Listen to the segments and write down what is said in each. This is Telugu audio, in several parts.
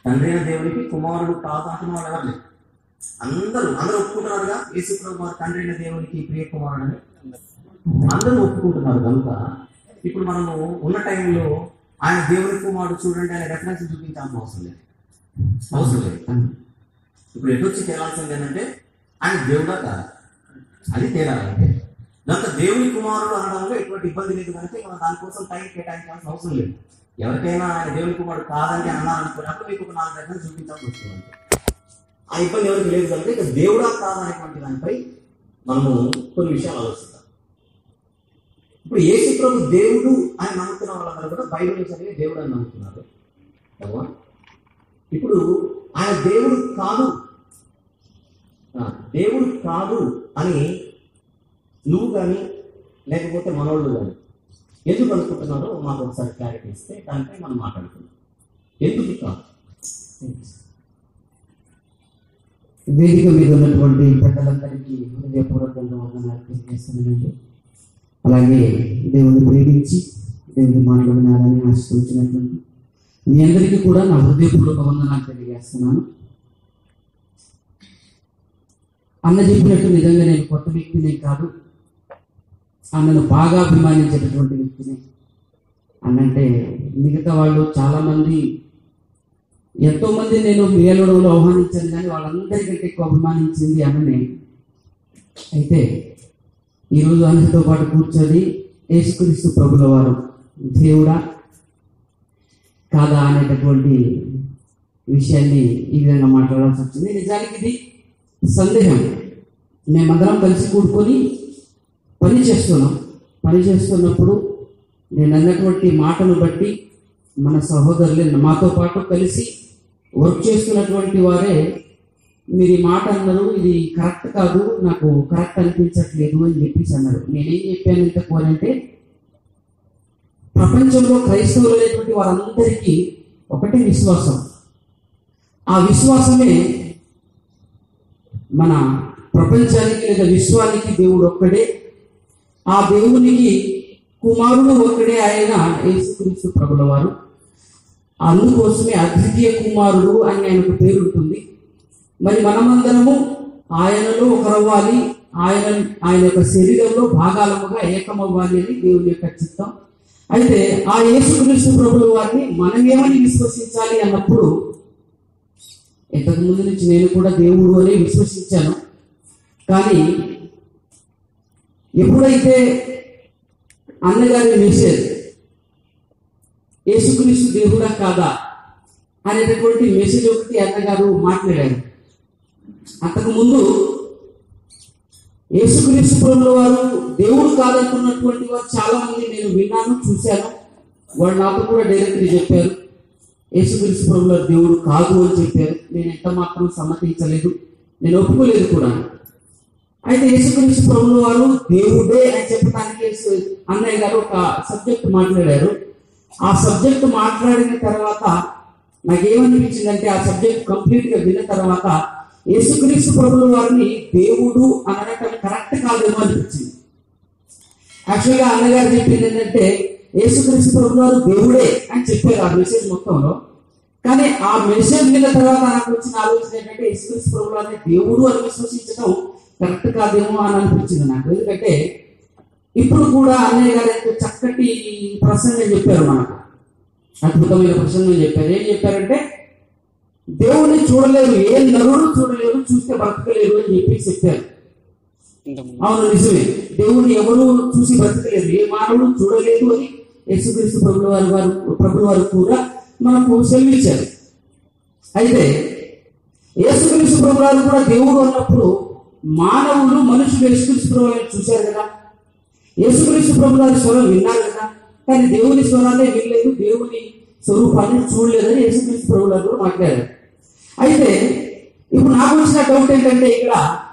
తండ్రి అయిన దేవునికి కుమారుడు కాదు అంటున్న వాళ్ళు ఎవరు లేరు అందరూ అందరూ ఒప్పుకుంటున్నారుగా యేసుప్రభు వారు తండ్రి అయిన దేవునికి ప్రియ కుమారుడు అని అందరూ ఒప్పుకుంటున్నారు కనుక ఇప్పుడు మనము ఉన్న టైంలో ఆయన దేవుని కుమారుడు చూడండి అనే రెఫరెన్స్ చూపించాల్సిన అవసరం లేదు అవసరం లేదు ఇప్పుడు ఎటు వచ్చి తేలాల్సింది ఏంటంటే ఆయన దేవుడా కాదు అది తేలాలంటే దాంతో దేవుని కుమారుడు అనడంలో ఎటువంటి ఇబ్బంది లేదు కనుక మనం దానికోసం టైం కేటాయించాల్సిన అవసరం లేదు ఎవరికైనా ఆయన దేవుని కుమారుడు కాదని అన్నారనుకున్నప్పుడు మీకు ఒక నాలుగు రెఫరెన్స్ చూపించాల్సి వస్తుంది ఆ ఇబ్బంది ఎవరికి లేదు కనుక ఇక దేవుడా కాదనేటువంటి దానిపై మనము కొన్ని విషయాలు ఆలోచిస్తాం ఇప్పుడు యేసు ప్రభు దేవుడు అని నమ్ముతున్న వాళ్ళందరూ కూడా బైబిల్ చదివి దేవుడు అని నమ్ముతున్నారు కదా? ఇప్పుడు ఆయన దేవుడు కాదు ఆ, దేవుడు కాదు అని నువ్వు కానీ లేకపోతే మనోళ్ళు కానీ ఎందుకు అనుకుంటున్నారో మాకు ఒకసారి క్లారిటీ ఇస్తే దానిపై మనం మాట్లాడుకుందాం ఎందుకు కాదు వేదిక మీద ఉన్నటువంటి పెద్దలందరికీ హృదయపూర్వకంగా వందనాలు తెలియజేస్తున్నానండి అలాగే దేవుని ప్రేమించి దేవుని మాటలు వినాలని ఆశించినటువంటి మీ అందరికీ కూడా నా హృదయపూర్వక వందనాలు తెలియజేస్తున్నాను అన్న చెప్పినట్టు నిజంగా నేను కొత్త వ్యక్తినే కాదు అన్నను బాగా అభిమానించేటటువంటి వ్యక్తిని అన్నంటే మిగతా వాళ్ళు చాలా మంది ఎంతో మంది నేను మేలుడవులు ఆహ్వానించాను కానీ వాళ్ళందరికంటే ఎక్కువ అభిమానించింది అన్ననే అయితే ఈరోజు అన్నతో పాటు కూర్చొని యేసుక్రీస్తు ప్రభుల వారు దేవుడా కాదా అనేటటువంటి విషయాన్ని ఈ విధంగా మాట్లాడాల్సి వచ్చింది నిజానికి ఇది సందేహం మేమందరం కలిసి కూడుకొని పని చేస్తున్నాం పని చేస్తున్నప్పుడు నేను అన్నటువంటి మాటను బట్టి మన సహోదరులు మాతో పాటు కలిసి వర్క్ చేస్తున్నటువంటి వారే మీరు ఈ మాట అన్నారు ఇది కరెక్ట్ కాదు నాకు కరెక్ట్ అనిపించట్లేదు అని చెప్పేసి అన్నారు నేనేం చెప్పాను ఇంతకు అంటే ప్రపంచంలో క్రైస్తవులు అనేటువంటి వారందరికీ ఒకటే విశ్వాసం ఆ విశ్వాసమే మన ప్రపంచానికి లేదా విశ్వానికి దేవుడు ఒక్కడే ఆ దేవునికి కుమారుడు ఒక్కడే ఆయన యేసుక్రీస్తు ప్రభుల వారు అందుకోసమే అద్వితీయ కుమారుడు అని ఆయనకు పేరు ఉంటుంది మరి మనమందరము ఆయనలో ఒకరవ్వాలి ఆయన ఆయన యొక్క శరీరంలో భాగాలముగా ఏకమవ్వాలి అని దేవుని యొక్క చిత్తం అయితే ఆ యేసుక్రీస్తు ప్రభుల వారిని మనమేమని విశ్వసించాలి అన్నప్పుడు ఇంతకు ముందు నుంచి నేను కూడా దేవుడు అని విశ్వసించాను కానీ ఎప్పుడైతే అన్నగారి మెసేజ్ యేసుక్రీస్తు దేవుడా కాదా అనేటటువంటి మెసేజ్ ఒకటి అన్నగారు మాట్లాడారు అంతకు ముందు యేసుక్రీస్తు ప్రభుల వారు దేవుడు కాదంటున్నటువంటి వారు చాలా మంది నేను విన్నాను చూశాను వాళ్ళు నాతో కూడా డైరెక్ట్గా చెప్పారు యేసుక్రీస్తు ప్రభుల వారు దేవుడు కాదు అని చెప్పారు నేను ఎంత మాత్రం సమ్మతించలేదు నేను ఒప్పుకోలేదు కూడా అయితే యేసుక్రీస్తు ప్రభుల వారు దేవుడే అని చెప్పడానికి యేసు- అన్నయ్య గారు ఒక సబ్జెక్ట్ మాట్లాడారు ఆ సబ్జెక్ట్ మాట్లాడిన తర్వాత నాకేమనిపించిందంటే ఆ సబ్జెక్ట్ కంప్లీట్ గా విన్న తర్వాత యేసుక్రీస్తు ప్రభుల వారిని దేవుడు అనడం కరెక్ట్ కాదేమో అనిపించింది యాక్చువల్గా అన్నగారు చెప్పింది ఏంటంటే యేసుక్రీస్తు ప్రభు వారు దేవుడే అని చెప్పారు ఆ మెసేజ్ మొత్తంలో కానీ ఆ మెసేజ్ విన్న తర్వాత నాకు వచ్చిన ఆలోచన ఏంటంటే యేసుక్రీస్తు ప్రభు వారిని దేవుడు అని విశ్వసించడం కరెక్ట్ కాదేమో అని అనిపించింది నాకు ఎందుకంటే ఇప్పుడు కూడా అన్నయ్య గారు ఎంతో చక్కటి ప్రసంగం చెప్పారు మనకు అద్భుతమైన ప్రసంగం చెప్పారు ఏం చెప్పారంటే దేవుణ్ణి చూడలేరు ఏ నరుడు చూడలేరు చూస్తే బ్రతకలేరు అని చెప్పి చెప్పారు అవును నిజమే దేవుణ్ణి ఎవరు చూసి బ్రతకలేరు ఏ మానవుడు చూడలేదు అని యేసుక్రీస్తు ప్రభుల వారి వారు ప్రభుల వారు కూడా మనకు సెలవిచ్చారు అయితే యేసుక్రీస్తు ప్రభుల వారు కూడా దేవుడు అన్నప్పుడు మానవులు మనుషులు యేసుక్రీస్తు ప్రభు వారిని చూశారు కదా యేసుక్రీస్తు ప్రభు వారి స్వరం విన్నారు కదా కానీ దేవుని స్వరాన్ని వినలేదు దేవుని స్వరూపాన్ని చూడలేదని యేసుక్రీస్తు ప్రభు వారు కూడా మాట్లాడారు అయితే ఇప్పుడు నాకు వచ్చిన డౌట్ ఏంటంటే ఇక్కడ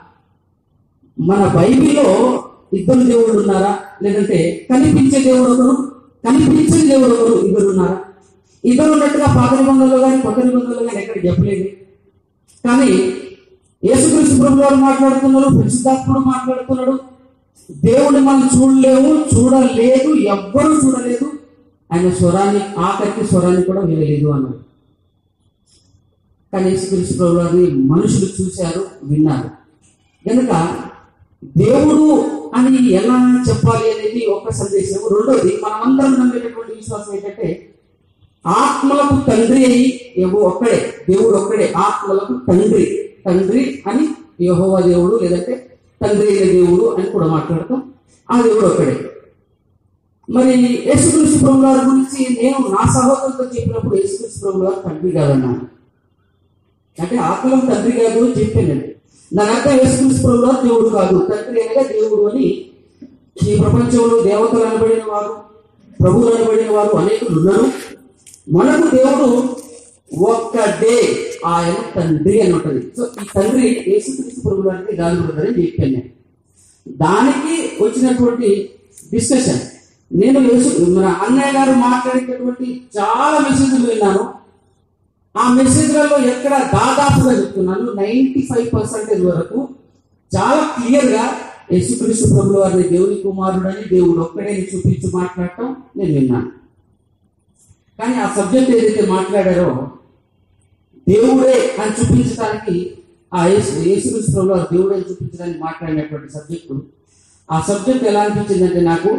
మన బైబిల్లో ఇద్దరు దేవుళ్ళు ఉన్నారా లేదంటే కనిపించే దేవుడు ఒకరు కనిపించని దేవుడు ఒకరు ఇద్దరు ఉన్నారా ఇద్దరు ఉన్నట్టుగా పాత నిబంధనలు కానీ కొత్త నిబంధనలు కానీ ఎక్కడ చెప్పలేదు కానీ యేసుక్రీస్తు ప్రభు వారు మాట్లాడుతున్నారు పరిశుద్ధాత్ముడు మాట్లాడుతున్నాడు దేవుడు మనం చూడలేము చూడలేదు ఎవ్వరూ చూడలేదు ఆయన స్వరాన్ని ఆఖరికి స్వరాన్ని కూడా వినలేదు అన్నాడు కానీ యేసుక్రీస్తు ప్రభు వారిని మనుషులు చూశారు విన్నారు కనుక దేవుడు అని ఎలా చెప్పాలి అనేది ఒక సందేశం రెండోది మనమందరం నమ్మేటటువంటి విశ్వాసం ఏంటంటే ఆత్మలకు తండ్రి అయి ఏవో ఒక్కడే దేవుడు ఒక్కడే ఆత్మలకు తండ్రి తండ్రి అని యెహోవా దేవుడు లేదంటే తండ్రి అయిన దేవుడు అని కూడా మాట్లాడతాం ఆ దేవుడు ఒక్కడే మరి యేసుక్రీస్తు ప్రభు వారి గురించి నేను నా సహోదరులతో చెప్పినప్పుడు యేసుక్రీస్తు ప్రభు వారు తండ్రి కాదన్నాను అంటే ఆత్మలకు తండ్రి కాదు అని చెప్పానండి దాని అర్థం యేసుక్రీస్తు ప్రభు వారు దేవుడు కాదు తండ్రి అనగా దేవుడు అని ఈ ప్రపంచంలో దేవతలు అనబడిన వారు ప్రభువులు అనబడిన వారు అనేకులు ఉన్నారు మనకు దేవుడు ఒక్కడే ఆయన తండ్రి అని ఉంటుంది సో ఈ తండ్రి యేసుక్రీస్తు ప్రభు వారికి గాలి అని చెప్పాను నేను దానికి వచ్చినటువంటి డిస్కషన్ నేను యేసు మన అన్నయ్య గారు మాట్లాడేటటువంటి చాలా మెసేజ్లు విన్నాను ఆ మెసేజ్లలో ఎక్కడ దాదాపుగా చెప్తున్నాను నైంటీ ఫైవ్ పర్సెంటేజ్ వరకు చాలా క్లియర్ గా యేసుక్రీస్తు ప్రభుల వారిని దేవుని కుమారుడని దేవుడు ఒక్కడే చూపించి మాట్లాడటం నేను విన్నాను కానీ ఆ సబ్జెక్ట్ ఏదైతే మాట్లాడారో దేవుడే అని చూపించడానికి ఆ యేసు యేసుక్రీస్తు ప్రభుల వారు దేవుడే అని చూపించడానికి మాట్లాడినటువంటి సబ్జెక్టు ఆ సబ్జెక్ట్ ఎలా అనిపించిందంటే నాకు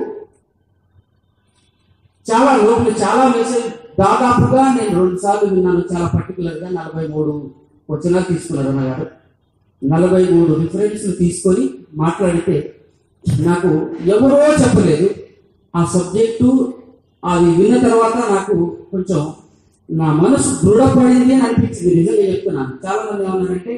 చాలా లోపల చాలా మెసేజ్ దాదాపుగా నేను రెండు సార్లు విన్నాను చాలా పర్టికులర్ గా నలభై మూడు వచనాలు తీసుకున్నారు అన్నగారు నలభై మూడు రిఫరెన్స్లు తీసుకొని మాట్లాడితే నాకు ఎవరో చెప్పలేదు ఆ సబ్జెక్టు అది విన్న తర్వాత నాకు కొంచెం నా మనసు దృఢపడింది అని అనిపించింది నిజంగా చెప్తున్నాను చాలా మంది ఏమన్నారంటే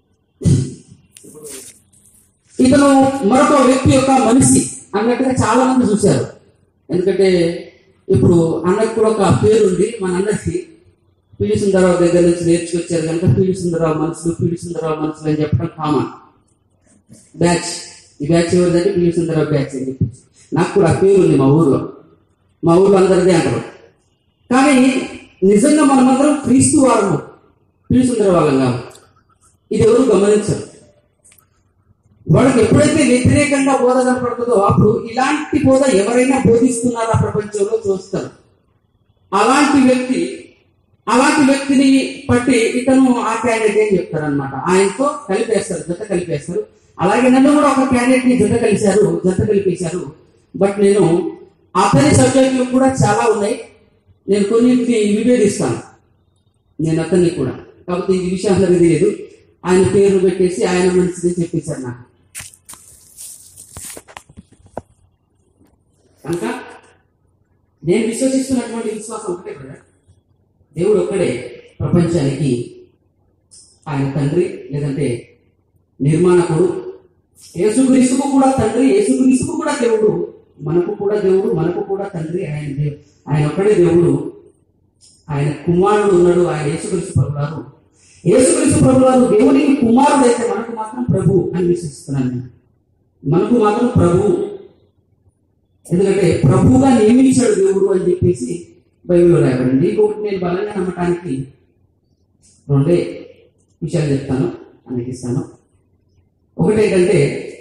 ఇతను మరొక వ్యక్తి యొక్క మనిషి అన్నట్టుగా చాలా మంది చూశారు ఎందుకంటే ఇప్పుడు అన్నకు కూడా ఒక పేరు ఉంది మన అన్నకి పిడి సుందరరావు దగ్గర నుంచి నేర్చుకొచ్చారు కనుక పిడి సుందరరావు మనసులు పిడి సుందరరావు మనసులు అని చెప్పడం కామన్ బ్యాచ్ ఈ బ్యాచ్ ఎవరిదంటే పిడి సుందరరావు బ్యాచ్ అని చెప్పి నాకు కూడా ఆ పేరు ఉంది మా ఊర్లో మా ఊర్లో అందరిదే అంటారు కానీ నిజంగా మనమందరం క్రీస్తు వారము పిడి సుందర వాళ్ళం కాదు ఇది ఎవరు గమనించరు వాళ్ళకి ఎప్పుడైతే వ్యతిరేకంగా బోధ కనపడుతుందో అప్పుడు ఇలాంటి బోధ ఎవరైనా బోధిస్తున్నారా ప్రపంచంలో చూస్తారు అలాంటి వ్యక్తి అలాంటి వ్యక్తిని పట్టి ఇతను ఆ క్యాండిడేట్ అని చెప్తారనమాట ఆయనతో కలిపేస్తారు జత కలిపేస్తారు అలాగే నన్ను కూడా ఒక క్యాండిడేట్ ని జత కలిశారు జత కలిపేశారు బట్ నేను అతని సబ్జెక్టులు కూడా చాలా ఉన్నాయి నేను కొన్నింటిని విభేదిస్తాను నేను అతన్ని కూడా కాబట్టి ఈ విషయం అందరికీ తెలియదు ఆయన పేరు పెట్టేసి ఆయన మంచిది చెప్పేశారు నాకు కనుక నేను విశ్వసిస్తున్నటువంటి విశ్వాసం ఒకటే కదా దేవుడు ఒక్కడే ప్రపంచానికి ఆయన తండ్రి లేదంటే నిర్మాణకుడు యేసుక్రీస్తుకు కూడా తండ్రి యేసుక్రీస్తుకు కూడా దేవుడు మనకు కూడా దేవుడు మనకు కూడా తండ్రి ఆయన దేవు ఆయన ఒక్కడే దేవుడు ఆయన కుమారుడు ఉన్నాడు ఆయన యేసుక్రీస్తు ప్రభులారు యేసుక్రీస్తు ప్రభులారు దేవునికి కుమారుడు అయితే మనకు మాత్రం ప్రభు అని విశ్వసిస్తున్నాను నేను. మనకు మాత్రం ప్రభు ఎందుకంటే ప్రభువుగా నియమించాడు దేవుడు అని చెప్పేసి బైబిల్లో రాయబడింది ఇంకొకటి నేను బలంగా నమ్మటానికి రెండే విషయాలు చెప్తాను అనిపిస్తాను ఒకటేంటంటే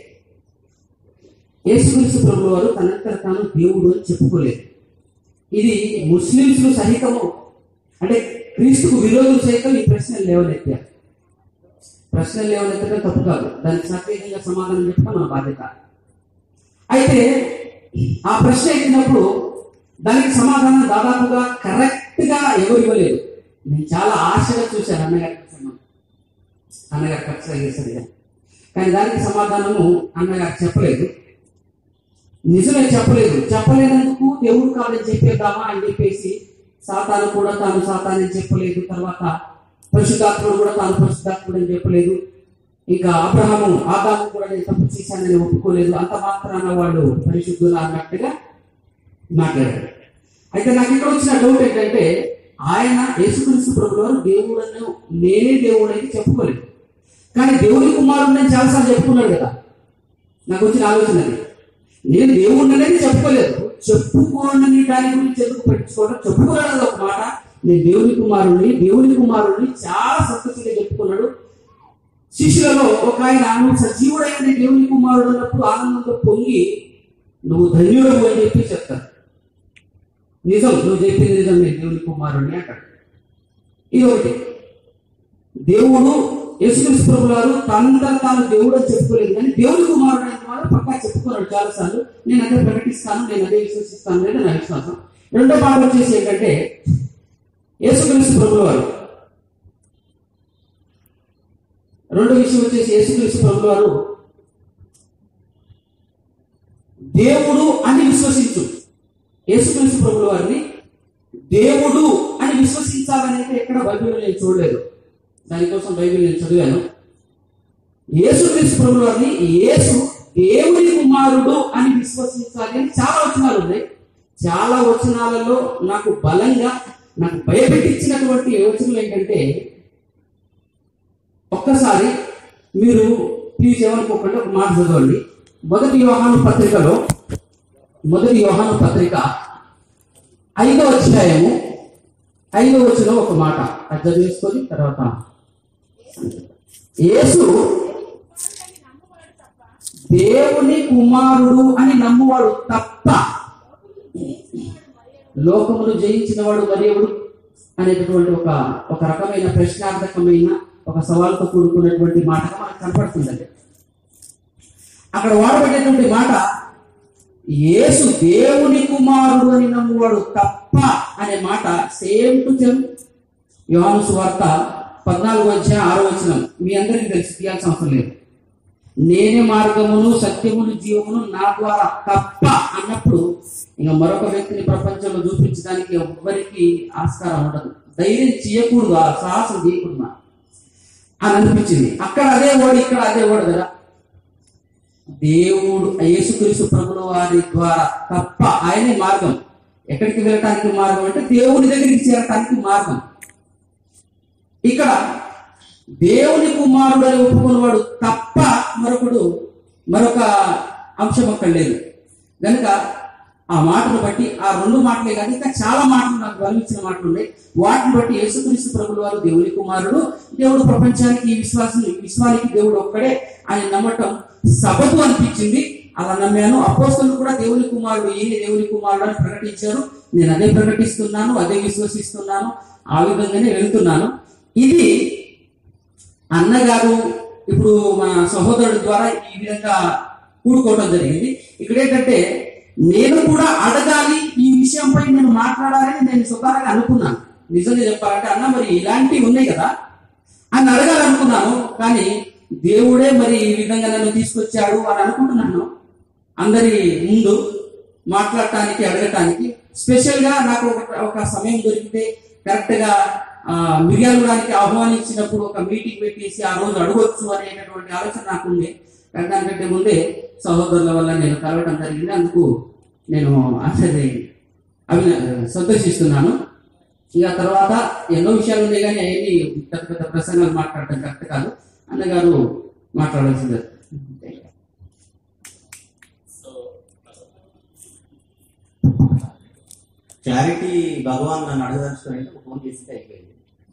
యేసుక్రీస్తు ప్రభు వారు తనంతట తాను దేవుడు అని చెప్పుకోలేదు ఇది ముస్లింస్ సహితము అంటే క్రీస్తుకు విరోధులు సైతం ఈ ప్రశ్నలు లేవనెత్తారు ప్రశ్నలు లేవనెత్తడం తప్పు కాదు దానికి సత్యంగా సమాధానం చెప్పడం మన బాధ్యత అయితే ఆ ప్రశ్న ఎత్తినప్పుడు దానికి సమాధానం దాదాపుగా కరెక్ట్ గా ఎవరు ఇవ్వలేదు నేను చాలా ఆశగా చూశాను అన్నగారి ప్రసంగం అన్నగారు ఖర్చుగా చేశారు ఇక. కానీ దానికి సమాధానము అన్నగారు చెప్పలేదు నిజమే చెప్పలేదు చెప్పలేనందుకు దేవుడు కాదని చెప్పేద్దామా అని చెప్పేసి సాతాను కూడా తాను సాతానని చెప్పలేదు తర్వాత పరిశుద్ధాత్ముడు కూడా తాను పరిశుద్ధాత్ముడు అని చెప్పలేదు ఇంకా అబ్రహము ఆదాము కూడా నేను తప్పు చేశానని ఒప్పుకోలేదు అంత మాత్రాన వాళ్ళు పరిశుద్ధులు అన్నట్టుగా మాట్లాడారు అయితే నాకు ఇక్కడ వచ్చిన డౌట్ ఏంటంటే ఆయన యేసుక్రీస్తు ప్రభు వారు దేవుడను నేనే దేవుడు అని చెప్పుకోలేదు కానీ దేవుని కుమారుడు నేను చాలాసార్లు చెప్పుకున్నాడు కదా నాకు వచ్చిన ఆలోచన అది నేను దేవుడిని అనేది చెప్పుకోలేదు చెప్పుకోనని దాని గురించి ఎందుకు పెట్టించుకోవడం చెప్పుకోలేదు ఒక మాట నేను దేవుని కుమారుడిని దేవుని కుమారుడిని చాలా సంతోషంగా చెప్పుకున్నాడు శిష్యులలో ఒక ఆయన నువ్వు సజీవుడైన దేవుని కుమారుడు అన్నప్పుడు ఆనందంతో పొంగి నువ్వు ధన్యుడు అని చెప్పి చెప్తాడు నిజం నువ్వు చెప్పింది నిజం నేను దేవుని కుమారుడిని అంటాడు ఇది ఒకటి దేవుడు యేసుక్రీస్తు ప్రభు వారు తనంతట తాను దేవుడు అని చెప్పుకోలేదు కానీ దేవుడి కుమారుడు అయిన వారు పక్కా చెప్పుకున్నాడు చాలాసార్లు నేను అదే ప్రకటిస్తాను నేను అదే విశ్వసిస్తాను అనేది నా విశ్వాసం రెండో మాట వచ్చేసి ఏంటంటే యేసుక్రీస్తు ప్రభు వారు రెండో విషయం వచ్చేసి యేసుక్రీస్తు ప్రభు వారు దేవుడు అని విశ్వసించు యేసుక్రీస్తు ప్రభుల వారిని దేవుడు అని విశ్వసించాలనేది ఎక్కడ బైబిల్ నేను చూడలేదు దానికోసం బైబిల్ నేను చదివాను యేసుక్రీస్తు ప్రభుల వారిని యేసు దేవుని కుమారుడు అని విశ్వసించాలి అని చాలా వచనాలు ఉన్నాయి చాలా వచనాలలో నాకు బలంగా నాకు భయపెట్టించినటువంటి యోచనలు ఏంటంటే ఒక్కసారి మీరు ప్లీజ్ ఏమనుకోకుండా ఒక మాట చదవండి మొదటి యోహాను పత్రికలో మొదటి యోహాను పత్రిక ఐదో అధ్యాయము ఐదో వచ్చిన ఒక మాట అది చదివేసుకొని తర్వాత యేసు దేవుని కుమారుడు అని నమ్మువాడు తప్ప లోకమును జయించిన వాడు మరి ఎవడు అనేటటువంటి ఒక ఒక రకమైన ప్రశ్నార్థకమైన ఒక సవాల్తో కూడుకున్నటువంటి మాటగా మనకు కనపడుతుందండి అక్కడ వాడబడేటువంటి మాట యేసు దేవుని కుమారుడు అని నమ్మువాడు తప్ప అనే మాట సేమ్ టు సేమ్ యోహాను సువార్త పద్నాలుగు అధ్యాయం ఆరో వచనం మీ అందరికీ తెలిసి తీయాల్సిన అవసరం లేదు నేనే మార్గమును సత్యమును జీవమును నా ద్వారా తప్ప అన్నప్పుడు ఇంకా మరొక వ్యక్తిని ప్రపంచంలో చూపించడానికి ఎవ్వరికి ఆస్కారం ఉండదు ధైర్యం చేయకూడదు ఆ సాహసం చేయకూడదు మనం. అని అనిపించింది అక్కడ అదే వాడు ఇక్కడ అదే వాడు కదా దేవుడు యేసుక్రీస్తు ప్రభుల వారి ద్వారా తప్ప ఆయనే మార్గం ఎక్కడికి వెళ్ళటానికి మార్గం అంటే దేవుని దగ్గరికి చేరటానికి మార్గం ఇక్కడ దేవుని కుమారుడు అని ఒప్పుకున్నవాడు తప్ప మరొకడు మరొక అంశం అక్కడ లేదు కనుక ఆ మాటను బట్టి ఆ రెండు మాటలే కాదు ఇంకా చాలా మాటలు నాకు గమనించిన మాటలు ఉన్నాయి వాటిని బట్టి యేసుక్రీస్తు ప్రభుల వారు దేవుని కుమారుడు దేవుడు ప్రపంచానికి ఈ విశ్వాసం ఈ విశ్వానికి దేవుడు ఒక్కడే ఆయన నమ్మటం సబబు అనిపించింది అలా నమ్మాను అపోస్తులు కూడా దేవుని కుమారుడు ఈయన దేవుని కుమారుడు అని ప్రకటించారు నేను అదే ప్రకటిస్తున్నాను అదే విశ్వసిస్తున్నాను ఆ విధంగానే వెళ్తున్నాను ఇది అన్నగారు ఇప్పుడు మన సహోదరుడి ద్వారా ఈ విధంగా కూడుకోవడం జరిగింది ఇక్కడ ఏంటంటే నేను కూడా అడగాలి ఈ విషయంపై నేను మాట్లాడాలని నేను సుతారంగా అనుకున్నాను నిజంగా చెప్పాలంటే అన్న మరి ఇలాంటివి ఉన్నాయి కదా అని అడగాలనుకున్నాను కానీ దేవుడే మరి ఈ విధంగా నన్ను తీసుకొచ్చాడు అని అనుకుంటున్నాను అందరి ముందు మాట్లాడటానికి అడగటానికి స్పెషల్ గా నాకు ఒక ఒక సమయం దొరికితే కరెక్ట్ గా ఆ, మిర్యాలగూడానికి ఆహ్వానించినప్పుడు ఒక మీటింగ్ పెట్టేసి ఆ రోజు అడగొచ్చు అనేటటువంటి ఆలోచన నాకు ఉంది కానీ దానికంటే ముందే సహోదరుల వల్ల నేను కలవడం జరిగింది అందుకు నేను అందరి అవి సంతోషిస్తున్నాను ఇక తర్వాత ఎన్నో విషయాలు ఉన్నాయి కానీ అవన్నీ పెద్ద పెద్ద ప్రసంగాలు మాట్లాడటం కరెక్ట్ కాదు అన్నగారు మాట్లాడాల్సిందే క్లారిటీ భగవాన్ నన్ను అడగదలుచుకుని ఒక ఫోన్ చేసింటే అయిపోయింది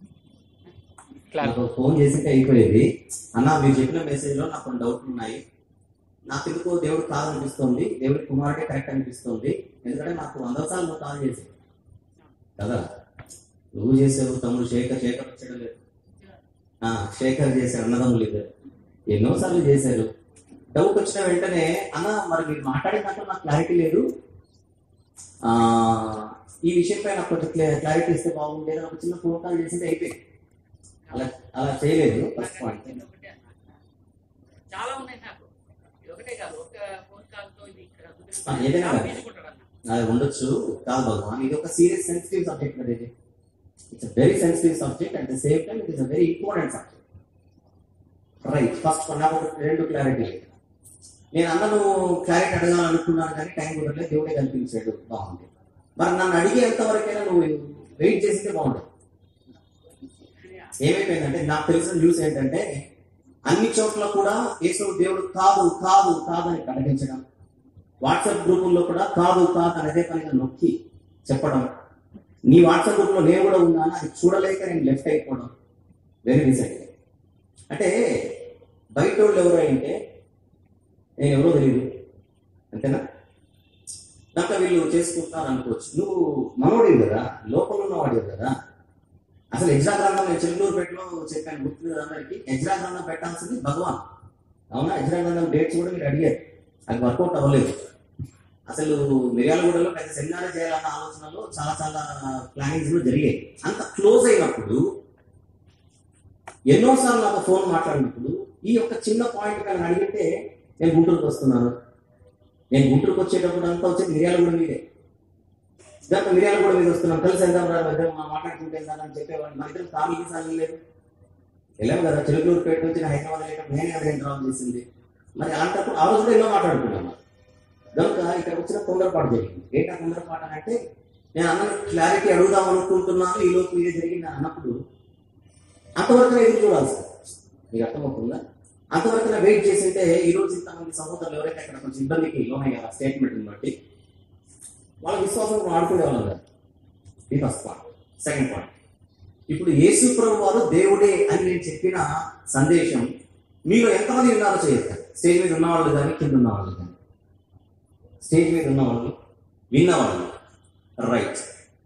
నాకు ఫోన్ చేసింటే అయిపోయేది అన్న మీరు చెప్పిన మెసేజ్ లో నాకు కొన్ని డౌట్లు ఉన్నాయి నాకు ఎందుకో దేవుడు కాదనిపిస్తుంది దేవుడి కుమారుడే కరెక్ట్ అనిపిస్తుంది ఎందుకంటే నాకు వంద సార్లు నువ్వు కాల్ చేసావు కదా నువ్వు చేసావు తమ్ముడు శేఖర్ శేఖర్ వచ్చాడు లేదు ఆ, శేఖర్ చేశారు అన్నదమ్ములు ఇద్దరు ఎన్నోసార్లు చేశారు డౌట్ వచ్చిన వెంటనే అన్న మరి మీరు మాట్లాడిన దాంట్లో నాకు క్లారిటీ లేదు ఆ ఈ విషయంపై నాకు కొంచెం క్లారిటీ ఇస్తే బాగుండేది అని ఒక చిన్న ఫోన్ కాల్ చేసింటే అయిపోయింది అలా అలా చేయలేదు ఫస్ట్ పాయింట్ చాలా ఉన్నాయి నాకు ఇది ఒకటే కాదు ఒక ఫోన్ కాల్ తో ఇది ఇక్కడ ఆ, ఏదైనా చాలా కాదు. తీసుకుంటాడు అన్న. అది ఉండొచ్చు కాదు భగవాన్ ఇది ఒక సీరియస్ సెన్సిటివ్ సబ్జెక్ట్ కదా ఇది it's very sensitive subject at the same time it is a very important subject right first నాకు ఒక రెండు క్లారిటీ నేను అన్న నువ్వు క్లారిటీ అడగాలనుకున్నాను కానీ టైం కుదరలేదు దేవుడే కల్పించాడు బాగుంది మరి నన్ను అడిగేంత వరకైనా నువ్వు వెయిట్ చేస్తే బాగుంటుంది ఏమైపోయిందంటే నాకు తెలిసిన న్యూస్ ఏంటంటే అన్ని చోట్ల కూడా యేసు దేవుడు కాదు కాదు కాదు అని ప్రకటించడం వాట్సాప్ గ్రూపుల్లో కూడా కాదు కాదు అని అదే పనిగా నొక్కి చెప్పడం నీ వాట్సాప్ గ్రూప్ లో నేను కూడా ఉన్నాను అది చూడలేక నేను లెఫ్ట్ అయిపోవడం వెరీ రీసెంట్ అంటే బయట వాళ్ళు ఎవరు అంటే నేను ఎవరో తెలియదు అంతేనా దాంట్లో వీళ్ళు చేసుకుంటున్నారు అనుకోవచ్చు నువ్వు మనోడివి కదా లోపల ఉన్నవాడివి కదా అసలు ఎజ్రా గ్రంథం నేను చెల్లూరుపేటలో చెప్పాను గుర్తుంది కదా అందరికి ఎజ్రా గ్రంథం పెట్టాల్సింది భగవాన్ అవునా ఎజ్రా గ్రంథం డేట్స్ కూడా మీరు అడిగారు అది వర్కౌట్ అవ్వలేదు అసలు మిర్యాలగూడలో పెద్ద సెమినార్ చేయాలన్న ఆలోచనలో చాలా చాలా ప్లానింగ్స్ కూడా జరిగాయి అంత క్లోజ్ అయినప్పుడు ఎన్నోసార్లు నాకు ఫోన్ మాట్లాడినప్పుడు ఈ యొక్క చిన్న పాయింట్ కానీ అడిగితే నేను గుంటూరుకు వస్తున్నాను నేను గుంటూరుకు వచ్చేటప్పుడు అంతా వచ్చేది మిర్యాలగూడ మీదే దాంట్లో మిర్యాలగూడ మీద వస్తున్నాం కలిసి వెళ్దాం రా ఇద్దరం మా మాట్లాడుకుంటే వెళ్దాం అని చెప్పేవాళ్ళు మా ఇద్దరు కార్లకి సాగం లేదు వెళ్ళాము కదా చిలుకూరుపేట నుంచి నేను హైదరాబాద్ వెళ్ళేటప్పుడు నేనే కదా డ్రాప్ చేసింది మరి అలాంటప్పుడు ఆ రోజు కూడా ఎన్నో మాట్లాడుకున్నాను కనుక ఇక్కడ వచ్చిన తొందరపాటు జరిగింది ఏంటా తొందరపాటు అని అంటే నేను అన్న క్లారిటీ అడుగుదాం అనుకుంటున్నాను ఈ లోపు ఇదే జరిగింది అని అన్నప్పుడు అంతవరకు ఎదురు చూడాలి సార్ మీకు అర్థమవుతుందా అంతవరకు వెయిట్ చేసింటే ఈ రోజు ఇంతమంది సహోదరులు ఎవరైతే అక్కడ కొంచెం ఇబ్బందికి లోనయ్యారు స్టేట్మెంట్ని బట్టి వాళ్ళ విశ్వాసం వాడుకునే వాళ్ళు కదా ఇది ఫస్ట్ పాయింట్ సెకండ్ పాయింట్ ఇప్పుడు యేసు ప్రభు వారు దేవుడే అని నేను చెప్పిన సందేశం మీలో ఎంతమంది విన్నారో చేయొచ్చు స్టేజ్ మీద ఉన్నవాళ్ళు కానీ కింద ఉన్నవాళ్ళు కానీ స్టేజ్ మీద ఉన్నవాళ్ళు విన్నవాళ్ళు రైట్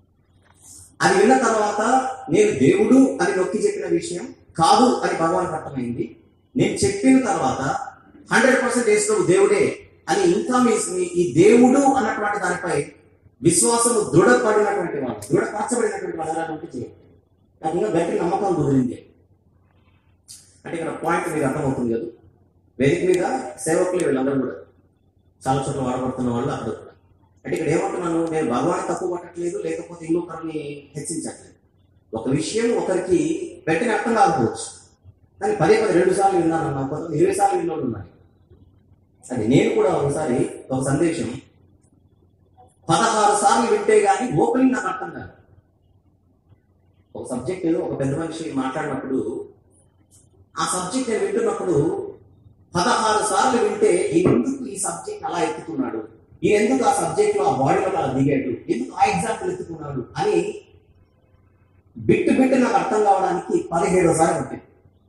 అది విన్న తర్వాత నేను దేవుడు అని నొక్కి చెప్పిన విషయం కాదు అని భగవాన్ అర్థమైంది నేను చెప్పిన తర్వాత హండ్రెడ్ పర్సెంట్ యేసు దేవుడే అని ఇంకా మీ మీ- ఈ దేవుడు అన్నటువంటి దానిపై విశ్వాసం దృఢపడినటువంటి వాళ్ళు దృఢపరచబడినటువంటి వాళ్ళు ఎలా ఉంటే చేయండి నాకు ఇంకా గట్టి నమ్మకం కుదిరింది అంటే ఇక్కడ పాయింట్ మీకు అర్థమవుతుంది కదా వేదిక మీద సేవకులు వీళ్ళందరూ కూడా చాలా చోట్ల వాడబడుతున్న వాళ్ళు అక్కడ కూడా అంటే ఇక్కడ ఏమంటున్నాను నేను భగవాన్ తప్పు పట్టట్లేదు లేకపోతే ఇంకొకరిని హెచ్చించట్లేదు ఒక విషయం ఒకరికి పెట్టిన అర్థం కాకపోవచ్చు కానీ పదే పదే రెండు సార్లు విన్నాను అన్న కొంత ఇరవై సార్లు విన్నోళ్ళు ఉన్నాయి అది నేను కూడా ఒకసారి ఒక సందేశం పదహారు సార్లు వింటే గానీ ఓపెనింగ్ నాకు అర్థం కాదు ఒక సబ్జెక్ట్ ఒక పెద్ద మనిషి మాట్లాడినప్పుడు ఆ సబ్జెక్ట్ నేను వింటున్నప్పుడు పదహారు సార్లు వింటే ఈయన ఎందుకు ఈ సబ్జెక్ట్ అలా ఎత్తుకున్నాడు ఈయన ఎందుకు ఆ సబ్జెక్ట్ లో ఆ బాడీలో అలా దిగాడు ఎందుకు ఆ ఎగ్జాంపుల్ ఎత్తుకున్నాడు అని బిట్టు బిట్టు నాకు అర్థం కావడానికి పదిహేడోసారి ఉంటుంది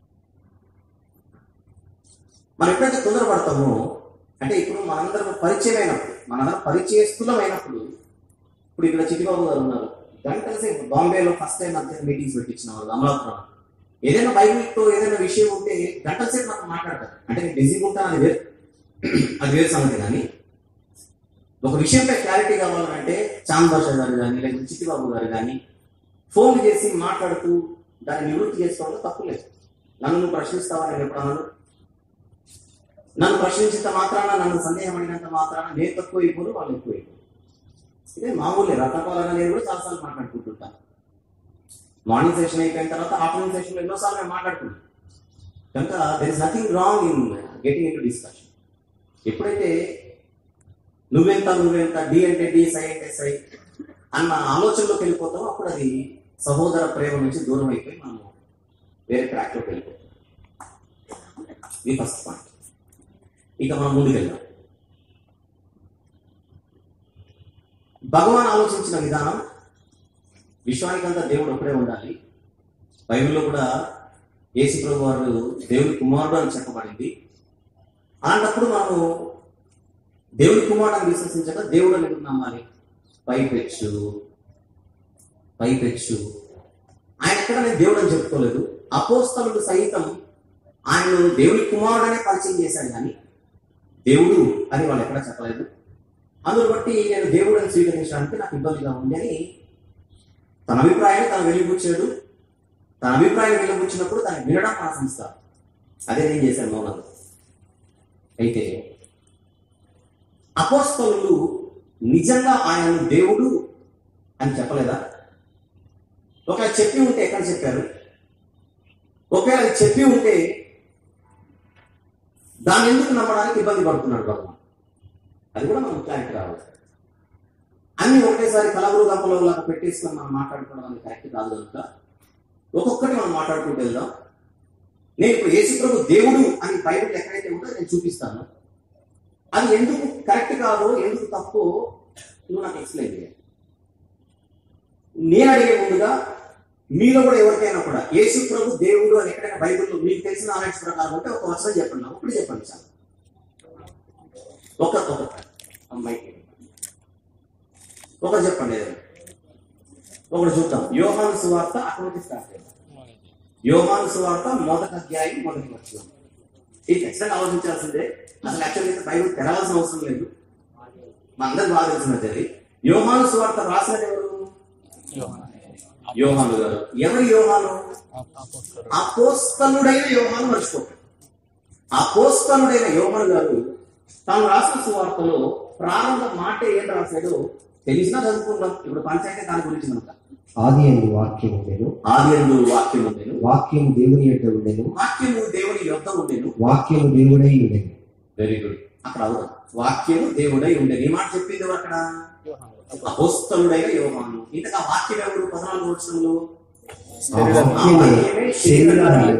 మనం ఎప్పుడైతే తొందరపడతామో అంటే ఇప్పుడు మనందరం పరిచయం అయినప్పుడు మనందరం పరిచయస్తులం అయినప్పుడు ఇప్పుడు ఇక్కడ చిట్టిబాబు గారు ఉన్నారు గంటల సేపు బాంబేలో ఫస్ట్ టైం మధ్య మీటింగ్స్ పెట్టించిన వాళ్ళు అమలాపురం ఏదైనా బైబిల్తో ఏదైనా విషయం ఉంటే గంటల సేపు నాకు మాట్లాడతారు అంటే నేను బిజీగా ఉంటాను అది వేరు అది వేరు సంగతి కానీ ఒక విషయంపై క్లారిటీ కావాలంటే చాంద్ భాష గారు కానీ లేకపోతే చిట్టిబాబు గారు కానీ ఫోన్ చేసి మాట్లాడుతూ దాన్ని నివృత్తి చేసుకోవడంలో తప్పు లేదు నన్ను నువ్వు ప్రశ్నిస్తావా నేను ఎప్పుడు అన్నాను నన్ను ప్రశ్నించినంత మాత్రాన నన్ను సందేహం అడిగినంత మాత్రాన నేను తక్కువ అయిపోను వాళ్ళు ఎక్కువ అయిపోను ఇదే మామూలే రకరకాలుగా నేను కూడా చాలాసార్లు మాట్లాడుకుంటుంటాను మార్నింగ్ సెషన్ అయిపోయిన తర్వాత ఆఫ్టర్నూన్ సెషన్ ఎన్నోసార్లు మేము మాట్లాడుకున్నాం కనుక there is nothing wrong in getting into discussion ఎప్పుడైతే నువ్వెంత నువ్వెంత డి అంటే డి సై అంటే సై అన్న ఆలోచనలోకి వెళ్ళిపోతామో అప్పుడు అది సహోదర ప్రేమ నుంచి దూరం అయిపోయి మనం వేరే ట్రాక్లోకి వెళ్ళిపోతాం ఇది ఫస్ట్ పాయింట్ ఇక మనం ముందుకు వెళ్దాం భగవాన్ ఆలోచించిన విధానం విశ్వానికంతా దేవుడు ఒకడే ఉండాలి బైబిల్లో కూడా యేసు ప్రభు వారు దేవుడి కుమారుడు అని చెప్పబడింది అలాంటప్పుడు మనము దేవుడి కుమారుడు విశ్వసించక దేవుడు అని ఎందుకు నమ్మాలి పైపెచ్చు పైపెచ్చు ఆయన ఎక్కడ నేను దేవుడు అని చెప్పుకోలేదు అపోస్తలుడు సైతం ఆయనను దేవుడి కుమారుడనే పరిచయం చేశాడు కానీ దేవుడు అని వాళ్ళు ఎక్కడ చెప్పలేదు అందును బట్టి నేను దేవుడు అని స్వీకరించడానికి నాకు ఇబ్బందిగా ఉంది అని తన అభిప్రాయాన్ని తను వెలిబుచ్చాడు తన అభిప్రాయం వెలిబుచ్చినప్పుడు దాన్ని వినడం ఆశిస్తారు అదే నేను చేశాను మౌనంగా అయితే అపోస్తలు నిజంగా ఆయనను దేవుడు అని చెప్పలేదా ఒకవేళ చెప్పి ఉంటే ఎక్కడ చెప్పారు ఒకవేళ అది చెప్పి ఉంటే దాన్ని ఎందుకు నమ్మడానికి ఇబ్బంది పడుతున్నాడు భగవాన్ అది కూడా మనం క్లారిటీ రావాలి అన్ని ఒకేసారి కలవరు గంపలో లాగా పెట్టేసుకొని మనం మాట్లాడుకోవడం అనేది కరెక్ట్ కాదు కనుక ఒక్కొక్కటి మనం మాట్లాడుకుంటూ వెళ్దాం నేను ఇప్పుడు యేసుప్రభు దేవుడు అని బైబిల్ ఎక్కడైతే ఉందో నేను చూపిస్తాను అది ఎందుకు కరెక్ట్ కాదో ఎందుకు తప్పో నువ్వు నాకు ఎక్స్ప్లెయిన్ చేయాలి నేను అడిగే ముందుగా మీలో కూడా ఎవరికైనా కూడా యేసు ప్రభు దేవుడు అని ఎక్కడైనా బైబిల్లో మీకు తెలిసిన నాలెడ్జ్ ప్రకారం ఉంటే ఒక వచనం చెప్పండి నాకు ఒకటి చెప్పండి చాలు ఒక ఒక అమ్మాయికి ఒకటి చెప్పండి ఏదైనా ఒకటి చూద్దాం యోహాను సువార్త అక్కడ నుంచి స్టార్ట్ చేద్దాం యోహాను సువార్త మొదటి అధ్యాయం మొదటి వచ్చిన ఇది ఖచ్చితంగా ఆలోచించాల్సిందే అసలు యాక్చువల్గా బైబిల్ తెరవాల్సిన అవసరం లేదు మా అందరికి బాగా తెలిసినది అది యోహాను సువార్త రాసినది ఎవరు యోహాను గారు ఎవరు యోహాను అపోస్తలుడైన యోహాను మర్చిపోతాడు అపోస్తలుడైన యోహాను గారు తాను రాసిన సువార్తలో ప్రారంభ మాట ఏం రాశాడో తెలిసినా చదువుకుందాం ఇప్పుడు పంచాయతీ దాని గురించి మనక ఆది అందు వాక్యం ఉండెను ఆది ఎందు వాక్యం ఉండేను వాక్యము దేవుని యొక్క ఉండెను వాక్యము దేవుని యొద్ద ఉండేను వాక్యము దేవుడై ఉండెను వెరీ గుడ్ అక్కడ అవుదాం వాక్యము దేవుడై ఉండేది ఈ మాట చెప్పింది ఎవరు అక్కడ అపోస్తలుడైన యోహాను ఇంతగా వాక్యం ఎవరు పద్నాలుగు వచనంలో ఆ వాక్యమే శరీరధారి.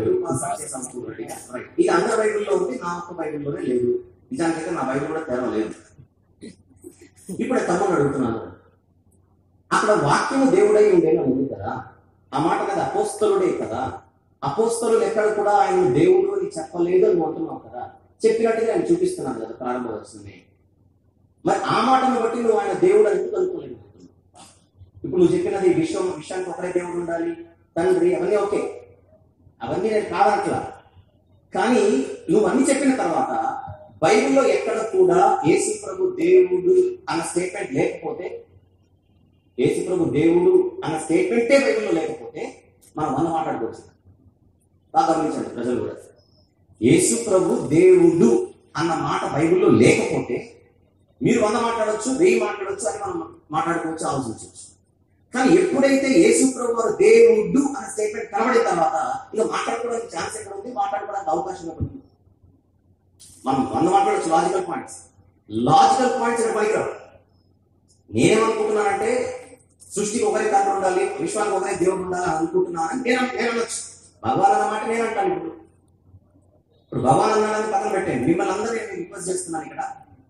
ఇది అందరి బైబిల్లో ఉంది నా ఒక్క బైబిల్లోనే లేదు నిజానికైతే నా బైబిల్ కూడా తెరవలేదు ఇప్పుడు తమ్ముడు అడుగుతున్నాను అక్కడ వాక్యము దేవుడై ఉండేని ఉంది కదా ఆ మాట కదా అపోస్తలుడే కదా అపోస్తలులు ఎక్కడ కూడా ఆయన దేవుడు అని చెప్పలేదు అని అంటున్నావు కదా చెప్పినట్టుగా ఆయన చూపిస్తున్నాను కదా ప్రారంభ వస్తుంది మరి ఆ మాటను బట్టి నువ్వు ఆయన దేవుడు అని ఎందుకు అనుకోలేదు ఇప్పుడు నువ్వు చెప్పినది విశ్వం విషయానికి ఒకరే దేవుడు ఉండాలి తండ్రి అవన్నీ ఓకే అవన్నీ నేను కాదట్లా కానీ నువ్వు అన్ని చెప్పిన తర్వాత బైబిల్లో ఎక్కడ కూడా యేసు ప్రభు దేవుడు అన్న స్టేట్మెంట్ లేకపోతే యేసు ప్రభు దేవుడు అన్న స్టేట్మెంటే బైబిల్లో లేకపోతే మనం వంద మాట్లాడుకోవచ్చు బాగా గమనించండి ప్రజలు కూడా యేసు ప్రభు దేవుడు అన్న మాట బైబిల్లో లేకపోతే మీరు వంద మాట్లాడొచ్చు వెయ్యి మాట్లాడొచ్చు అని మనం మాట్లాడుకోవచ్చు ఆలోచించవచ్చు కానీ ఎప్పుడైతే యేసు ప్రభు వారు దేవుడు అనే స్టేట్మెంట్ కనబడిన తర్వాత ఇక మాట్లాడుకోవడానికి ఛాన్స్ ఎక్కడ ఉంది మాట్లాడుకోవడానికి అవకాశం ఎక్కడ ఉంది మనం వంద మాట్లాడచ్చు లాజికల్ పాయింట్స్ లాజికల్ పాయింట్స్ ఇక్కడ పనికిరావు నేనేమనుకుంటున్నానంటే సృష్టికి ఒకరే తండ్రి ఉండాలి విశ్వానికి ఒకరే దేవుడు ఉండాలి అని అనుకుంటున్నాను నేను నేను అనొచ్చు భగవాన్ అన్న మాట నేను అంటాను ఇప్పుడు ఇప్పుడు భగవాన్ అన్నాడని పక్కన పెట్టండి మిమ్మల్ని అందరూ నేను రిక్వెస్ట్ చేస్తున్నాను ఇక్కడ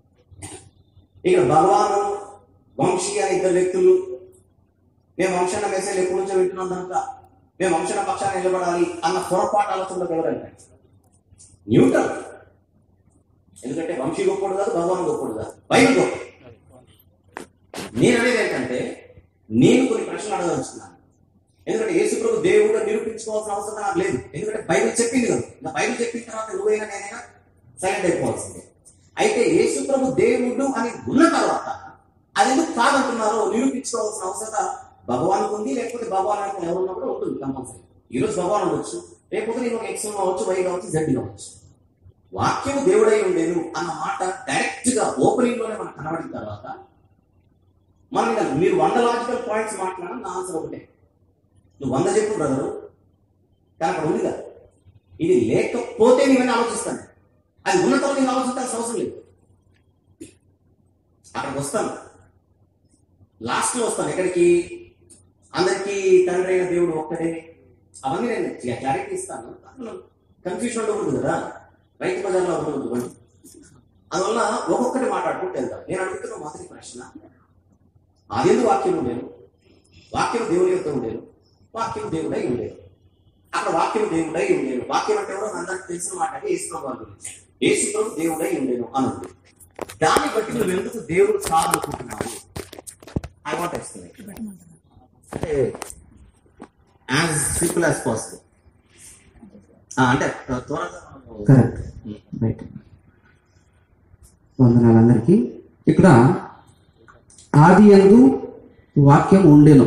ఇక్కడ భగవాను వంశీ అనే ఇద్దరు వ్యక్తులు మేము వంశాన మెసేజ్ ఎప్పటి నుంచో వింటున్నాం కనుక మేము వంశన పక్షాన్ని నిలబడాలి అన్న పొరపాటు ఆలోచనలోకి ఎవరంటే న్యూటన్ ఎందుకంటే వంశీ గొప్పడు కాదు భగవాన్ గొప్పడు కాదు బైబిల్ గొప్ప నేను అనేది ఏంటంటే నేను కొన్ని ప్రశ్నలు అడగదలుచుకున్నాను ఎందుకంటే యేసుప్రభు దేవుడు నిరూపించుకోవాల్సిన అవసరం నాకు లేదు ఎందుకంటే బైబిల్ చెప్పింది కదా ఇంకా బైబిల్ చెప్పిన తర్వాత నువ్వైనా నేనైనా సైలెంట్ అయిపోవాల్సిందే అయితే యేసుప్రభు దేవుడు అని ఉన్న తర్వాత అది ఎందుకు కాదంటున్నారో నిరూపించుకోవాల్సిన అవసరం భగవానికి ఉంది లేకపోతే భగవాన్ అంటే ఎవరున్నా కూడా ఉంటుంది కంపల్సరీ ఈ రోజు భగవాన్ ఉండొచ్చు లేకపోతే నేను ఒక ఎక్స్ కావచ్చు వై కావచ్చు జెడ్ కావచ్చు వాక్యం దేవుడై ఉండేను అన్న మాట డైరెక్ట్ గా ఓపెనింగ్ లోనే మనకు కనబడిన తర్వాత మనం ఇంకా మీరు వంద లాజికల్ పాయింట్స్ మాట్లాడిన నా ఆన్సర్ ఒకటే నువ్వు వంద చెప్పు బ్రదరు కానీ అక్కడ ఉంది కదా ఇది లేకపోతే నీవన్నీ ఆలోచిస్తాను అది ఉన్న తర్వాత నేను ఆలోచించాల్సిన అవసరం లేదు అక్కడికి వస్తాను లాస్ట్ లో వస్తాను ఎక్కడికి అందరికీ తండ్రి అయిన దేవుడు ఒక్కడే అవన్నీ నేను క్లారిటీ ఇస్తాను కన్ఫ్యూషన్ ఉండకూడదు కదా రైతు బజార్లో ఉండకూడదు బండి అందువల్ల ఒక్కొక్కటి మాట్లాడుకుంటూ వెళ్తాను నేను అడుగుతున్న మొదటి ప్రశ్న అదేందు వాక్యం ఉండేను వాక్యం దేవుని యొక్క ఉండేను వాక్యం దేవుడై ఉండేను అక్కడ వాక్యం దేవుడై ఉండేను వాక్యం అంటే ఎవరో అందరికి తెలిసిన మాట అంటే యేసు వారి గురించి యేసు ప్రభు దేవుడై ఉండేను అని ఉంది దాన్ని బట్టి నువ్వు ఎందుకు దేవుడు కాదనుకుంటున్నావు ఐ వాంట్ ఎక్స్ప్లెయిన్ అంటే యాజ్ సింపుల్ యాజ్ పాసిబుల్ అంటే త్వరగా కరెక్ట్ రైట్ వందనాలు అందరికీ ఇక్కడ ఆది యందు వాక్యం ఉండెను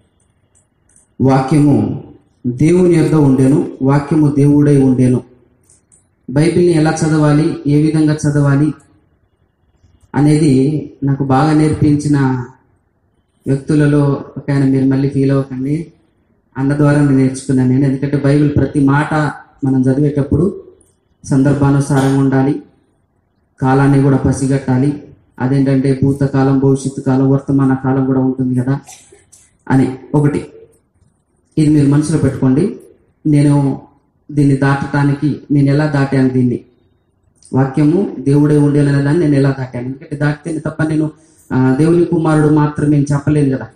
వాక్యము దేవుని యొద్ద ఉండెను వాక్యము దేవుడై ఉండెను బైబిల్ని ఎలా చదవాలి ఏ విధంగా చదవాలి అనేది నాకు బాగా నేర్పించిన వ్యక్తులలో ఒక ఆయన మీరు మళ్ళీ ఫీల్ అవ్వకండి అన్న ద్వారా నేను నేర్చుకున్నాను నేను ఎందుకంటే బైబిల్ ప్రతి మాట మనం చదివేటప్పుడు సందర్భానుసారంగా ఉండాలి కాలాన్ని కూడా పసిగట్టాలి అదేంటంటే భూతకాలం భవిష్యత్తు కాలం వర్తమాన కాలం కూడా ఉంటుంది కదా అని ఒకటి ఇది మీరు మనసులో పెట్టుకోండి నేను దీన్ని దాటటానికి నేను ఎలా దాటాను దీన్ని వాక్యము దేవుడే ఉండేననే దాన్ని నేను ఎలా దాటాను ఎందుకంటే దాటితే తప్ప నేను ఆ, దేవుని కుమారుడు మాత్రం నేను చెప్పలేను కదా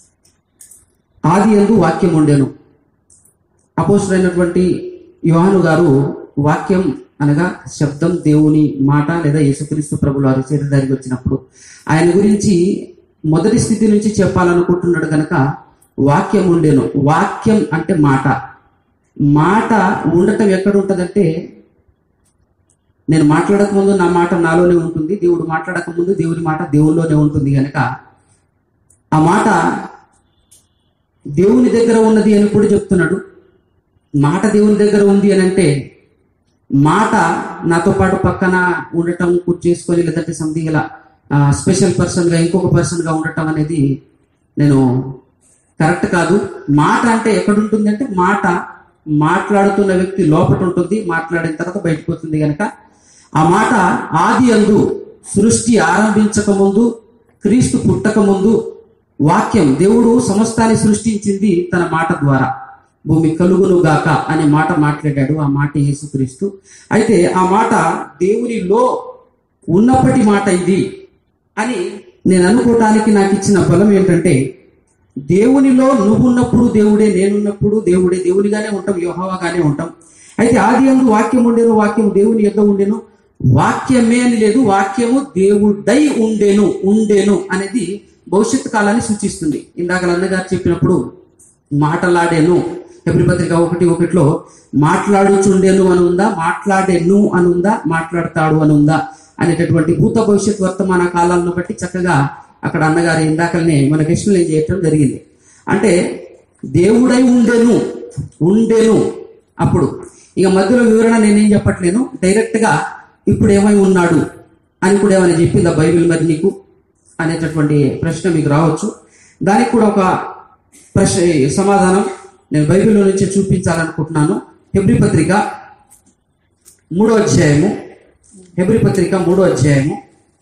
ఆది ఎందు వాక్యం ఉండేను అపోసుడైనటువంటి యోహాను గారు వాక్యం అనగా శబ్దం దేవుని మాట లేదా యేసుక్రీస్తు ప్రభులు వారి శరీరానికి వచ్చినప్పుడు ఆయన గురించి మొదటి స్థితి నుంచి చెప్పాలనుకుంటున్నాడు కనుక వాక్యం ఉండెను వాక్యం అంటే మాట మాట ఉండటం ఎక్కడ ఉంటదంటే నేను మాట్లాడక ముందు నా మాట నాలోనే ఉంటుంది దేవుడు మాట్లాడక ముందు దేవుడి మాట దేవుల్లోనే ఉంటుంది కనుక ఆ మాట దేవుని దగ్గర ఉన్నది అని కూడా చెప్తున్నాడు మాట దేవుని దగ్గర ఉంది అని అంటే మాట నాతో పాటు పక్కన ఉండటం కూర్చు చేసుకొని లేదంటే సంథింగ్ ఇలా స్పెషల్ పర్సన్ గా ఇంకొక పర్సన్ గా ఉండటం అనేది నేను కరెక్ట్ కాదు మాట అంటే ఎక్కడ ఉంటుంది అంటే మాట మాట్లాడుతున్న వ్యక్తి లోపల ఉంటుంది మాట్లాడిన తర్వాత బయటకు వస్తుంది కనుక ఆ మాట ఆది అందు సృష్టి ఆరంభించక ముందు క్రీస్తు పుట్టక ముందు వాక్యం దేవుడు సమస్తాన్ని సృష్టించింది తన మాట ద్వారా భూమి కలుగును గాక అనే మాట మాట్లాడాడు ఆ మాట యేసుక్రీస్తు అయితే ఆ మాట దేవునిలో ఉన్నప్పటి మాట ఇది అని నేను అనుకోవటానికి నాకు ఇచ్చిన బలం ఏంటంటే దేవునిలో నువ్వున్నప్పుడు దేవుడే నేనున్నప్పుడు దేవుడే దేవునిగానే ఉంటాం యోహవాగానే ఉంటాం అయితే ఆది అందు వాక్యం ఉండేను వాక్యం దేవుని యొక్క ఉండెను వాక్యమే అని లేదు వాక్యము దేవుడై ఉండెను ఉండెను అనేది భవిష్యత్ కాలాన్ని సూచిస్తుంది ఇందాక అన్నగారు చెప్పినప్పుడు మాటలాడేను ఎబ్రి పత్రిక ఒకటి ఒకటిలో మాట్లాడుచుండెను అని ఉందా మాట్లాడేను అని ఉందా మాట్లాడతాడు అని ఉందా అనేటటువంటి భూత భవిష్యత్ వర్తమాన కాలాలను బట్టి చక్కగా అక్కడ అన్నగారు ఇందాకనే మనకి ఎక్స్ప్లెయిన్ చేయటం జరిగింది అంటే దేవుడై ఉండెను ఉండెను అప్పుడు ఇక మధ్యలో వివరణ నేనేం చెప్పట్లేను డైరెక్ట్ గా ఇప్పుడు ఏమై ఉన్నాడు అని కూడా ఏమైనా చెప్పిందా బైబిల్ మరి నీకు అనేటటువంటి ప్రశ్న మీకు రావచ్చు దానికి కూడా ఒక ప్రశ్న సమాధానం నేను బైబిల్లో నుంచి చూపించాలనుకుంటున్నాను హెబ్రి పత్రిక మూడో అధ్యాయము హెబ్రి పత్రిక మూడో అధ్యాయము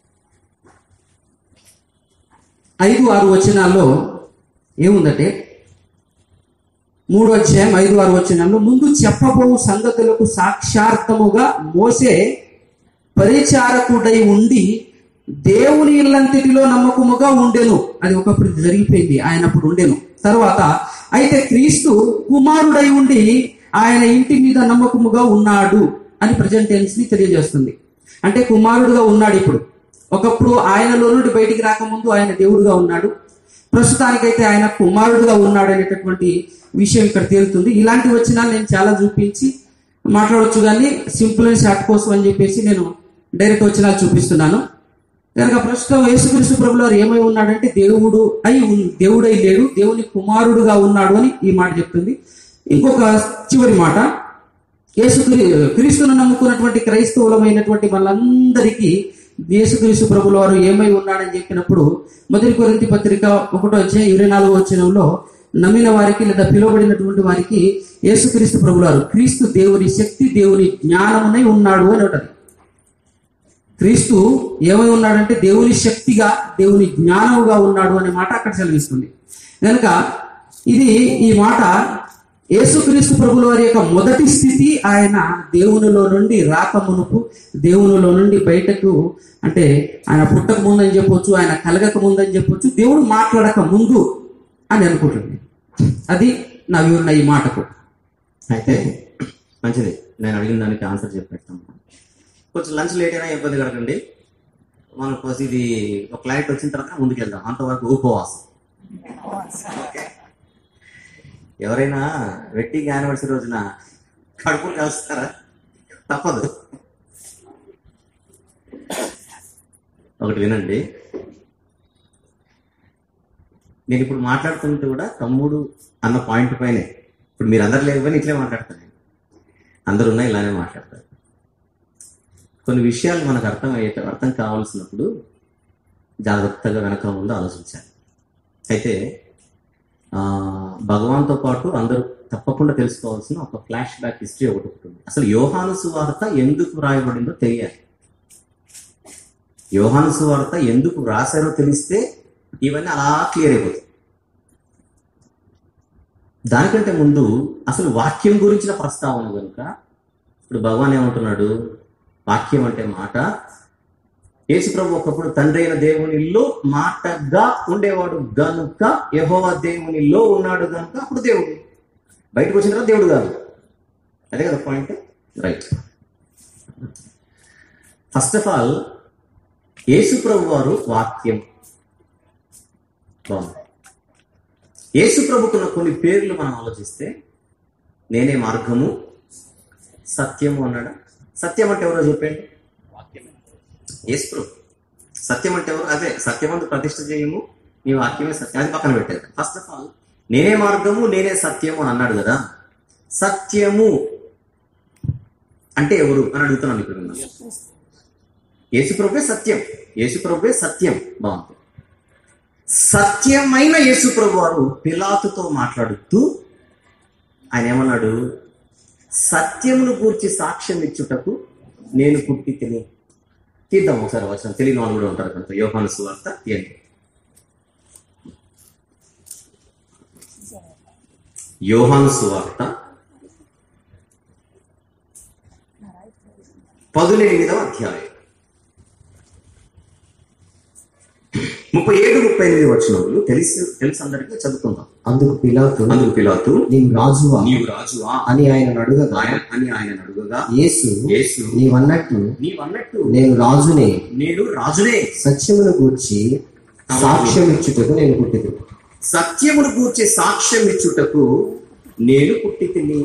ఐదు ఆరు వచనాల్లో ఏముందంటే మూడో అధ్యాయం ఐదు ఆరు వచనాల్లో ముందు చెప్పబో సంగతులకు సాక్షార్థముగా మోసే పరిచారకుడై ఉండి దేవుని ఇల్లంతటిలో నమ్మకముగా ఉండెను అది ఒకప్పుడు జరిగిపోయింది ఆయన అప్పుడు ఉండెను తర్వాత అయితే క్రీస్తు కుమారుడై ఉండి ఆయన ఇంటి మీద నమ్మకముగా ఉన్నాడు అని ప్రజెంట్ టెన్స్ ని తెలియజేస్తుంది అంటే కుమారుడుగా ఉన్నాడు ఇప్పుడు ఒకప్పుడు ఆయనలో నుండి బయటికి రాకముందు ఆయన దేవుడుగా ఉన్నాడు ప్రస్తుతానికైతే ఆయన కుమారుడుగా ఉన్నాడు అనేటటువంటి విషయం ఇక్కడ తేలుతుంది ఇలాంటి వచ్చినా నేను చాలా చూపించి మాట్లాడొచ్చు కానీ సింపుల్ అండ్ షార్ట్ కోసం అని చెప్పేసి నేను డైరెక్ట్ వచ్చినా చూపిస్తున్నాను కనుక ప్రస్తుతం యేసుక్రీస్తు ప్రభులు వారు ఏమై ఉన్నాడంటే దేవుడు అయి ఉన్- దేవుడై లేడు దేవుని కుమారుడుగా ఉన్నాడు అని ఈ మాట చెప్తుంది ఇంకొక చివరి మాట యేసు క్రీస్తును నమ్ముకున్నటువంటి క్రైస్తవులమైనటువంటి వాళ్ళందరికీ యేసుక్రీస్తు ప్రభుల వారు ఏమై ఉన్నాడని చెప్పినప్పుడు మొదటి కొరింతి పత్రిక ఒకటో వచ్చే ఇరవై నాలుగో వచ్చినంలో నమ్మిన వారికి లేదా పిలువబడినటువంటి వారికి యేసుక్రీస్తు ప్రభుల వారు క్రీస్తు దేవుని శక్తి దేవుని జ్ఞానమునై ఉన్నాడు అని ఉంటది క్రీస్తు ఏమై ఉన్నాడంటే దేవుని శక్తిగా దేవుని జ్ఞానముగా ఉన్నాడు అనే మాట అక్కడ సెలవిస్తుంది కనుక ఇది ఈ మాట యేసుక్రీస్తు ప్రభుల వారి యొక్క మొదటి స్థితి ఆయన దేవునిలో నుండి రాక మునుపు దేవునిలో నుండి బయటకు అంటే ఆయన పుట్టక ముందని చెప్పొచ్చు ఆయన కలగక ముందని చెప్పొచ్చు దేవుడు మాట్లాడక ముందు అని అనుకుంటుంది అది నా వివరణ ఈ మాటకు అయితే మంచిది నేను అడిగిన దానికి ఆన్సర్ చెప్పేస్తాను కొంచెం లంచ్ లేట్ అయినా ఇబ్బంది కడగండి మనం కోసం ఇది ఒక ఫ్లైట్ వచ్చిన తర్వాత ముందుకెళ్దాం అంతవరకు ఉపవాసం ఓకే ఎవరైనా వెట్టింగ్ యానివర్సరీ రోజున కడుపులు కాలుస్తారా తప్పదు ఒకటి వినండి నేను ఇప్పుడు మాట్లాడుతుంటే కూడా తమ్ముడు అన్న పాయింట్ పైనే ఇప్పుడు మీరు అందరు లేకపోయినా ఇట్లే మాట్లాడతాను నేను. అందరు ఉన్నా ఇలానే మాట్లాడతారు కొన్ని విషయాలు మనకు అర్థం అయ్యే అర్థం కావాల్సినప్పుడు జాగ్రత్తగా వెనక ముందు ఆలోచించాలి అయితే ఆ, భగవాన్తో పాటు అందరూ తప్పకుండా తెలుసుకోవాల్సిన ఒక ఫ్లాష్ బ్యాక్ హిస్టరీ ఒకటి ఉంటుంది అసలు యోహాను సువార్త ఎందుకు రాయబడిందో తెలియాలి యోహాను సువార్త ఎందుకు రాశారో తెలిస్తే ఇవన్నీ అలా క్లియర్ అయిపోతాయి దానికంటే ముందు అసలు వాక్యం గురించిన ప్రస్తావన కనుక ఇప్పుడు భగవాన్ ఏమంటున్నాడు వాక్యం అంటే మాట యేసు ప్రభు ఒకప్పుడు తండ్రి అయిన దేవునిలో మాటగా ఉండేవాడు గనుక యెహోవా దేవునిలో ఉన్నాడు గనుక అప్పుడు దేవుడు బయటకు వచ్చిన తర్వాత దేవుడు కాదు అదే కదా point right first of all యేసు ప్రభు వారు వాక్యం బాగుంది యేసు ప్రభుకున్న కొన్ని పేర్లు మనం ఆలోచిస్తే నేనే మార్గము సత్యము అన్నాడు సత్యం అంటే ఎవరో చెప్పండి యేసు ప్రభు సత్యం అంటే ఎవరు అదే సత్యమందు ప్రతిష్ఠ చేయము నీ వాక్యమే సత్యం అది పక్కన పెట్టారు ఫస్ట్ ఆఫ్ ఆల్ నేనే మార్గము నేనే సత్యము అని అన్నాడు కదా సత్యము అంటే ఎవరు అని అడుగుతున్నాను ఇప్పుడు మిమ్మల్ని. యేసుప్రభువే సత్యం యేసుప్రభువే సత్యం బాగుంది సత్యమైన యేసుప్రభు వారు పిలాతుతో మాట్లాడుతూ ఆయన ఏమన్నాడు సత్యమును గూర్చి సాక్ష్యం ఇచ్చుటకు నేను పుట్టి తిని తీద్దాం ఒకసారి వచ్చిన తెలియని వాళ్ళు కూడా ఉంటారు కనుక యోహాను సువార్త తీయండి యోహాను సువార్త పదునెనిమిదవ అధ్యాయం ముప్పై ఏడు ముప్పై ఎనిమిది వచ్చినప్పుడు తెలిసి తెలిసి అందరికీ చదువుకుందాం అందుకు పిలాతు అందుకు పిలాతు నీవు రాజువా నీవు రాజువా అని ఆయన అడుగగా ఆయన అని ఆయన అడుగగా యేసు యేసు నీవన్నట్టు నీవన్నట్టు నేను రాజునే నేను రాజునే సత్యమును గూర్చి సాక్ష్యం ఇచ్చుటకు నేను పుట్టిదు సత్యమును గూర్చి సాక్ష్యం ఇచ్చుటకు నేను పుట్టి తిని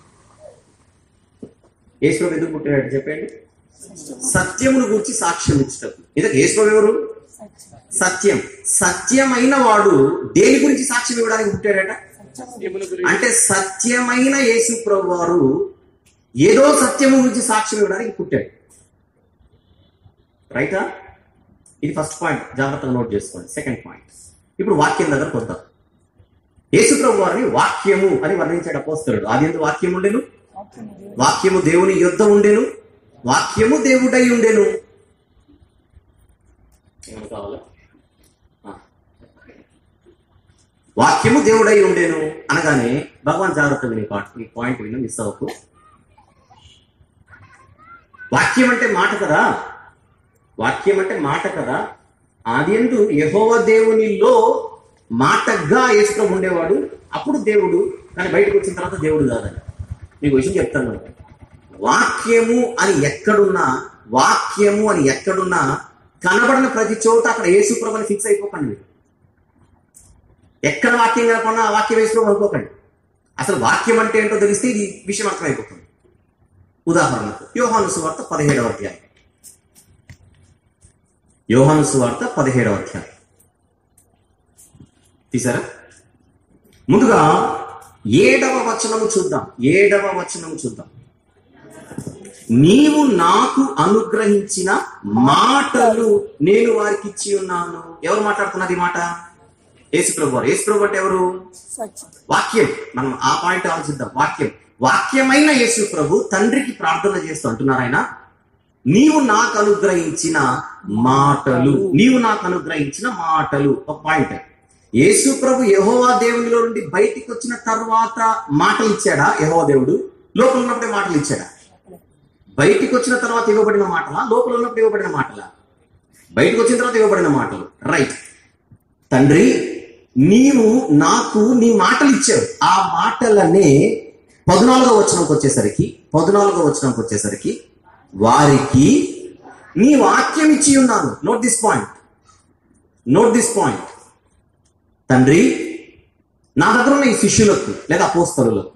యేసుప్రభు ఎందుకు పుట్టాడు చెప్పండి సత్యమును గూర్చి సాక్ష్యం ఇచ్చుటకు ఇంతకు యేసుప్రభు ఎవరు సత్యం సత్యమైన వాడు దేని గురించి సాక్ష్యం ఇవ్వడానికి పుట్టాడట అంటే సత్యమైన యేసు ప్రభు వారు ఏదో సత్యము గురించి సాక్ష్యం ఇవ్వడానికి పుట్టాడు రైటా ఇది ఫస్ట్ పాయింట్ జాగ్రత్తగా నోట్ చేసుకోండి సెకండ్ పాయింట్ ఇప్పుడు వాక్యం దగ్గరకు వద్దాం యేసు ప్రభు వారిని వాక్యము అని వర్ణించాడు అపోస్తలుడు అది ఎందుకు వాక్యం ఉండేను వాక్యము దేవుని యుద్ధ ఉండేను వాక్యము దేవుడై ఉండేను ఏమన్నా కావాలా? ఆ. వాక్యము దేవుడై ఉండేను అనగానే భగవాన్ జాగ్రత్త విని పాట ఈ పాయింట్ విని మిస్ అవ్వకు వాక్యం అంటే మాట కదా వాక్యం అంటే మాట కదా ఆది ఎందు యహోవ దేవునిలో మాటగా యేసుప్రభు ఉండేవాడు అప్పుడు దేవుడు కానీ బయటకు వచ్చిన తర్వాత దేవుడు కాదని మీకు విషయం చెప్తాను వాక్యము అని ఎక్కడున్నా వాక్యము అని ఎక్కడున్నా కనబడిన ప్రతి చోట అక్కడ యేసుప్రభు అని ఫిక్స్ అయిపోకండి మీరు ఎక్కడ వాక్యం కనపడినా ఆ వాక్యం యేసుప్రభు అనుకోకండి అసలు వాక్యం అంటే ఏంటో తెలిస్తే ఇది విషయం అర్థమైపోతుంది ఉదాహరణకు యోహాను సువార్త పదిహేడవ అధ్యాయం యోహాను సువార్త పదిహేడవ అధ్యాయం తీసారా ముందుగా ఏడవ వచనము చూద్దాం ఏడవ వచనము చూద్దాం నీవు నాకు అనుగ్రహించిన మాటలు నేను వారికి ఇచ్చి ఉన్నాను ఎవరు మాట్లాడుతున్నారు ఈ మాట యేసుప్రభు వారు యేసుప్రభు అంటే ఎవరు వాక్యం మనం ఆ పాయింట్ ఆలోచిద్దాం వాక్యం వాక్యమైన యేసు ప్రభు తండ్రికి ప్రార్థన చేస్తూ అంటున్నారు ఆయన నీవు నాకు అనుగ్రహించిన మాటలు నీవు నాకు అనుగ్రహించిన మాటలు ఒక పాయింట్ యేసు ప్రభు యహోవా దేవునిలో నుండి బయటికి వచ్చిన తర్వాత మాటలు ఇచ్చాడా యహోవా దేవుడు లోపల ఉన్నప్పుడే మాటలు ఇచ్చాడా బయటికి వచ్చిన తర్వాత ఇవ్వబడిన మాటలా లోపల ఉన్నప్పుడు ఇవ్వబడిన మాటలా బయటకు వచ్చిన తర్వాత ఇవ్వబడిన మాటలు రైట్ తండ్రి నీవు నాకు నీ మాటలు ఇచ్చావు ఆ మాటలనే పద్నాలుగో వచనంకి వచ్చేసరికి పద్నాలుగో వచనంకి వచ్చేసరికి వారికి నీ వాక్యం ఇచ్చి ఉన్నాను note this point note this point తండ్రి నా దగ్గర ఉన్న ఈ శిష్యులకు లేదా అపోస్తలులకు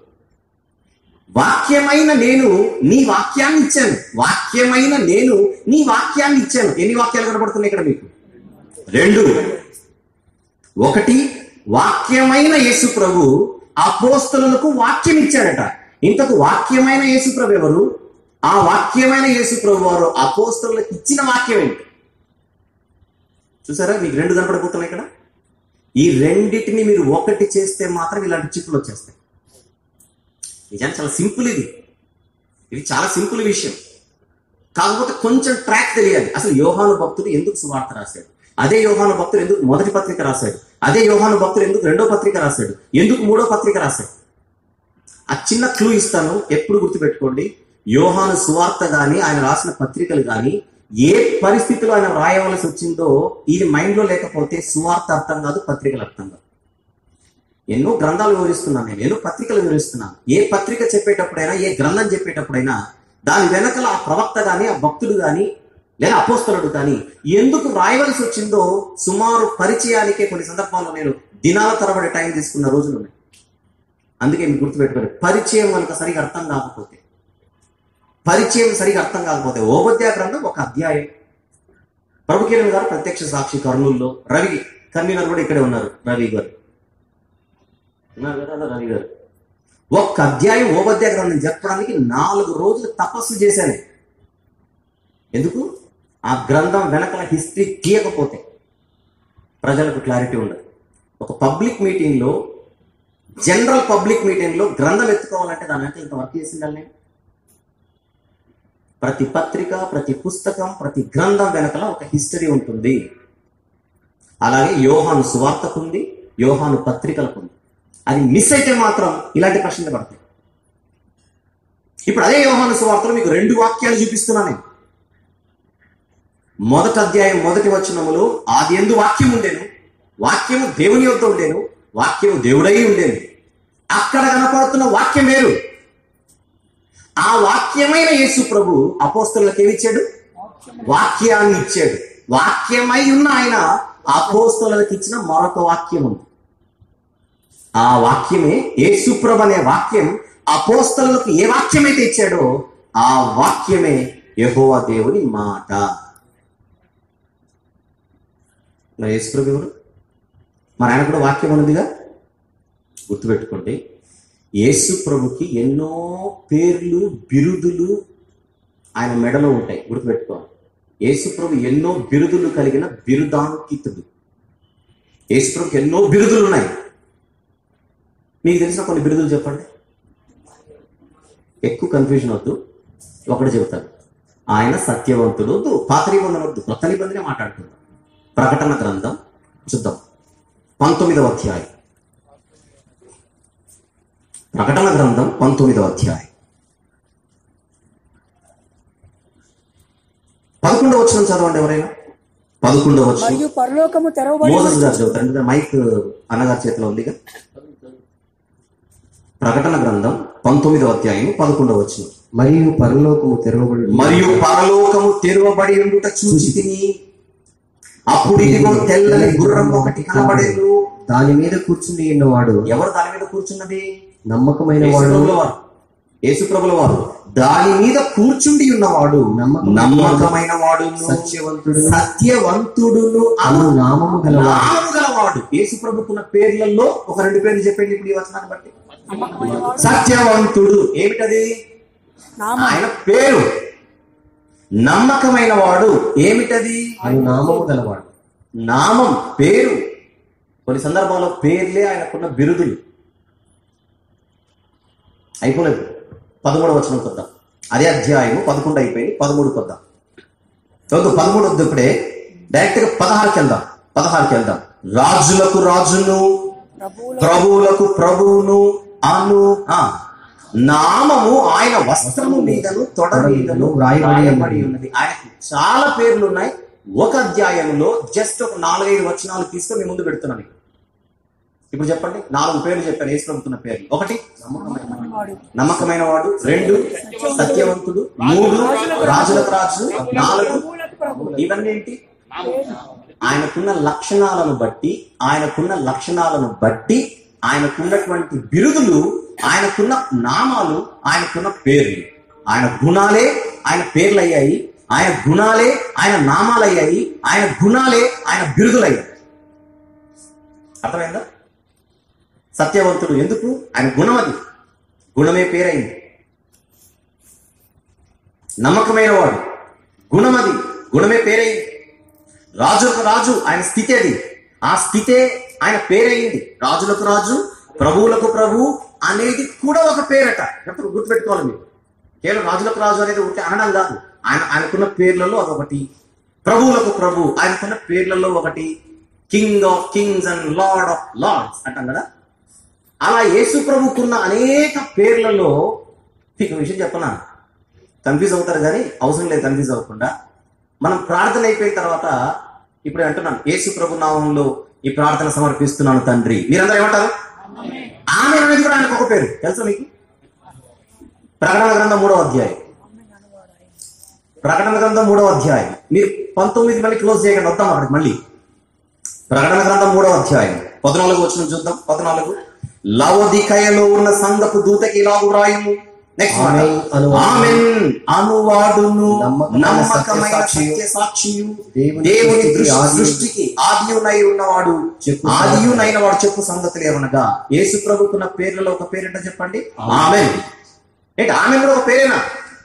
వాక్యమైన నేను నీ వాక్యాన్ని ఇచ్చాను వాక్యమైన నేను నీ వాక్యాన్ని ఇచ్చాను ఎన్ని వాక్యాలు కనబడుతున్నాయి ఇక్కడ మీకు రెండు ఒకటి వాక్యమైన యేసు ప్రభు అపోస్తలులకు వాక్యం ఇచ్చాడట ఇంతకు వాక్యమైన యేసు ప్రభు ఎవరు ఆ వాక్యమైన యేసు ప్రభు వారు అపోస్తలులకు ఇచ్చిన వాక్యం ఏంటి చూసారా మీకు రెండు కనపడబోతున్నాయి ఇక్కడ ఈ రెండిటిని మీరు ఒకటి చేస్తే మాత్రం ఇలాంటి చిక్కులు వచ్చేస్తాయి నిజానికి చాలా సింపుల్ ఇది ఇది చాలా సింపుల్ విషయం కాకపోతే కొంచెం ట్రాక్ తెలియాలి అసలు యోహాను భక్తుడు ఎందుకు సువార్త రాశాడు అదే యోహాను భక్తుడు ఎందుకు మొదటి పత్రిక రాశాడు అదే యోహాను భక్తుడు ఎందుకు రెండో పత్రిక రాశాడు ఎందుకు మూడో పత్రిక రాశాడు ఆ చిన్న క్లూ ఇస్తాను ఎప్పుడు గుర్తుపెట్టుకోండి యోహాను సువార్త గాని ఆయన రాసిన పత్రికలు గాని ఏ పరిస్థితిలో ఆయన రాయవలసి వచ్చిందో ఇది మైండ్ లో లేకపోతే సువార్త అర్థం కాదు పత్రికలు అర్థం కాదు ఎన్నో గ్రంథాలు వివరిస్తున్నాను నేను ఎన్నో పత్రికలు వివరిస్తున్నాను ఏ పత్రిక చెప్పేటప్పుడైనా ఏ గ్రంథం చెప్పేటప్పుడైనా దాని వెనకల ఆ ప్రవక్త గాని ఆ భక్తుడు గాని లేదా అపోస్తలుడు కానీ ఎందుకు రాయవలసి వచ్చిందో సుమారు పరిచయానికే కొన్ని సందర్భాల్లో నేను దినాల తరబడి టైం తీసుకున్న రోజులు ఉన్నాయి అందుకే మీకు గుర్తుపెట్టుకోండి పరిచయం కనుక సరిగా అర్థం కాకపోతే పరిచయం సరిగా అర్థం కాకపోతే ఓపద్యా గ్రంథం ఒక అధ్యాయం ప్రభు కిరణ్ గారు ప్రత్యక్ష సాక్షి కర్నూలులో రవి కన్వీనర్ కూడా ఇక్కడే ఉన్నారు రవి గారు ఉన్నారు కదా రవి గారు ఒక్క అధ్యాయం ఓపద్యా గ్రంథం చెప్పడానికి నాలుగు రోజులు తపస్సు చేశాను ఎందుకు ఆ గ్రంథం వెనకల హిస్టరీ తీయకపోతే ప్రజలకు క్లారిటీ ఉండదు ఒక పబ్లిక్ మీటింగ్లో జనరల్ పబ్లిక్ మీటింగ్లో గ్రంథం ఎత్తుకోవాలంటే దాని వెనక ఇంత వర్క్ చేసిండాలి నేను ప్రతి పత్రిక ప్రతి పుస్తకం ప్రతి గ్రంథం వెనకల ఒక హిస్టరీ ఉంటుంది అలాగే యోహాను సువార్తకు ఉంది యోహాను పత్రికలకు ఉంది అది మిస్ అయితే మాత్రం ఇలాంటి ప్రశ్నలు పడతాయి ఇప్పుడు అదే యోహాను సువార్తలో మీకు రెండు వాక్యాలు చూపిస్తున్నా నేను మొదటి అధ్యాయం మొదటి వచనములో ఆది ఎందు వాక్యం ఉండేను వాక్యము దేవుని యొద్ద ఉండేను వాక్యము దేవుడై ఉండేను అక్కడ కనపడుతున్న వాక్యం వేరు ఆ వాక్యమైన యేసు ప్రభు అపోస్తలకు ఏమిచ్చాడు వాక్యాన్ని ఇచ్చాడు వాక్యమై ఉన్న ఆయన అపోస్తలకు ఇచ్చిన మరొక వాక్యం ఉంది ఆ వాక్యమే యేసుప్రభు అనే వాక్యం అపోస్తలకు ఏ వాక్యమైతే ఇచ్చాడో ఆ వాక్యమే యెహోవా దేవుని మాట మరి యేసుప్రభు ఎవరు మరి ఆయన కూడా వాక్యం ఉన్నదిగా గుర్తుపెట్టుకోండి యేసు ప్రభుకి ఎన్నో పేర్లు బిరుదులు ఆయన మెడలో ఉంటాయి గుర్తుపెట్టుకోవాలి యేసు ప్రభు ఎన్నో బిరుదులు కలిగిన బిరుదాంకితుడు యేసు ప్రభుకి ఎన్నో బిరుదులు ఉన్నాయి మీకు తెలిసిన కొన్ని బిరుదులు చెప్పండి ఎక్కువ కన్ఫ్యూజన్ వద్దు ఒకటి చెబుతాను ఆయన సత్యవంతుడు వద్దు పాత నిబంధన వద్దు కొత్త నిబంధనే మాట్లాడుకుందాం ప్రకటన గ్రంథం చూద్దాం పంతొమ్మిదవ అధ్యాయం ప్రకటన గ్రంథం పంతొమ్మిదవ అధ్యాయం పదకొండవ వచ్చిన చదవండి ఎవరైనా పదకొండవ వచ్చిన మరియు పరలోకము తెరవబడి మోసస్ గారు చదువుతారు ఎందుకంటే మైక్ అన్నగారి చేతిలో ఉందిగా ప్రకటన గ్రంథం పంతొమ్మిదవ అధ్యాయం పదకొండవ వచ్చిన మరియు పరలోకము తెరవబడి మరియు పరలోకము తెరవబడి ఉండుట చూచి తిని అప్పుడు ఇదిగో తెల్లని గుర్రం ఒకటి కనబడేను దాని మీద కూర్చుని ఉన్నవాడు ఎవరు దాని మీద కూర్చున్నది నమ్మకమైన వాడు యేసుప్రభుల వారు యేసుప్రభుల వారు దాని మీద కూర్చుండి ఉన్నవాడు నమ్మకమైన నమ్మకమైన వాడు సత్యవంతుడు సత్యవంతుడును అను నామము గలవాడు నామము గలవాడు యేసు ప్రభుకున్న పేర్లలో ఒక రెండు పేర్లు చెప్పండి ఇప్పుడు ఈ వచనాన్ని బట్టి సత్యవంతుడు ఏమిటది నామం ఆయన పేరు నమ్మకమైన వాడు ఏమిటది అను నామము గలవాడు నామం పేరు కొన్ని సందర్భాల్లో పేర్లే ఆయనకున్న బిరుదులు అయిపోలేదు పదమూడు వచనం కొద్దాం అదే అధ్యాయము పదకొండు అయిపోయి పదమూడు కొద్దాం వద్దు పదమూడు వద్దు ఇప్పుడే డైరెక్ట్ గా పదహారుకి వెళ్దాం పదహారుకి వెళ్దాం రాజులకు రాజును ప్రభువుల ప్రభువులకు ప్రభువును అను ఆ, నామము ఆయన వస్త్రము మీదను తొడ మీదను వ్రాయబడి రాయబడి ఉన్నది ఆయనకు చాలా పేర్లు ఉన్నాయి ఒక అధ్యాయంలో జస్ట్ ఒక నాలుగైదు వచనాలు తీసుకొని మీ ముందు పెడుతున్నాను ఇప్పుడు చెప్పండి నాలుగు పేర్లు చెప్పారు యేసు ప్రభుకున్న పేర్లు ఒకటి వాడు నమ్మకమైన వాడు రెండు సత్యవంతుడు మూడు రాజులకు రాజు నాలుగు ఇవన్నీ ఏంటి ఆయనకున్న లక్షణాలను బట్టి ఆయనకున్న లక్షణాలను బట్టి ఆయనకున్నటువంటి బిరుదులు ఆయనకున్న నామాలు ఆయనకున్న పేర్లు ఆయన గుణాలే ఆయన పేర్లు అయ్యాయి ఆయన గుణాలే ఆయన నామాలు అయ్యాయి ఆయన గుణాలే ఆయన బిరుదులయ్యాయి అర్థమైందా సత్యవంతుడు ఎందుకు ఆయన గుణం అది గుణమే పేరైంది నమ్మకమైన వాడు గుణం అది గుణమే పేరైంది రాజులకు రాజు ఆయన స్థితి అది ఆ స్థితే ఆయన పేరయింది రాజులకు రాజు ప్రభువులకు ప్రభు అనేది కూడా ఒక పేరట ఎప్పుడు గుర్తుపెట్టుకోవాలి మీరు కేవలం రాజులకు రాజు అనేది ఒకటి అనడం కాదు ఆయన ఆయనకున్న పేర్లలో అదొకటి ప్రభువులకు ప్రభు ఆయనకున్న పేర్లలో ఒకటి king of kings and lord of lords అంటాం కదా అలా యేసు ప్రభుకున్న అనేక పేర్లలో మీకు విషయం చెప్పనా కన్ఫ్యూజ్ అవుతారు కానీ అవసరం లేదు కన్ఫ్యూజ్ అవ్వకుండా మనం ప్రార్థన అయిపోయిన తర్వాత ఇప్పుడు అంటున్నాను యేసు ప్రభు నామంలో ఈ ప్రార్థన సమర్పిస్తున్నాను తండ్రి మీరందరూ ఏమంటారు ఆమె అనేది కూడా ఆయనకు ఒక పేరు తెలుసా మీకు ప్రకటన గ్రంథం మూడో అధ్యాయం ప్రకటన గ్రంథం మూడవ అధ్యాయం మీరు పంతొమ్మిది మళ్ళీ క్లోజ్ చేయకండి వద్దాం అక్కడికి మళ్ళీ ప్రకటన గ్రంథం మూడవ అధ్యాయం పద్నాలుగు వచ్చిన చూద్దాం పద్నాలుగు లవదికయలో ఉన్న సంగపు దూతకి ఇలాగు రాయము నెక్స్ట్ ఆమేన్ అనువాడు. ఆమెన్ అనువాడును నమ్మకమైన నమ్మకమైన సత్యసాక్షియు, సత్య సాక్షియు దేవుని దేవుని సృష్టికి దృష్టి- ఆదియు- సృష్టికి ఆదియునై ఉన్నవాడు చెప్పు ఆదియునైన వాడు చెప్పు సంగతులు ఏమనగా యేసు ప్రభుకున్న పేర్లలో ఒక పేరేంటో చెప్పండి ఆమెన్ ఏంటి ఆమె కూడా ఒక పేరేనా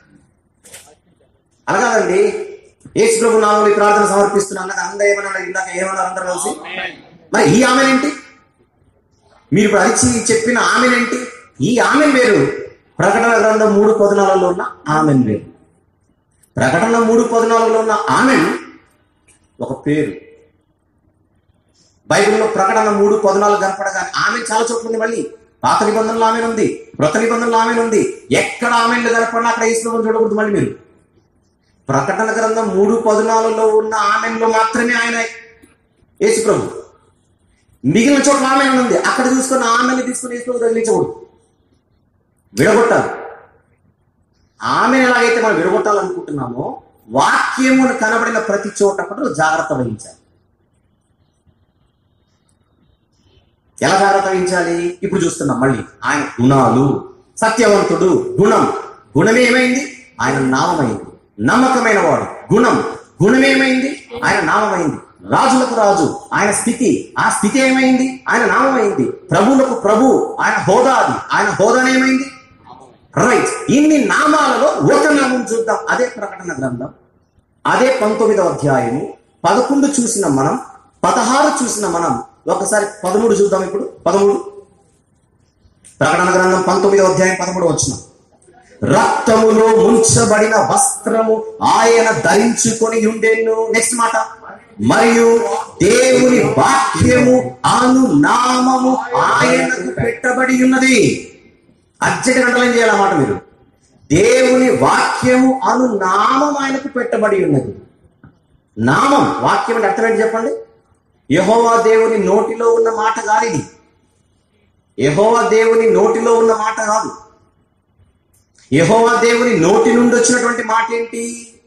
అలాగండి యేసు ప్రభు నామములో ఈ ప్రార్థన సమర్పిస్తున్నాను అన్నది అందరూ ఏమన్నారు ఇందాక ఏమన్నారు అందరూ కలిసి మరి ఈ ఆమెనేంటి మీరు ఇప్పుడు అరిచి చెప్పిన ఆమెనేంటి ఈ ఆమెన్ వేరు ప్రకటన గ్రంథం మూడు పద్నాలుగులో ఉన్న ఆమెన్ వేరు ప్రకటన మూడు పద్నాలుగులో ఉన్న ఆమెన్ ఒక పేరు బైబిల్లో ప్రకటన మూడు పద్నాలుగు కనపడగానే ఆమె చాలా చోట్ల ఉంది మళ్ళీ పాత నిబంధనలు ఆమె ఉంది కృత నిబంధనలు ఆమె ఉంది ఎక్కడ ఆమెన్లు కనపడినా అక్కడ ఈశ్వరం చూడకూడదు మళ్ళీ మీరు ప్రకటన గ్రంథం మూడు పద్నాలుగులో ఉన్న ఆమెన్లో మాత్రమే ఆయన యేసు ప్రభు మిగిలిన చోట్ల ఆమె ఉంది అక్కడ చూసుకున్న ఆమెని తీసుకుని యేసు ప్రభు తగిలించకూడదు విడగొట్టాలి ఆమెను ఎలాగైతే మనం విడగొట్టాలనుకుంటున్నామో వాక్యమును కనబడిన ప్రతి చోట కూడా జాగ్రత్త వహించాలి ఎలా జాగ్రత్త వహించాలి ఇప్పుడు చూస్తున్నాం మళ్ళీ ఆయన గుణాలు సత్యవంతుడు గుణం గుణం ఏమైంది ఆయన నామమైంది నమ్మకమైన వాడు గుణం గుణం ఏమైంది ఆయన నామమైంది రాజులకు రాజు ఆయన స్థితి ఆ స్థితి ఏమైంది ఆయన నామమైంది ప్రభువులకు ప్రభు ఆయన హోదా అది ఆయన హోదానేమైంది రైట్ ఇన్ని నామాలలో ఒక నామం చూద్దాం అదే ప్రకటన గ్రంథం అదే పంతొమ్మిదవ అధ్యాయము పదకొండు చూసిన మనం పదహారు చూసిన మనం ఒకసారి పదమూడు చూద్దాం ఇప్పుడు పదమూడు ప్రకటన గ్రంథం పంతొమ్మిదవ అధ్యాయం పదమూడు వచ్చిన రక్తములో ముంచబడిన వస్త్రము ఆయన ధరించుకొని ఉండేను నెక్స్ట్ మాట మరియు దేవుని వాక్యము అను నామము ఆయనకు పెట్టబడి ఉన్నది అర్జెంట్ గంటలు ఏం చేయాలన్నమాట మీరు దేవుని వాక్యము అను నామం ఆయనకు పెట్టబడి ఉన్నది నామం వాక్యం అంటే అర్థం ఏంటి చెప్పండి యహోవా దేవుని నోటిలో ఉన్న మాట కాదు ఇది యహోవా దేవుని నోటిలో ఉన్న మాట కాదు యహోవా దేవుని నోటి నుండి వచ్చినటువంటి మాట ఏంటి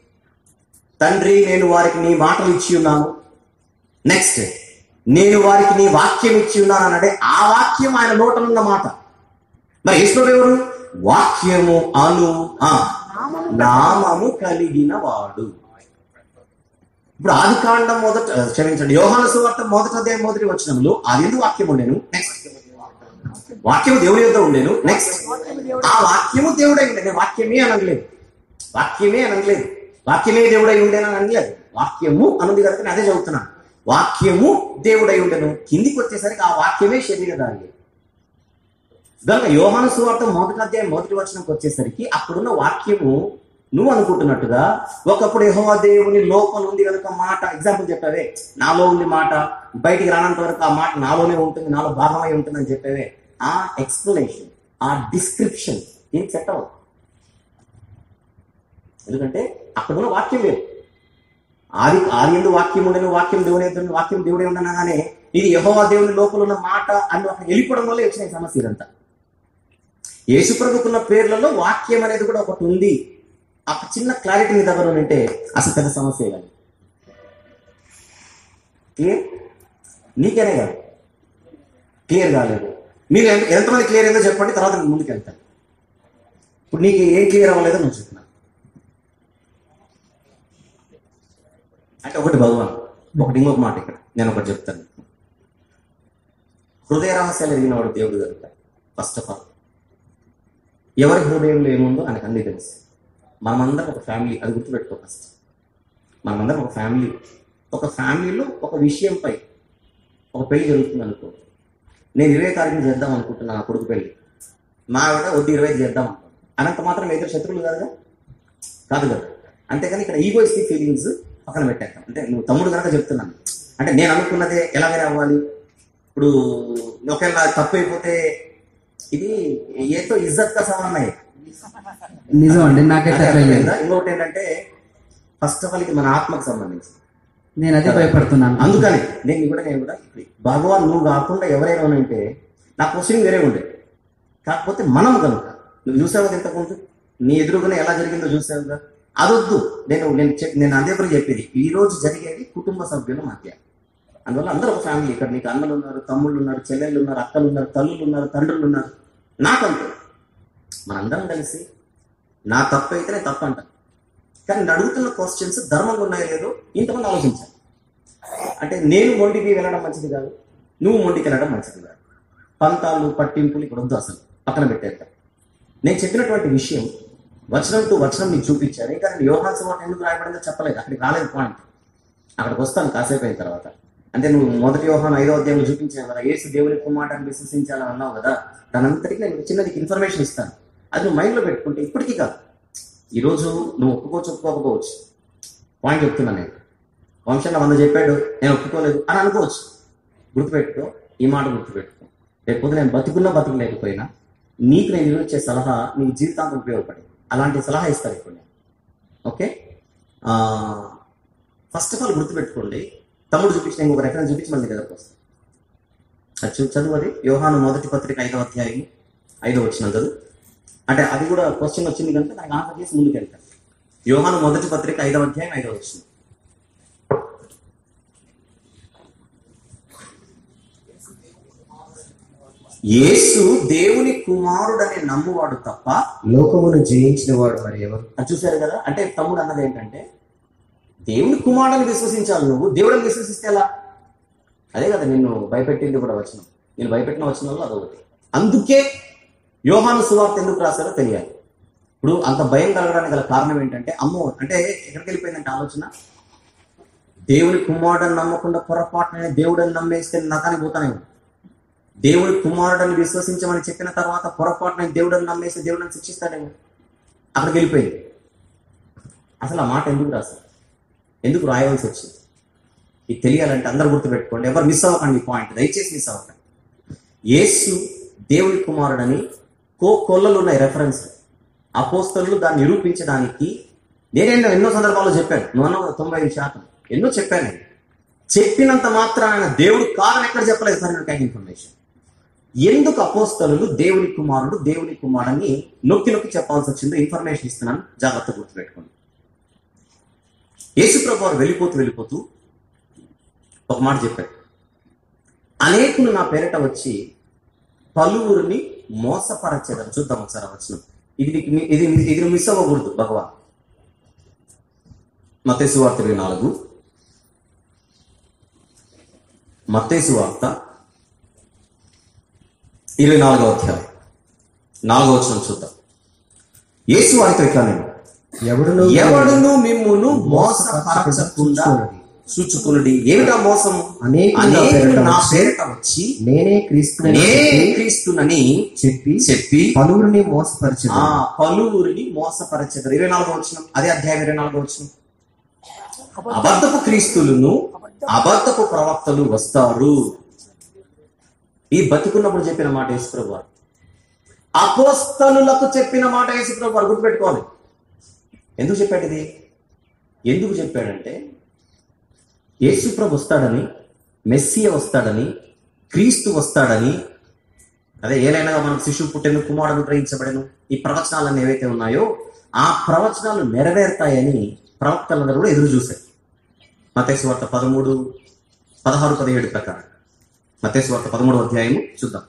తండ్రి నేను వారికి నీ మాటలు ఇచ్చి ఉన్నాను నెక్స్ట్ నేను వారికి నీ వాక్యం ఇచ్చి ఉన్నాను అన్నాడే ఆ వాక్యం ఆయన నోటనున్న మాట మరి ఈశ్వరుడు ఎవరు వాక్యము అను ఆ, నామము కలిగిన వాడు ఇప్పుడు ఆది కాండం మొదట క్షమించండి యోహాన సువార్త మొదట అధ్యాయం మొదటి వచ్చినంలో అది ఎందుకు వాక్యం ఉండేను నెక్స్ట్ వాక్యము దేవుని యొద్ద ఉండేను నెక్స్ట్ ఆ వాక్యము దేవుడై ఉండే నేను వాక్యమే అనలేదు వాక్యమే అనలేదు వాక్యమే దేవుడై ఉండేనని అనలేదు వాక్యము అనుంది కనుక నేను అదే చదువుతున్నాను వాక్యము దేవుడై ఉండేను కిందికి వచ్చేసరికి ఆ వాక్యమే శరీరధారి కనుక యోహాను సువార్త మొదటి అధ్యాయం మొదటి వచనంకి వచ్చేసరికి అక్కడున్న వాక్యము నువ్వు అనుకుంటున్నట్టుగా ఒకప్పుడు యెహోవా దేవుని లోపల ఉంది కనుక మాట ఎగ్జాంపుల్ చెప్పావే నాలో ఉంది మాట బయటికి రానంత వరకు ఆ మాట నాలోనే ఉంటుంది నాలో భాగమై ఉంటుంది అని చెప్పావే ఆ ఎక్స్ప్లెనేషన్ ఆ డిస్క్రిప్షన్ దీనికి సెట్ అవ్వదు ఎందుకంటే అక్కడున్న వాక్యం లేదు ఆది ఆది ఎందు వాక్యం ఉండను వాక్యం దేవుడే ఉందని వాక్యం దేవుడే ఉండనగానే ఇది యహోవా దేవుని లోపల ఉన్న మాట అని ఒక వెళ్ళిపోవడం వల్ల వచ్చిన ఈ సమస్య ఇదంతా యేసు ప్రభుకున్న పేర్లలో వాక్యం అనేది కూడా ఒకటి ఉంది ఆ చిన్న క్లారిటీ మీ దగ్గర ఉంటే అసలు పెద్ద సమస్య కాదు క్లియర్ నీకేనే కాదు క్లియర్ కాలేదు మీరు ఎంత- ఎంతమంది క్లియర్ అయిందో చెప్పండి తర్వాత నేను ముందుకు వెళ్తాను ఇప్పుడు నీకు ఏం క్లియర్ అవ్వలేదో నేను చెప్తున్నాను అంటే ఒకటి భగవాన్ ఒకటి ఇంకొక మాట ఇక్కడ నేను ఒకటి చెప్తాను హృదయ రహస్యాలు ఎరిగిన వాడు దేవుడు కనుక ఫస్ట్ ఆఫ్ ఆల్ ఎవరి హృదయంలో ఏముందో ఆయనకు అన్నీ తెలుసు మనమందరం ఒక ఫ్యామిలీ అది గుర్తుపెట్టుకో ఫస్ట్ మనమందరం ఒక ఫ్యామిలీ ఒక ఫ్యామిలీలో ఒక విషయంపై ఒక పెళ్లి జరుగుతుంది అనుకో నేను ఇరవై తారీఖున చేద్దాం అనుకుంటున్నా నా కొడుకు పెళ్లి మా ఆవిడ వద్దు ఇరవై ఐదు చేద్దాం అనుకో. అనంత మాత్రం ఇద్దరు శత్రువులు కాదుగా కాదు కదా అంతేకాని ఇక్కడ ఈగోయిస్టిక్ ఫీలింగ్స్ పక్కన పెట్టాక అంటే నువ్వు తమ్ముడు కనుక చెప్తున్నాను అంటే నేను అనుకున్నదే ఎలాగైనా అవ్వాలి ఇప్పుడు ఒకవేళ తప్పు అయిపోతే ఇది ఏతో ఇజ్జత్ కా సమానమే నిజం అండి నాకైతే అదే అట్లా లేదు అర్థమైందా? ఇంకొకటి ఏంటంటే ఫస్ట్ ఆఫ్ ఆల్ ఇది మన ఆత్మకు సంబంధించి నేను అదే భయపడుతున్నాను అందుకని నేను కూడా నేను కూడా ఇప్పుడు భగవాన్ నువ్వు కాకుండా ఎవరైనా ఉంటే నా క్వశ్చన్ వేరే ఉండే కాకపోతే మనం కనుక నువ్వు చూసావు కదా ఇంతకుముందు నీ ఎదురుగానే ఎలా జరిగిందో చూసావుగా అదొద్దు నేను నేను చెప్- నేను అదే కూడా చెప్పేది ఈ రోజు జరిగేది కుటుంబ సభ్యుల మధ్య అందువల్ల అందరూ ఒక ఫ్యామిలీ ఇక్కడ నీకు అన్నలు ఉన్నారు తమ్ముళ్ళు ఉన్నారు చెల్లెళ్ళు ఉన్నారు అక్కలు ఉన్నారు తల్లులు ఉన్నారు తండ్రులు ఉన్నారు నాకంతే మనందరం కలిసి నా తప్పు అయితే నేను తప్పు అంటాను కానీ నేను అడుగుతున్న క్వశ్చన్స్ ధర్మంగా ఉన్నాయో లేదో ఇంతమంది ఆలోచించాలి అంటే నేను మొండికి వెళ్ళడం మంచిది కాదు నువ్వు మొండికి వెళ్ళడం మంచిది కాదు పంతాలు పట్టింపులు ఇక్కడ వద్దు అసలు పక్కన పెట్టేద్దాం నేను చెప్పినటువంటి విషయం వచనం టు వచనం నీకు చూపించాను ఇంకా నేను యోహాన్ సువార్త ఎందుకు రాయబడిందో చెప్పలేదు అక్కడికి రాలేదు పాయింట్ అక్కడికి వస్తాను కాసేపు అయిన తర్వాత అంటే నువ్వు మొదటి యోహాన్ ఐదో అధ్యాయంలో చూపించాను కదా ఏసు దేవుని కుమారుని విశ్వసించాలని అన్నావు కదా దానంతటికి నేను చిన్నది ఇన్ఫర్మేషన్ ఇస్తాను అది నువ్వు మైండ్లో పెట్టుకుంటే ఇప్పటికీ కాదు ఈరోజు నువ్వు ఒప్పుకోవచ్చు ఒప్పుకోకపోవచ్చు పాయింట్ చెప్తున్నా నేను వంశంలో వంద చెప్పాడు నేను ఒప్పుకోలేదు అని అనుకోవచ్చు గుర్తుపెట్టుకో ఈ మాట గుర్తుపెట్టుకో లేకపోతే నేను బతుకున్నా బతుకులేకపోయినా నీకు నేను ఇచ్చే సలహా నీకు జీవితాంతం ఉపయోగపడింది అలాంటి సలహా ఇస్తాను ఇప్పుడు నేను ఓకే ఫస్ట్ ఆఫ్ ఆల్ గుర్తుపెట్టుకోండి తమ్ముడు చూపించిన ఇంకొక రెఫరెన్స్ చూపించి మళ్ళీ దగ్గరకు వస్తాను అది చూ చదువు అది యోహాను మొదటి పత్రిక ఐదవ అధ్యాయం ఐదవ వచ్చిన చదువు అంటే అది కూడా క్వశ్చన్ వచ్చింది కనుక దానికి ఆన్సర్ చేసి ముందుకు వెళ్తాను యోహాను మొదటి పత్రిక ఐదవ అధ్యాయం ఐదవ వచ్చింది యేసు దేవుని కుమారుడని నమ్మువాడు తప్ప లోకమును జయించిన వాడు మరి ఎవరు అది చూశారు కదా అంటే తమ్ముడు అన్నది ఏంటంటే దేవుని కుమారుడని విశ్వసించాలి నువ్వు దేవుడిని విశ్వసిస్తే ఎలా అదే కదా నిన్ను భయపెట్టింది కూడా వచనం నేను భయపెట్టిన వచనంలో అదొకటి అందుకే యోహాను సువార్త ఎందుకు రాశారో తెలియాలి ఇప్పుడు అంత భయం కలగడానికి గల కారణం ఏంటంటే అమ్మో అంటే ఎక్కడికి వెళ్ళిపోయిందంటే ఆలోచన దేవుని కుమారుడని నమ్మకుండా పొరపాటున దేవుడని నమ్మేస్తే నకానికి పోతానేమో దేవుని కుమారుడని విశ్వసించమని చెప్పిన తర్వాత పొరపాటున దేవుడని నమ్మేస్తే దేవుడని శిక్షిస్తాడేమో అక్కడికి వెళ్ళిపోయింది అసలు ఆ మాట ఎందుకు రాశారు ఎందుకు రాయవలసి వచ్చింది ఇది తెలియాలంటే అందరు గుర్తుపెట్టుకోండి ఎవరు మిస్ అవ్వకండి ఈ పాయింట్ దయచేసి మిస్ అవ్వకండి యేసు దేవుని కుమారుడని కో కొల్లలు ఉన్నాయి రెఫరెన్స్ అపోస్తలు దాన్ని నిరూపించడానికి నేనేంటో ఎన్నో సందర్భాల్లో చెప్పాను నువ్వు తొంభై ఐదు శాతం ఎన్నో చెప్పాను నేను. చెప్పినంత మాత్రాన దేవుడు కాదని ఎక్కడ చెప్పలేదు సార్ నాకు ఇన్ఫర్మేషన్ ఎందుకు అపోస్తలు దేవుని కుమారుడు దేవుని కుమారుడని నొక్కి నొక్కి చెప్పాల్సి వచ్చిందో ఇన్ఫర్మేషన్ ఇస్తున్నాను జాగ్రత్త గుర్తుపెట్టుకోండి యేసుప్రభు వారు వెళ్ళిపోతూ వెళ్ళిపోతూ ఒక మాట చెప్పాడు అనేకులు నా పేరిట వచ్చి పలువురిని మోసపరచేదని చూద్దాం ఒకసారి ఆ వచనం ఇది నీకు మీ- ఇది ఇది నువ్వు మిస్ అవ్వకూడదు భగవాన్ మతేసు వార్త ఇరవై నాలుగు మత్తేసు వార్త ఇరవై నాలుగో అధ్యాయం నాలుగో వచనం చూద్దాం యేసు వారితో ఇట్లా నేను ఎవడును ఎవడును మిమ్మును మోసపరచకుండా చూచుకునుడి ఏమిటా మోసం అనేకులు నా అనేకులు పేరిట నా వచ్చి, పేరిట వచ్చి నేనే క్రీస్తుని నేనే క్రీస్తునని చెప్పి చెప్పి పలువురిని ఆ మోసపరిచదు పలువురిని మోసపరచెదరు ఇరవై నాలుగో వచ్చిన అదే అధ్యాయం ఇరవై నాలుగో వచ్చిన అబద్ధపు క్రీస్తులను అబద్ధపు ప్రవక్తలు వస్తారు ఈ బతికున్నప్పుడు చెప్పిన మాట యేసుప్రభు వారు అపోస్తలులకు చెప్పిన మాట యేసుప్రభు వారు గుర్తుపెట్టుకోవాలి ఎందుకు చెప్పాడు ఇది ఎందుకు చెప్పాడంటే యేసుప్రభు వస్తాడని మెస్సియ వస్తాడని క్రీస్తు వస్తాడని అదే ఏలైనగా మనకు శిశువు పుట్టెను కుమారుడు గ్రహించబడను ఈ ప్రవచనాలన్నీ ఏవైతే ఉన్నాయో ఆ ప్రవచనాలు నెరవేరుతాయని ప్రవక్తలందరూ కూడా ఎదురు చూశారు మతేసు వార్త పదమూడు పదహారు పదిహేడు ప్రకారం మతేసు వార్త పదమూడు అధ్యాయము చూద్దాం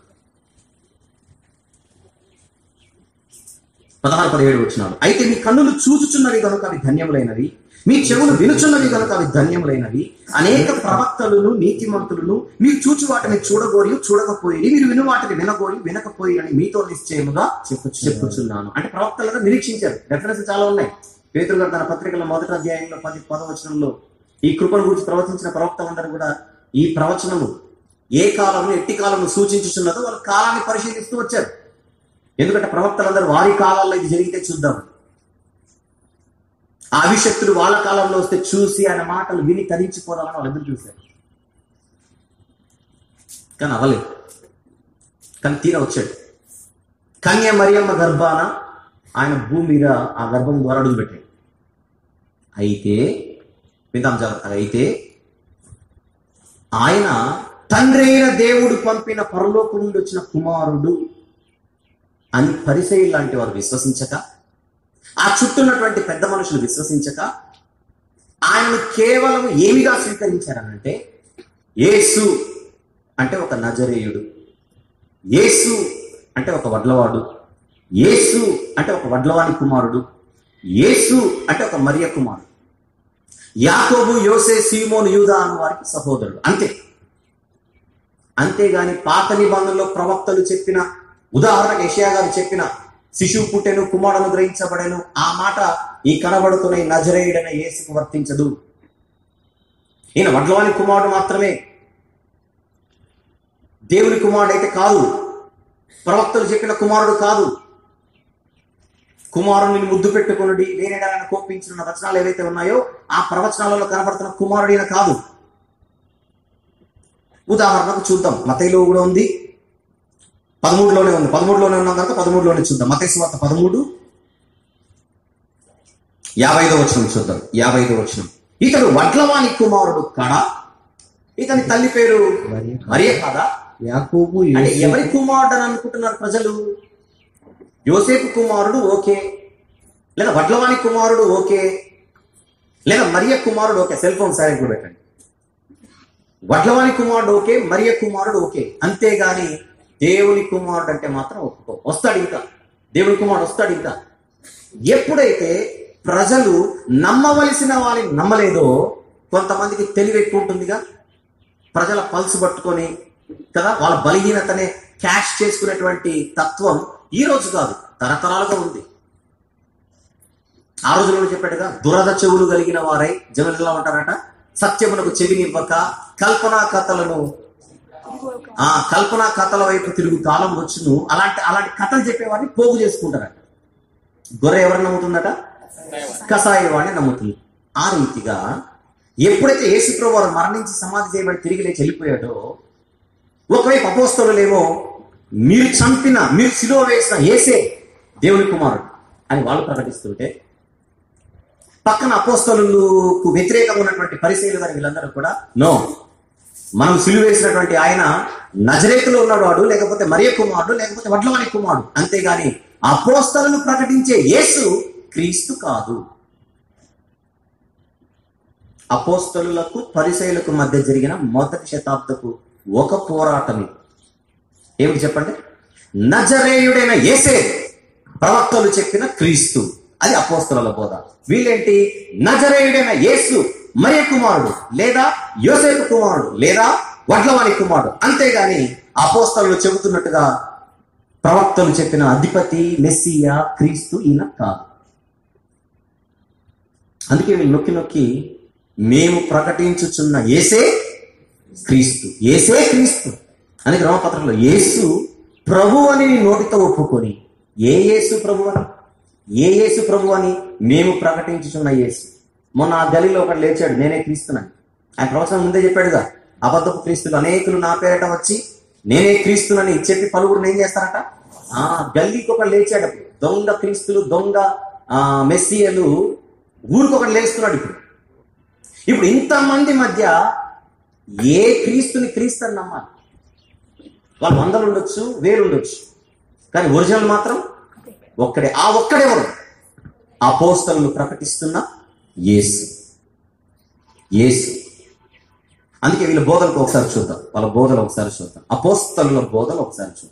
పదహారు పదిహేడు వచ్చినాడు అయితే మీ కన్నులు చూచుచున్నవి కనుక అవి ధన్యములైనవి మీ చెవులు వినుచున్నవి కనుక అవి ధన్యములైనవి అనేక ప్రవక్తలను నీతిమంతులను మీరు చూచు వాటిని చూడగోరి చూడకపోయి మీరు విను వాటిని వినగోరి వినకపోయి అని మీతో నిశ్చయముగా చెప్పుచు చెప్పుచున్నాను అంటే ప్రవక్తలుగా నిరీక్షించారు రెఫరెన్స్ చాలా ఉన్నాయి పేతురు గారు తన పత్రికల మొదటి అధ్యాయంలో పది పదవచనంలో ఈ కృపను గురించి ప్రవచించిన ప్రవక్తలందరూ కూడా ఈ ప్రవచనము ఏ కాలము ఎట్టి కాలము సూచించుచున్నదో వాళ్ళ కాలాన్ని పరిశీలిస్తూ వచ్చారు ఎందుకంటే ప్రవక్తలందరూ వారి కాలాల్లో ఇది జరిగితే చూద్దాం ఆ అభిషక్తుడు వాళ్ళ కాలంలో వస్తే చూసి ఆయన మాటలు విని తరించిపోదామని వాళ్ళు ఎదురు చూశారు కానీ అవ్వలేదు కానీ తీర వచ్చాడు కన్య మరియమ్మ గర్భాన ఆయన భూమి మీద ఆ గర్భం ద్వారా అడుగు పెట్టాడు అయితే విందాం జాగ్రత్తగా అయితే ఆయన తండ్రి అయిన దేవుడు పంపిన పరలోకం నుండి వచ్చిన కుమారుడు అని పరిసయ్య లాంటి వారు విశ్వసించక ఆ చుట్టూ ఉన్నటువంటి పెద్ద మనుషులు విశ్వసించక ఆయనను కేవలం ఏమిగా స్వీకరించారనంటే యేసు అంటే ఒక నజరేయుడు యేసు అంటే ఒక వడ్లవాడు యేసు అంటే ఒక వడ్లవాని కుమారుడు యేసు అంటే ఒక మరియ కుమారుడు యాకోబు యోసే సీమోను యూదా అన్న వారికి సహోదరుడు అంతే అంతేగాని పాత నిబంధనలో ప్రవక్తలు చెప్పిన ఉదాహరణకు యెషయా గారు చెప్పిన శిశువు పుట్టెను కుమారుడు గ్రహించబడెను ఆ మాట ఈ కనబడుతున్న ఈ నజరేయుడైన యేసుకు వర్తించదు ఈయన వడ్లవాని కుమారుడు మాత్రమే దేవుని కుమారుడు అయితే కాదు ప్రవక్తలు చెప్పిన కుమారుడు కాదు కుమారుని ముద్దు పెట్టుకునుడి లేనేడాలని కోపించిన వచనాలు ఏవైతే ఉన్నాయో ఆ ప్రవచనాలలో కనబడుతున్న కుమారుడైన కాదు ఉదాహరణకు చూద్దాం మతైలో కూడా ఉంది పదమూడులోనే ఉంది పదమూడులోనే ఉన్నాం కనుక పదమూడులోనే చూద్దాం మతై వార్త పదమూడు యాభై ఐదో వచనం చూద్దాం యాభై ఐదో వచనం ఇతడు వడ్లవాని కుమారుడు కాడా ఇతని తల్లి పేరు మరియే కాదా యాకోబు అంటే యోసేపు ఎవరి కుమారుడు అని అనుకుంటున్నారు ప్రజలు యోసేపు కుమారుడు ఓకే లేదా వడ్లవాని కుమారుడు ఓకే లేదా మరియ కుమారుడు ఓకే సెల్ ఫోన్ సైలెంట్ లో పెట్టండి వడ్లవాని కుమారుడు ఓకే మరియ కుమారుడు ఓకే అంతేగాని దేవుని కుమారుడు అంటే మాత్రం ఒప్పుకో వస్తాడు ఇంకా దేవుని కుమారుడు వస్తాడు ఇంకా ఎప్పుడైతే ప్రజలు నమ్మవలసిన వారిని నమ్మలేదో కొంతమందికి తెలివి ఎక్కువ ఉంటుందిగా ప్రజల పల్సు పట్టుకొని కదా వాళ్ళ బలహీనతనే క్యాష్ చేసుకునేటువంటి తత్వం ఈ రోజు కాదు తరతరాలుగా ఉంది ఆ రోజుల్లో చెప్పాడుగా దురద చెవులు కలిగిన వారై జనులు ఎలా ఉంటారట సత్యమునకు చెవినివ్వక కల్పనా కథలను ఆ కల్పనా కథల వైపు తిరుగు కాలం వచ్చును అలాంటి అలాంటి కథలు చెప్పేవాడిని పోగు చేసుకుంటారట గొర్రె ఎవరు నమ్ముతుందట కసాయి వాడిని నమ్ముతుంది ఆ రీతిగా ఎప్పుడైతే యేసుప్రభు వారు మరణించి సమాధి చేయబడి తిరిగి లేచి వెళ్ళిపోయాడో ఒకవైపు అపోస్తలులేమో మీరు చంపిన మీరు సిలువ వేసిన ఏసే దేవుని కుమారుడు అని వాళ్ళు ప్రకటిస్తుంటే పక్కన అపోస్తలులకు వ్యతిరేకంగా ఉన్నటువంటి పరిశీలు గారి వీళ్ళందరూ కూడా నో మనం సిలువ వేసినటువంటి ఆయన నజరేతులో ఉన్నాడు వాడు లేకపోతే మరియ కుమారుడు లేకపోతే వడ్లవాని కుమారుడు అంతేగాని అపోస్తలను ప్రకటించే యేసు క్రీస్తు కాదు అపోస్తలులకు పరిశైలకు మధ్య జరిగిన మొదటి శతాబ్దపు ఒక పోరాటమే ఏమిటి చెప్పండి నజరేయుడైన యేసే ప్రవక్తలు చెప్పిన క్రీస్తు అది అపోస్తల బోధ వీళ్ళేంటి నజరేయుడైన యేసు మరియ కుమారుడు లేదా యోసేపు కుమారుడు లేదా వడ్లవాని కుమారుడు అంతేగాని అపోస్తలు చెబుతున్నట్టుగా ప్రవక్తలు చెప్పిన అధిపతి మెస్సియా క్రీస్తు ఈయన కాదు అందుకే వీళ్ళు నొక్కి నొక్కి మేము ప్రకటించుచున్న ఏసే క్రీస్తు ఏసే క్రీస్తు అని గ్రహపత్రంలో యేసు ప్రభు అని నీ నోటితో ఒప్పుకొని ఏ యేసు ప్రభు అని ఏ యేసు ప్రభు అని మేము ప్రకటించుచున్న యేసు మొన్న ఆ గలిలో ఒకటి లేచాడు నేనే క్రీస్తునని ఆయన ప్రవచనం ముందే చెప్పాడుగా అబద్ధపు క్రీస్తులు అనేకులు నా పేరట వచ్చి నేనే క్రీస్తునని చెప్పి పలువురు ఏం చేస్తారట ఆ గల్లీకి ఒకటి లేచాడు అప్పుడు దొంగ క్రీస్తులు దొంగ ఆ మెస్సియలు ఊరికొకటి లేస్తున్నాడు ఇప్పుడు ఇప్పుడు ఇంతమంది మధ్య ఏ క్రీస్తుని క్రీస్తు అని నమ్మాలి వాళ్ళు వందలు ఉండొచ్చు వేలు ఉండొచ్చు కానీ ఒరిజినల్ మాత్రం ఒక్కడే ఆ ఒక్కడెవరు అపోస్తలను ప్రకటిస్తున్న యేసు యేసు అందుకే వీళ్ళ బోధలకు ఒకసారి చూద్దాం వాళ్ళ బోధలు ఒకసారి చూద్దాం అపోస్తలుల బోధలు ఒకసారి చూద్దాం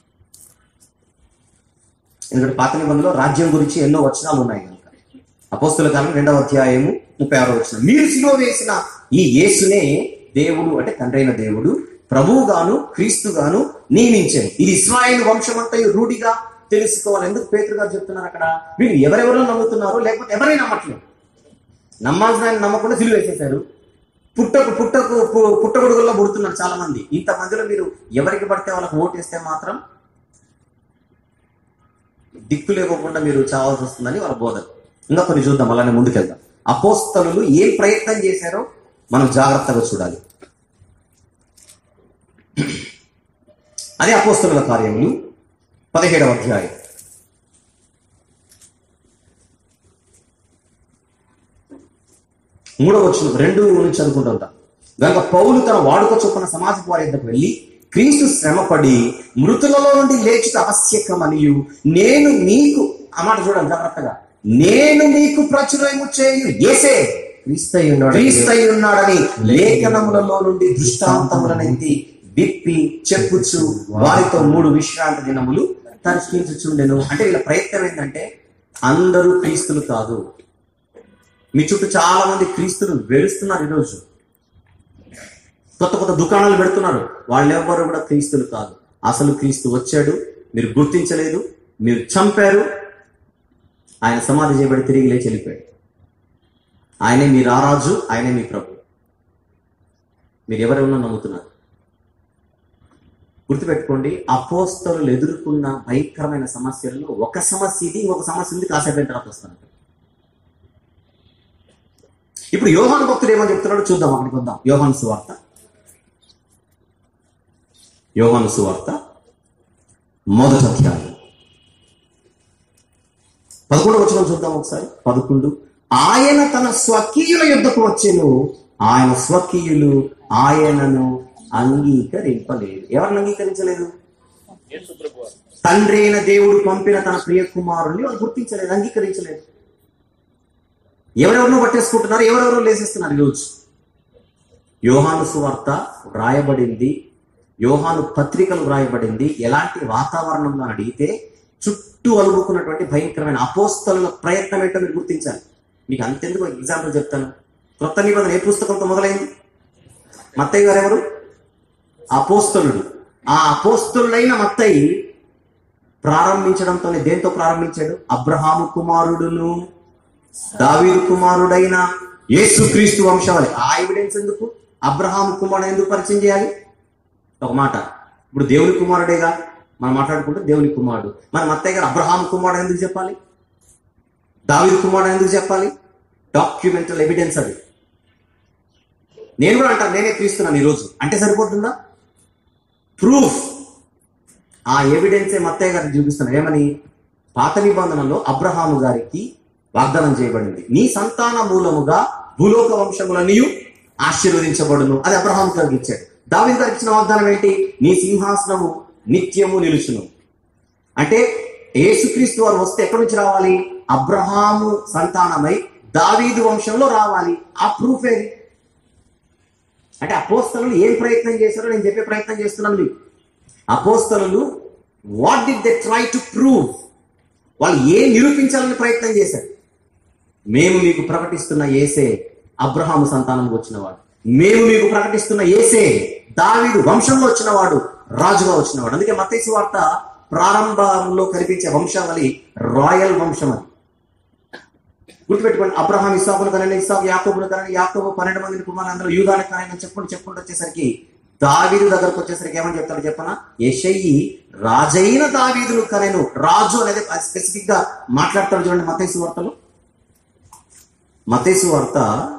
ఎందుకంటే పాత నిబంధనలో రాజ్యం గురించి ఎన్నో వచనాలు ఉన్నాయి కనుక అపోస్తుల కాలం రెండవ అధ్యాయము ముప్పై ఆరో వచనం మీరు సిలువ వేసిన ఈ యేసునే దేవుడు అంటే తండ్రి అయిన దేవుడు ప్రభువుగాను క్రీస్తుగాను నియమించారు ఇది ఇస్రాయేల్ వంశమంతయు రూఢిగా తెలుసుకోవాలి ఎందుకు పేతురు గారు చెప్తున్నారు అక్కడ వీళ్ళు ఎవరెవరో నమ్ముతున్నారు లేకపోతే ఎవరైనా నమ్మట్లేదు నమ్మాల్సిన ఆయన నమ్మకుండా సిలువ వేసేశారు పుట్టకు పుట్టకు పు- పుట్టగొడుగుల్లో పుడుతున్నారు చాలా మంది ఇంత మందిలో మీరు ఎవరికి పడితే వాళ్ళకి ఓటేస్తే మాత్రం దిక్కు లేకోకుండా మీరు చావాల్సి వస్తుందని వాళ్ళ బోధన ఇంకా కొన్ని చూద్దాం అలానే ముందుకెళ్దాం అపోస్తలు ఏం ప్రయత్నం చేశారో మనం జాగ్రత్తగా చూడాలి అదే అపోస్తలుల కార్యములు పదిహేడవ అధ్యాయం మూడవ వచ్చిన రెండు నుంచి అనుకుంటూ ఉంటాం గనుక పౌలు తన వాడుక చొప్పున సమాజ వారి యొద్దకు వెళ్ళి క్రీస్తు శ్రమపడి మృతులలో నుండి లేచుట ఆవశ్యకమనియు నేను నీకు ఆ మాట చూడండి జాగ్రత్తగా నేను మీకు ప్రచురము చేయు ఏసే క్రీస్తయి ఉన్నాడు క్రీస్తై ఉన్నాడని లేఖనములలో నుండి దృష్టాంతములనెత్తి విప్పి చెప్పుచు వారితో మూడు విశ్రాంతి దినములు తర్కించుచుండెను అంటే వీళ్ళ ప్రయత్నం ఏంటంటే అందరూ క్రీస్తులు కాదు మీ చుట్టూ చాలా మంది క్రీస్తులు వెలుస్తున్నారు ఈరోజు కొత్త కొత్త దుకాణాలు పెడుతున్నారు వాళ్ళెవ్వరు కూడా క్రీస్తులు కాదు అసలు క్రీస్తు వచ్చాడు మీరు గుర్తించలేదు మీరు చంపారు ఆయన సమాధి చేయబడి తిరిగి లేచి వెళ్ళిపోయాడు ఆయనే మీ రారాజు ఆయనే మీ ప్రభు మీరు ఎవరెవరో నమ్ముతున్నారు గుర్తుపెట్టుకోండి అపోస్తలు ఎదుర్కొన్న భయంకరమైన సమస్యలలో ఒక సమస్య ఇది ఇంకొక సమస్య ఉంది కాసేపు అయిన తర్వాత వస్తాను ఇప్పుడు యోహాను భక్తుడు ఏమని చెప్తున్నాడో చూద్దాం అక్కడికి వద్దాం యోహాను సువార్త యోహాను సువార్త మొదటి అధ్యాయం పదకొండు వచ్చిన చూద్దాం ఒకసారి పదకొండు ఆయన తన స్వకీయుల యుద్ధకు వచ్చెను ఆయన స్వకీయులు ఆయనను అంగీకరింపలేదు ఎవరిని అంగీకరించలేదు తండ్రి అయిన దేవుడు పంపిన తన ప్రియ కుమారుని వాళ్ళు గుర్తించలేదు అంగీకరించలేదు ఎవరెవరినో పట్టేసుకుంటున్నారు ఎవరెవరో లేసేస్తున్నారు ఈరోజు యోహాను సువార్త వ్రాయబడింది యోహాను పత్రికలు వ్రాయబడింది ఎలాంటి వాతావరణంలో అని అడిగితే చుట్టూ అలుముకున్నటువంటి భయంకరమైన అపోస్తల ప్రయత్నం ఏంటో మీరు గుర్తించాలి మీకు అంతెందుకు ఎగ్జాంపుల్ చెప్తాను క్రొత్త నిబంధన ఏ పుస్తకంతో మొదలైంది మత్తయ్య గారు ఎవరు అపోస్తలుడు ఆ అపోస్తలుడైన మత్తయి ప్రారంభించడంతోనే దేంతో ప్రారంభించాడు అబ్రహాము కుమారుడును దావీదు కుమారుడైన యేసుక్రీస్తు వంశావళి ఆ ఎవిడెన్స్ ఎందుకు అబ్రహాము కుమారుడు ఎందుకు పరిచయం చేయాలి ఒక మాట ఇప్పుడు దేవుని కుమారుడేగా మనం మాట్లాడుకుంటే దేవుని కుమారుడు మన మత్తయ్య గారు అబ్రహాం కుమారుడు ఎందుకు చెప్పాలి దావీదు కుమారుడు ఎందుకు చెప్పాలి డాక్యుమెంటల్ ఎవిడెన్స్ అది నేను కూడా అంటాను నేనే క్రీస్తున్నాను ఈరోజు అంటే సరిపోతుందా ప్రూఫ్ ఆ ఎవిడెన్సే మత్తయ్య గారికి చూపిస్తున్నాను ఏమని పాత నిబంధనలో అబ్రహాము గారికి వాగ్దానం చేయబడింది నీ సంతాన మూలముగా భూలోక వంశములనియు ఆశీర్వదించబడును అది అబ్రహాం గారికి ఇచ్చాడు దావీదు గారికి ఇచ్చిన వాగ్దానం ఏంటి నీ సింహాసనము నిత్యము నిలుచును అంటే యేసుక్రీస్తు వారు వస్తే ఎక్కడి నుంచి రావాలి అబ్రహాము సంతానమై దావీదు వంశంలో రావాలి ఆ ప్రూఫ్ ఏది అంటే అపోస్తలు ఏం ప్రయత్నం చేశారో నేను చెప్పే ప్రయత్నం చేస్తున్నాను మీకు అపోస్తలు what did they try to prove వాళ్ళు ఏం నిరూపించాలని ప్రయత్నం చేశారు మేము మీకు ప్రకటిస్తున్న ఏసే అబ్రహాము సంతానంలో వచ్చినవాడు మేము మీకు ప్రకటిస్తున్న ఏసే దావీదు వంశంలో వచ్చినవాడు రాజుగా వచ్చినవాడు అందుకే మతేసు వార్త ప్రారంభంలో కనిపించే వంశావళి రాయల్ వంశం అది గుర్తుపెట్టుకోండి అబ్రహాం ఇసాకును కనండి ఇసాకు యాకోబును కనండి యాకోబు పన్నెండు మందిని కుమారులు అందరూ యూదాని కనండి చెప్పుకుంటూ చెప్పుకుంటూ వచ్చేసరికి దావీదు దగ్గరకు వచ్చేసరికి ఏమని చెప్తాడు చెప్పనా యషయి రాజైన దావీదును కనెను రాజు అనేది స్పెసిఫిక్ గా మాట్లాడతాడు చూడండి మతేసు వార్తలో మతేసు వార్త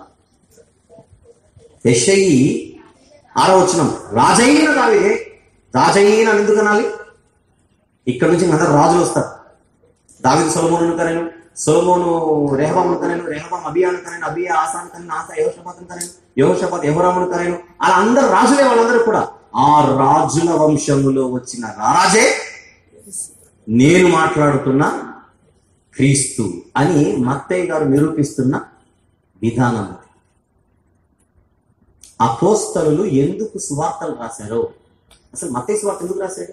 యషయి ఆరో వచనం రాజైన దావీదే రాజైన అని ఎందుకు అనాలి ఇక్కడ నుంచి అందరు రాజులు వస్తారు దావిదు సొలమోను కనెను సొలమోను రెహబామును కనెను రెహబాం అభియాను కనెను అభియా ఆసాను కనెను ఆసా యహోషపాతను కనెను యహోషపాత్ యహోరామును కనెను అలా అందరు రాజులే వాళ్ళందరూ కూడా ఆ రాజుల వంశములో వచ్చిన రారాజే నేను మాట్లాడుతున్న క్రీస్తు అని మత్తయ్య గారు నిరూపిస్తున్న విధానం అది. అపోస్తలు ఎందుకు సువార్తలు రాశారో అసలు మత్తయ్య సువార్త ఎందుకు రాశాడు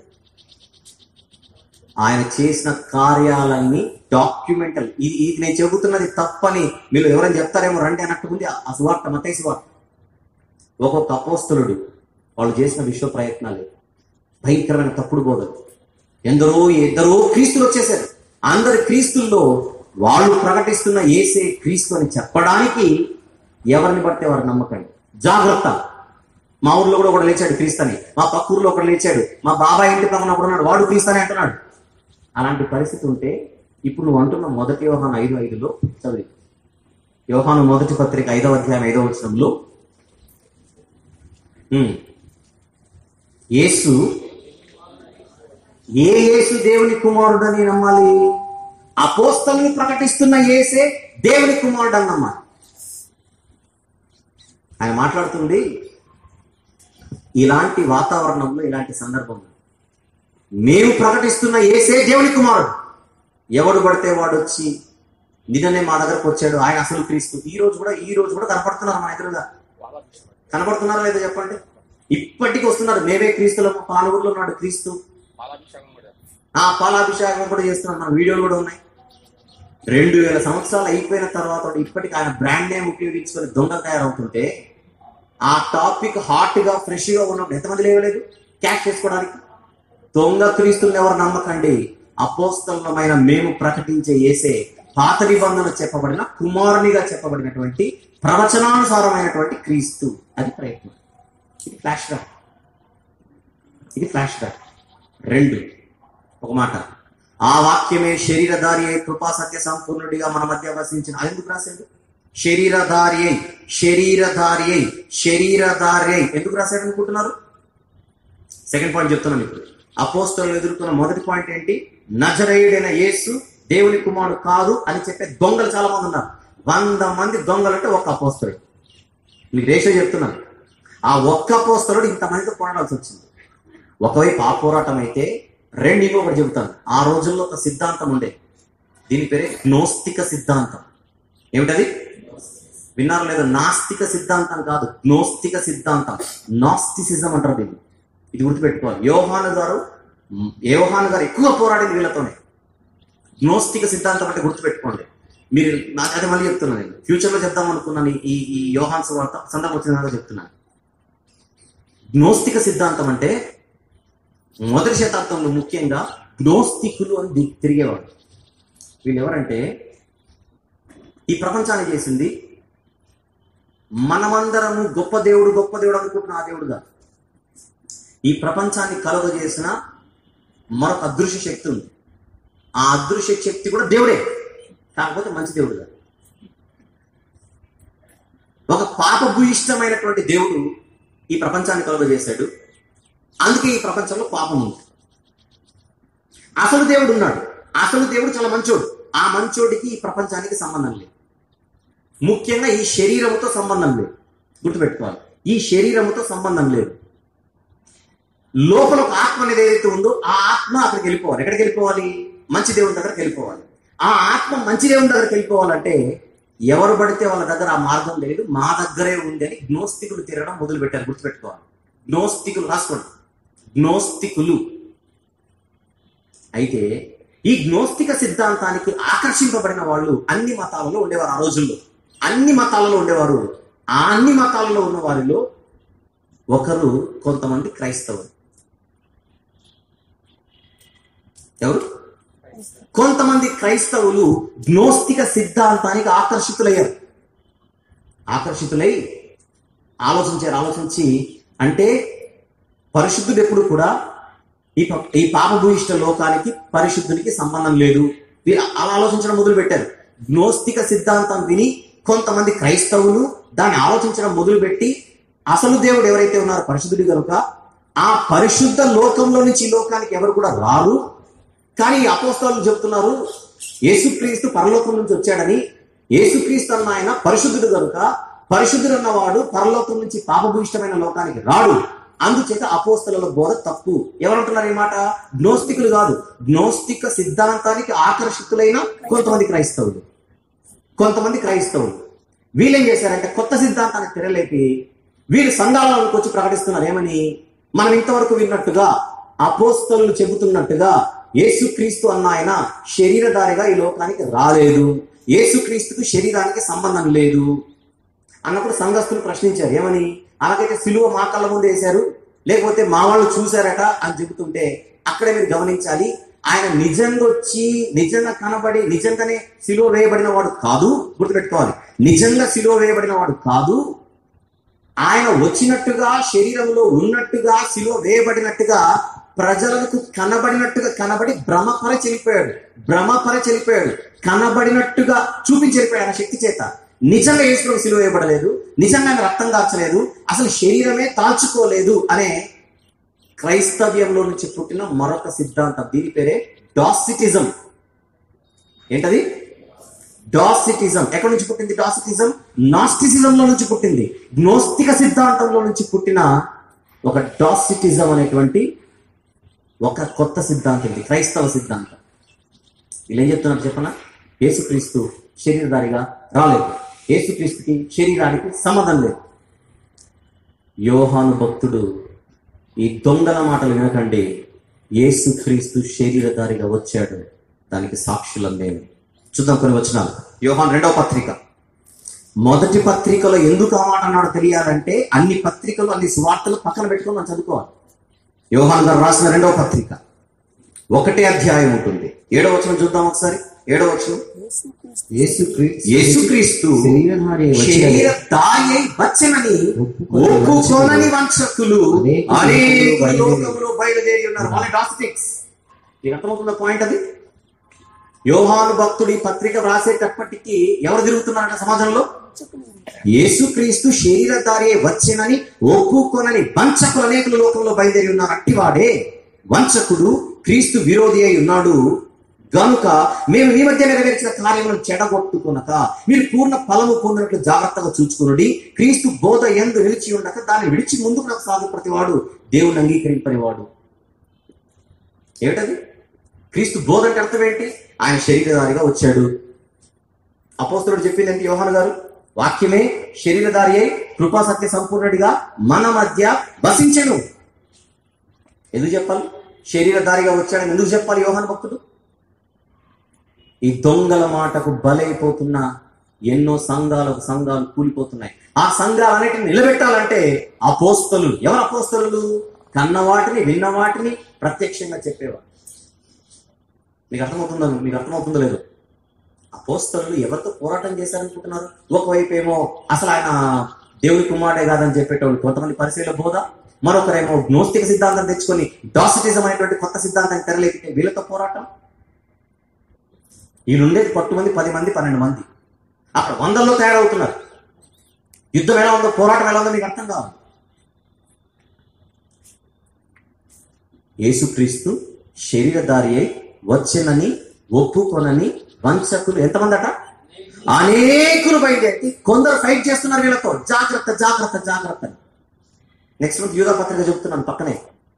ఆయన చేసిన కార్యాలన్నీ డాక్యుమెంటల్ ఇది ఇది నేను చెబుతున్నది తప్పని మీరు ఎవరైనా చెప్తారేమో రండి అన్నట్టుకుంది ఆ సువార్త మతయ్య సువార్త ఒక్కొక్క అపోస్తలుడు వాళ్ళు చేసిన విశ్వ ప్రయత్నాలు భయంకరమైన తప్పుడు బోధలు ఎందరో ఎందరో క్రీస్తులు వచ్చేసారు అందరి క్రీస్తుల్లో వాళ్ళు ప్రకటిస్తున్న ఏసే క్రీస్తు అని చెప్పడానికి ఎవరిని పడితే వారు నమ్మకండి జాగ్రత్త మా ఊర్లో కూడా ఒకడు లేచాడు క్రీస్తని మా పక్క ఊర్లో ఒకడు లేచాడు మా బాబాయ్ ఇంటి పక్కన ఒకడు ఉన్నాడు వాడు క్రీస్తని అంటున్నాడు అలాంటి పరిస్థితి ఉంటే ఇప్పుడు నువ్వు అంటున్న మొదటి యోహాను ఐదు ఐదులో చదివి యోహాను మొదటి పత్రిక ఐదవ అధ్యాయం ఐదవ వచనంలో ఉమ్, యేసు ఏ యేసు దేవుని కుమారుడని నమ్మాలి అపోస్తలను ప్రకటిస్తున్న యేసే దేవుని కుమారుడు అని నమ్మాలి ఆయన మాట్లాడుతుంది ఇలాంటి వాతావరణంలో ఇలాంటి సందర్భంలో మేము ప్రకటిస్తున్న ఏసే దేవుని కుమారుడు ఎవడు పడితే వాడు వచ్చి నిన్ననే మా దగ్గరకు వచ్చాడు ఆయన అసలు క్రీస్తు ఈ రోజు కూడా ఈ రోజు కూడా కనపడుతున్నారు మన ఎదురుగా కనపడుతున్నారా లేదా చెప్పండి ఇప్పటికీ వస్తున్నారు మేమే క్రీస్తులము పాలూరులో ఉన్నాడు క్రీస్తు ఆ పాలాభిషేకం కూడా చేస్తున్నాం మన వీడియోలు కూడా ఉన్నాయి రెండు వేల సంవత్సరాలు అయిపోయిన తర్వాత కూడా ఇప్పటికి ఆయన బ్రాండ్ నేమ్ ఉపయోగించుకొని దొంగ తయారవుతుంటే ఆ టాపిక్ హాట్ గా ఫ్రెష్ గా ఉన్నప్పుడు ఎంతమంది లేవలేదు క్యాష్ చేసుకోవడానికి దొంగ క్రీస్తుల్ని ఎవరు నమ్మకండి అపోస్తలమైన మేము ప్రకటించే ఏసే పాత నిబంధన చెప్పబడిన కుమారునిగా చెప్పబడినటువంటి ప్రవచనానుసారమైనటువంటి క్రీస్తు అది ప్రయత్నం ఇది ఫ్లాష్ బ్యాక్ ఇది ఫ్లాష్ బ్యాక్ రెండు ఒక మాట ఆ వాక్యమే శరీరధారి అయి కృపా సత్య సంపూర్ణుడిగా మన మధ్య వసించిన అది ఎందుకు రాశాడు శరీరధారి అయి శరీరధారి అయి శరీరధారి అయి ఎందుకు రాశాడు అనుకుంటున్నారు సెకండ్ పాయింట్ చెప్తున్నాను ఇప్పుడు అపోస్తలు ఎదుర్కొన్న మొదటి పాయింట్ ఏంటి నజరేయుడైన యేసు దేవుని కుమారుడు కాదు అని చెప్పే దొంగలు చాలా మంది ఉన్నారు వంద మంది దొంగలు అంటే ఒక్క అపోస్తలుడు మీకు రేషో చెప్తున్నాను ఆ ఒక్క అపోస్తలుడు ఇంతమందితో పోరాడాల్సి వచ్చింది ఒకవైపు ఆ పోరాటం అయితే రెండు ఇంకొకటి చెబుతాను ఆ రోజుల్లో ఒక సిద్ధాంతం ఉండే దీని పేరే గ్నోస్తిక సిద్ధాంతం ఏమిటది విన్నారు లేదా నాస్తిక సిద్ధాంతం కాదు గ్నోస్తిక సిద్ధాంతం నాస్తిసిజం అంటారు దీన్ని ఇది గుర్తుపెట్టుకోవాలి యోహాను గారు యోహాను గారు ఎక్కువ పోరాడింది వీళ్ళతోనే గ్నోస్తిక సిద్ధాంతం అంటే గుర్తుపెట్టుకోండి మీరు నాకు అదే మళ్ళీ చెప్తున్నాను నేను ఫ్యూచర్ లో చెప్దాం అనుకున్నాను ఈ ఈ యోహాన్స్ వార్త సందర్భం వచ్చిన దాకా చెప్తున్నాను గ్నోస్తిక సిద్ధాంతం అంటే మొదటి శతాబ్దంలో ముఖ్యంగా గ్నోస్తికులు అని ది- తిరిగేవాడు వీళ్ళు ఎవరంటే ఈ ప్రపంచాన్ని చేసింది మనమందరము గొప్ప దేవుడు గొప్ప దేవుడు అనుకుంటున్న ఆ దేవుడు కాదు ఈ ప్రపంచాన్ని కలుగజేసిన మరొక అదృశ్య శక్తి ఉంది ఆ అదృశ్య శక్తి కూడా దేవుడే కాకపోతే మంచి దేవుడు కాదు ఒక పాపభూయిష్టమైనటువంటి దేవుడు ఈ ప్రపంచాన్ని కలుగజేశాడు అందుకే ఈ ప్రపంచంలో పాపం ఉంది అసలు దేవుడు ఉన్నాడు అసలు దేవుడు చాలా మంచోడు ఆ మంచోడికి ఈ ప్రపంచానికి సంబంధం లేదు ముఖ్యంగా ఈ శరీరముతో సంబంధం లేదు గుర్తుపెట్టుకోవాలి ఈ శరీరముతో సంబంధం లేదు లోపల ఒక ఆత్మ అనేది ఏదైతే ఉందో ఆ ఆత్మ అక్కడికి వెళ్ళిపోవాలి ఎక్కడికి వెళ్ళిపోవాలి మంచి దేవుని దగ్గరికి వెళ్ళిపోవాలి ఆ ఆత్మ మంచి దేవుని దగ్గరికి వెళ్ళిపోవాలంటే ఎవరు పడితే వాళ్ళ దగ్గర ఆ మార్గం తెలియదు మా దగ్గరే ఉంది అని గ్నోస్తికులు తిరగడం మొదలు పెట్టారు గుర్తుపెట్టుకోవాలి గ్నోస్తికులు రాసుకోండి గ్నోస్తికులు అయితే ఈ గ్నోస్తిక సిద్ధాంతానికి ఆకర్షింపబడిన వాళ్ళు అన్ని మతాలలో ఉండేవారు ఆ రోజుల్లో అన్ని మతాలలో ఉండేవారు ఆ అన్ని మతాలలో ఉన్న వారిలో ఒకరు కొంతమంది క్రైస్తవులు ఎవరు కొంతమంది క్రైస్తవులు గ్నోస్తిక సిద్ధాంతానికి ఆకర్షితులయ్యారు ఆకర్షితులై ఆలోచించారు ఆలోచించి అంటే పరిశుద్ధుడు ఎప్పుడు కూడా ఈ ప- ఈ పాపభూయిష్ట లోకానికి పరిశుద్ధునికి సంబంధం లేదు వీరు అలా ఆలోచించడం మొదలు పెట్టారు గ్నోస్తిక సిద్ధాంతం విని కొంతమంది క్రైస్తవులు దాన్ని ఆలోచించడం మొదలుపెట్టి అసలు దేవుడు ఎవరైతే ఉన్నారో పరిశుద్ధుడు కనుక ఆ పరిశుద్ధ లోకంలో నుంచి ఈ లోకానికి ఎవరు కూడా రారు కానీ ఈ అపోస్తలు చెప్తున్నారు యేసుక్రీస్తు పరలోకం నుంచి వచ్చాడని యేసుక్రీస్తు అన్న ఆయన పరిశుద్ధుడు కనుక పరిశుద్ధుడు అన్నవాడు పరలోకం నుంచి పాపభూయిష్టమైన లోకానికి రాడు అందుచేత అపోస్తల బోధ తప్పు ఎవరంటున్నారు ఈ మాట గ్నోస్తికులు కాదు గ్నోస్తిక సిద్ధాంతానికి ఆకర్షితులైన కొంతమంది క్రైస్తవులు కొంతమంది క్రైస్తవులు వీళ్ళు ఏం చేశారంటే కొత్త సిద్ధాంతాన్ని తెరలేపి వీళ్ళు సంఘాలలోకి వచ్చి ప్రకటిస్తున్నారు ఏమని మనం ఇంతవరకు విన్నట్టుగా అపోస్తలు చెబుతున్నట్టుగా యేసుక్రీస్తు అన్న ఆయన శరీరధారిగా ఈ లోకానికి రాలేదు యేసుక్రీస్తుకు శరీరానికి సంబంధం లేదు అన్నప్పుడు సంఘస్థులు ప్రశ్నించారు ఏమని అలాగైతే సిలువ మా కళ్ళ ముందు వేశారు లేకపోతే మా వాళ్ళు చూశారట అని చెబుతుంటే అక్కడే మీరు గమనించాలి ఆయన నిజంగా వచ్చి నిజంగా కనబడి నిజంగానే సిలువ వేయబడిన వాడు కాదు గుర్తుపెట్టుకోవాలి నిజంగా సిలువ వేయబడిన వాడు కాదు ఆయన వచ్చినట్టుగా శరీరంలో ఉన్నట్టుగా సిలువ వేయబడినట్టుగా ప్రజలకు కనబడినట్టుగా కనబడి భ్రమపర చెల్లిపోయాడు భ్రమపర చెల్లిపోయాడు కనబడినట్టుగా చూపించి వెళ్ళిపోయాడు ఆయన శక్తి చేత నిజంగా యేసులో సిలువ వేయబడలేదు నిజంగా ఆయన రక్తం దాల్చలేదు అసలు శరీరమే తాల్చుకోలేదు అనే క్రైస్తవ్యంలో నుంచి పుట్టిన మరొక సిద్ధాంతం దీని పేరే డాసిటిజం ఏంటది డాసిటిజం ఎక్కడి నుంచి పుట్టింది డాసిటిజం నాస్టిసిజం లో నుంచి పుట్టింది గ్నోస్తిక సిద్ధాంతంలో నుంచి పుట్టిన ఒక డాసిటిజం అనేటువంటి ఒక కొత్త సిద్ధాంతం ఇది క్రైస్తవ సిద్ధాంతం వీళ్ళు ఏం చెప్తున్నారు చెప్పనా యేసుక్రీస్తు శరీరధారిగా రాలేదు యేసుక్రీస్తుకి శరీరానికి సంబంధం లేదు యోహాను భక్తుడు ఈ దొంగల మాటలు వినకండి యేసుక్రీస్తు శరీరధారిగా వచ్చాడు దానికి సాక్షులం మేము చూద్దాం కొన్ని వచ్చినాలు యోహాన్ రెండవ పత్రిక మొదటి పత్రికలో ఎందుకు ఆ మాట అన్నాడో తెలియాలంటే అన్ని పత్రికలు అన్ని సువార్తలు పక్కన పెట్టుకొని మనం చదువుకోవాలి యోహాన్ గారు రాసిన రెండవ పత్రిక ఒకటే అధ్యాయం ఉంటుంది ఏడవ వచనం చూద్దాం ఒకసారి ఏడవ వచనం యేసుక్రీస్తు యేసుక్రీస్తు శరీరధారి అయి వచ్చాడు. శరీర దారి వచ్చనని ఒప్పుకోనని వంచకులు అనేకులు లోకములో బయలుదేరి ఉన్నారు వాళ్ళ డాస్టిక్స్ మీకు అర్థమవుతున్న పాయింట్ అది యోహాను భక్తుడు ఈ పత్రిక రాసేటప్పటికి ఎవరు తిరుగుతున్నారంట సమాజంలో యేసుక్రీస్తు శరీరధారి అయి వచ్చెనని ఒప్పుకొనని వంచకులు అనేకులు లోకంలో బయలుదేరి ఉన్నారు అట్టివాడే వంచకుడు క్రీస్తు విరోధి అయి ఉన్నాడు గనుక మేము ఈ మధ్య నెరవేర్చిన కార్యములను చెడగొట్టుకునక మీరు పూర్ణ ఫలము పొందినట్లు జాగ్రత్తగా చూచుకునుడి క్రీస్తు బోధ ఎందు నిలిచి ఉండక దాన్ని విడిచి ముందుకు నాకు సాగు ప్రతివాడు దేవుని అంగీకరింపనివాడు ఏమిటది క్రీస్తు బోధ అంటే అర్థం ఏంటి ఆయన శరీరధారిగా వచ్చాడు అపోస్తుడు చెప్పింది ఏంటి యోహాన్ గారు వాక్యమే శరీరధారి అయి కృపా సత్య సంపూర్ణుడిగా మన మధ్య వసించెను ఎందుకు చెప్పాలి శరీరధారిగా వచ్చాడని ఎందుకు చెప్పాలి యోహాన్ భక్తుడు ఈ దొంగల మాటకు బలైపోతున్న ఎన్నో సంఘాలకు సంఘాలు కూలిపోతున్నాయి ఆ సంఘాలన్నిటిని నిలబెట్టాలంటే అపోస్తలు ఎవరు అపోస్తలు కన్న వాటిని విన్న వాటిని ప్రత్యక్షంగా చెప్పేవారు మీకు అర్థమవుతుందో మీకు అర్థమవుతుందో లేదు అపోస్తలు ఎవరితో పోరాటం చేశారనుకుంటున్నారు ఒకవైపు ఏమో అసలు ఆయన దేవుని కుమారుడే కాదని చెప్పేటోళ్ళు కొంతమంది పరిశీలన బోధ మరొకరేమో జ్ఞోస్తిక సిద్ధాంతం తెచ్చుకొని డాసిటిజం అనేటువంటి కొత్త సిద్ధాంతాన్ని తెరలేపితే వీళ్ళతో పోరాటం వీళ్ళుండేది పట్టు మంది పది మంది పన్నెండు మంది అక్కడ వందల్లో తయారవుతున్నారు యుద్ధం ఎలా ఉందో పోరాటం ఎలా ఉందో మీకు అర్థం కావాలి యేసుక్రీస్తు శరీరధారి అయి వచ్చెనని ఒప్పుకొనని వంచకులు ఎంతమంది అట అనేకులు బయలుదేరి కొందరు ఫైట్ చేస్తున్నారు వీళ్ళతో జాగ్రత్త జాగ్రత్త జాగ్రత్త నెక్స్ట్ మంత్ యూదా పత్రిక చెప్తున్నాను పక్కనే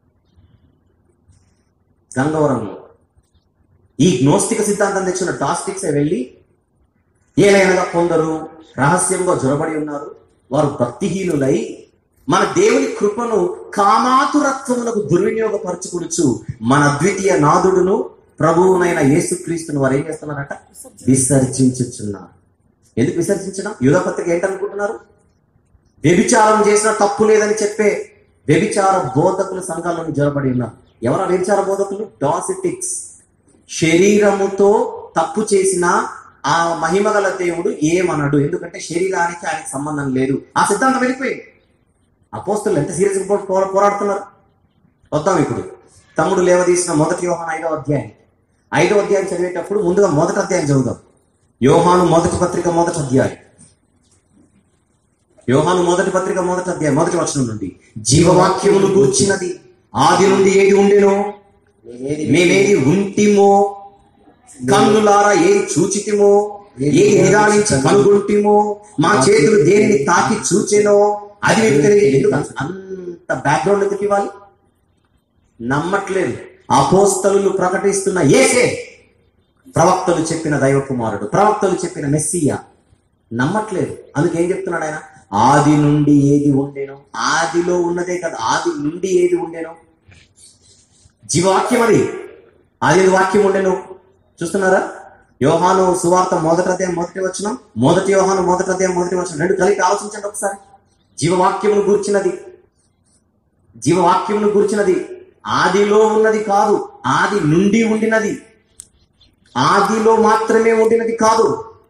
గంగవరంలో ఈ జ్ఞోస్తిక సిద్ధాంతం తెచ్చిన డాస్టిక్స్ వెళ్ళి ఏలైనగా కొందరు రహస్యంగా జొరబడి ఉన్నారు వారు భక్తిహీనులై మన దేవుని కృపను కామాతురత్వములకు దుర్వినియోగపరచుకుడుచు మన అద్వితీయ నాదుడును ప్రభువునైన యేసుక్రీస్తును వారు ఏం చేస్తున్నారట విసర్జించుచున్నారు ఎందుకు విసర్జించడం యూదా పత్రిక ఏంటనుకుంటున్నారు వ్యభిచారం చేసిన తప్పు లేదని చెప్పే వ్యభిచార బోధకులు సంఘాలను జొరబడి ఉన్నారు ఎవరు ఆ వ్యభిచార బోధకులు డాసిటిక్స్ శరీరముతో తప్పు చేసిన ఆ మహిమగల దేవుడు ఏమనడు ఎందుకంటే శరీరానికి ఆయనకి సంబంధం లేదు ఆ సిద్ధాంతం వెళ్ళిపోయింది అపోస్తులు ఎంత సీరియస్ పోరాడుతున్నారు వద్దాం ఇప్పుడు తమ్ముడు లేవదీసిన మొదటి యోహాన్ ఐదవ అధ్యాయం ఐదవ అధ్యాయం చదివేటప్పుడు ముందుగా మొదటి అధ్యాయం చదువుదాం యోహాను మొదటి పత్రిక మొదటి అధ్యాయం యోహాను మొదటి పత్రిక మొదటి అధ్యాయం మొదటి వచనం నుండి జీవవాక్యమును గూర్చినది ఆది నుండి ఏది ఉండెనో మేమేది ఉంటిమో కన్నులారా ఏది చూచితిమో ఏది నిదానించి కనుగొంటిమో మా చేతులు దేనిని తాకి చూచెనో అది మీకు తెలియదు ఎందుకు అంత బ్యాక్గ్రౌండ్ ఎందుకు ఇవ్వాలి నమ్మట్లేదు అపోస్తలు ప్రకటిస్తున్న ఏసే ప్రవక్తలు చెప్పిన దైవ కుమారుడు ప్రవక్తలు చెప్పిన మెస్సియా నమ్మట్లేదు అందుకే ఏం చెప్తున్నాడు ఆయన ఆది నుండి ఏది ఉండేనో ఆదిలో ఉన్నదే కదా ఆది నుండి ఏది ఉండేనో జీవవాక్యం అది ఆది వాక్యం ఉండేను చూస్తున్నారా యోహాను సువార్త మొదటి అధ్యాయం మొదటి వచ్చిన మొదటి యోహాను మొదటి అధ్యాయం మొదటి వచ్చిన రెండు కలిపి ఆలోచించండి ఒకసారి జీవవాక్యమును గూర్చినది జీవవాక్యమును గూర్చినది ఆదిలో ఉన్నది కాదు ఆది నుండి ఉండినది ఆదిలో మాత్రమే ఉండినది కాదు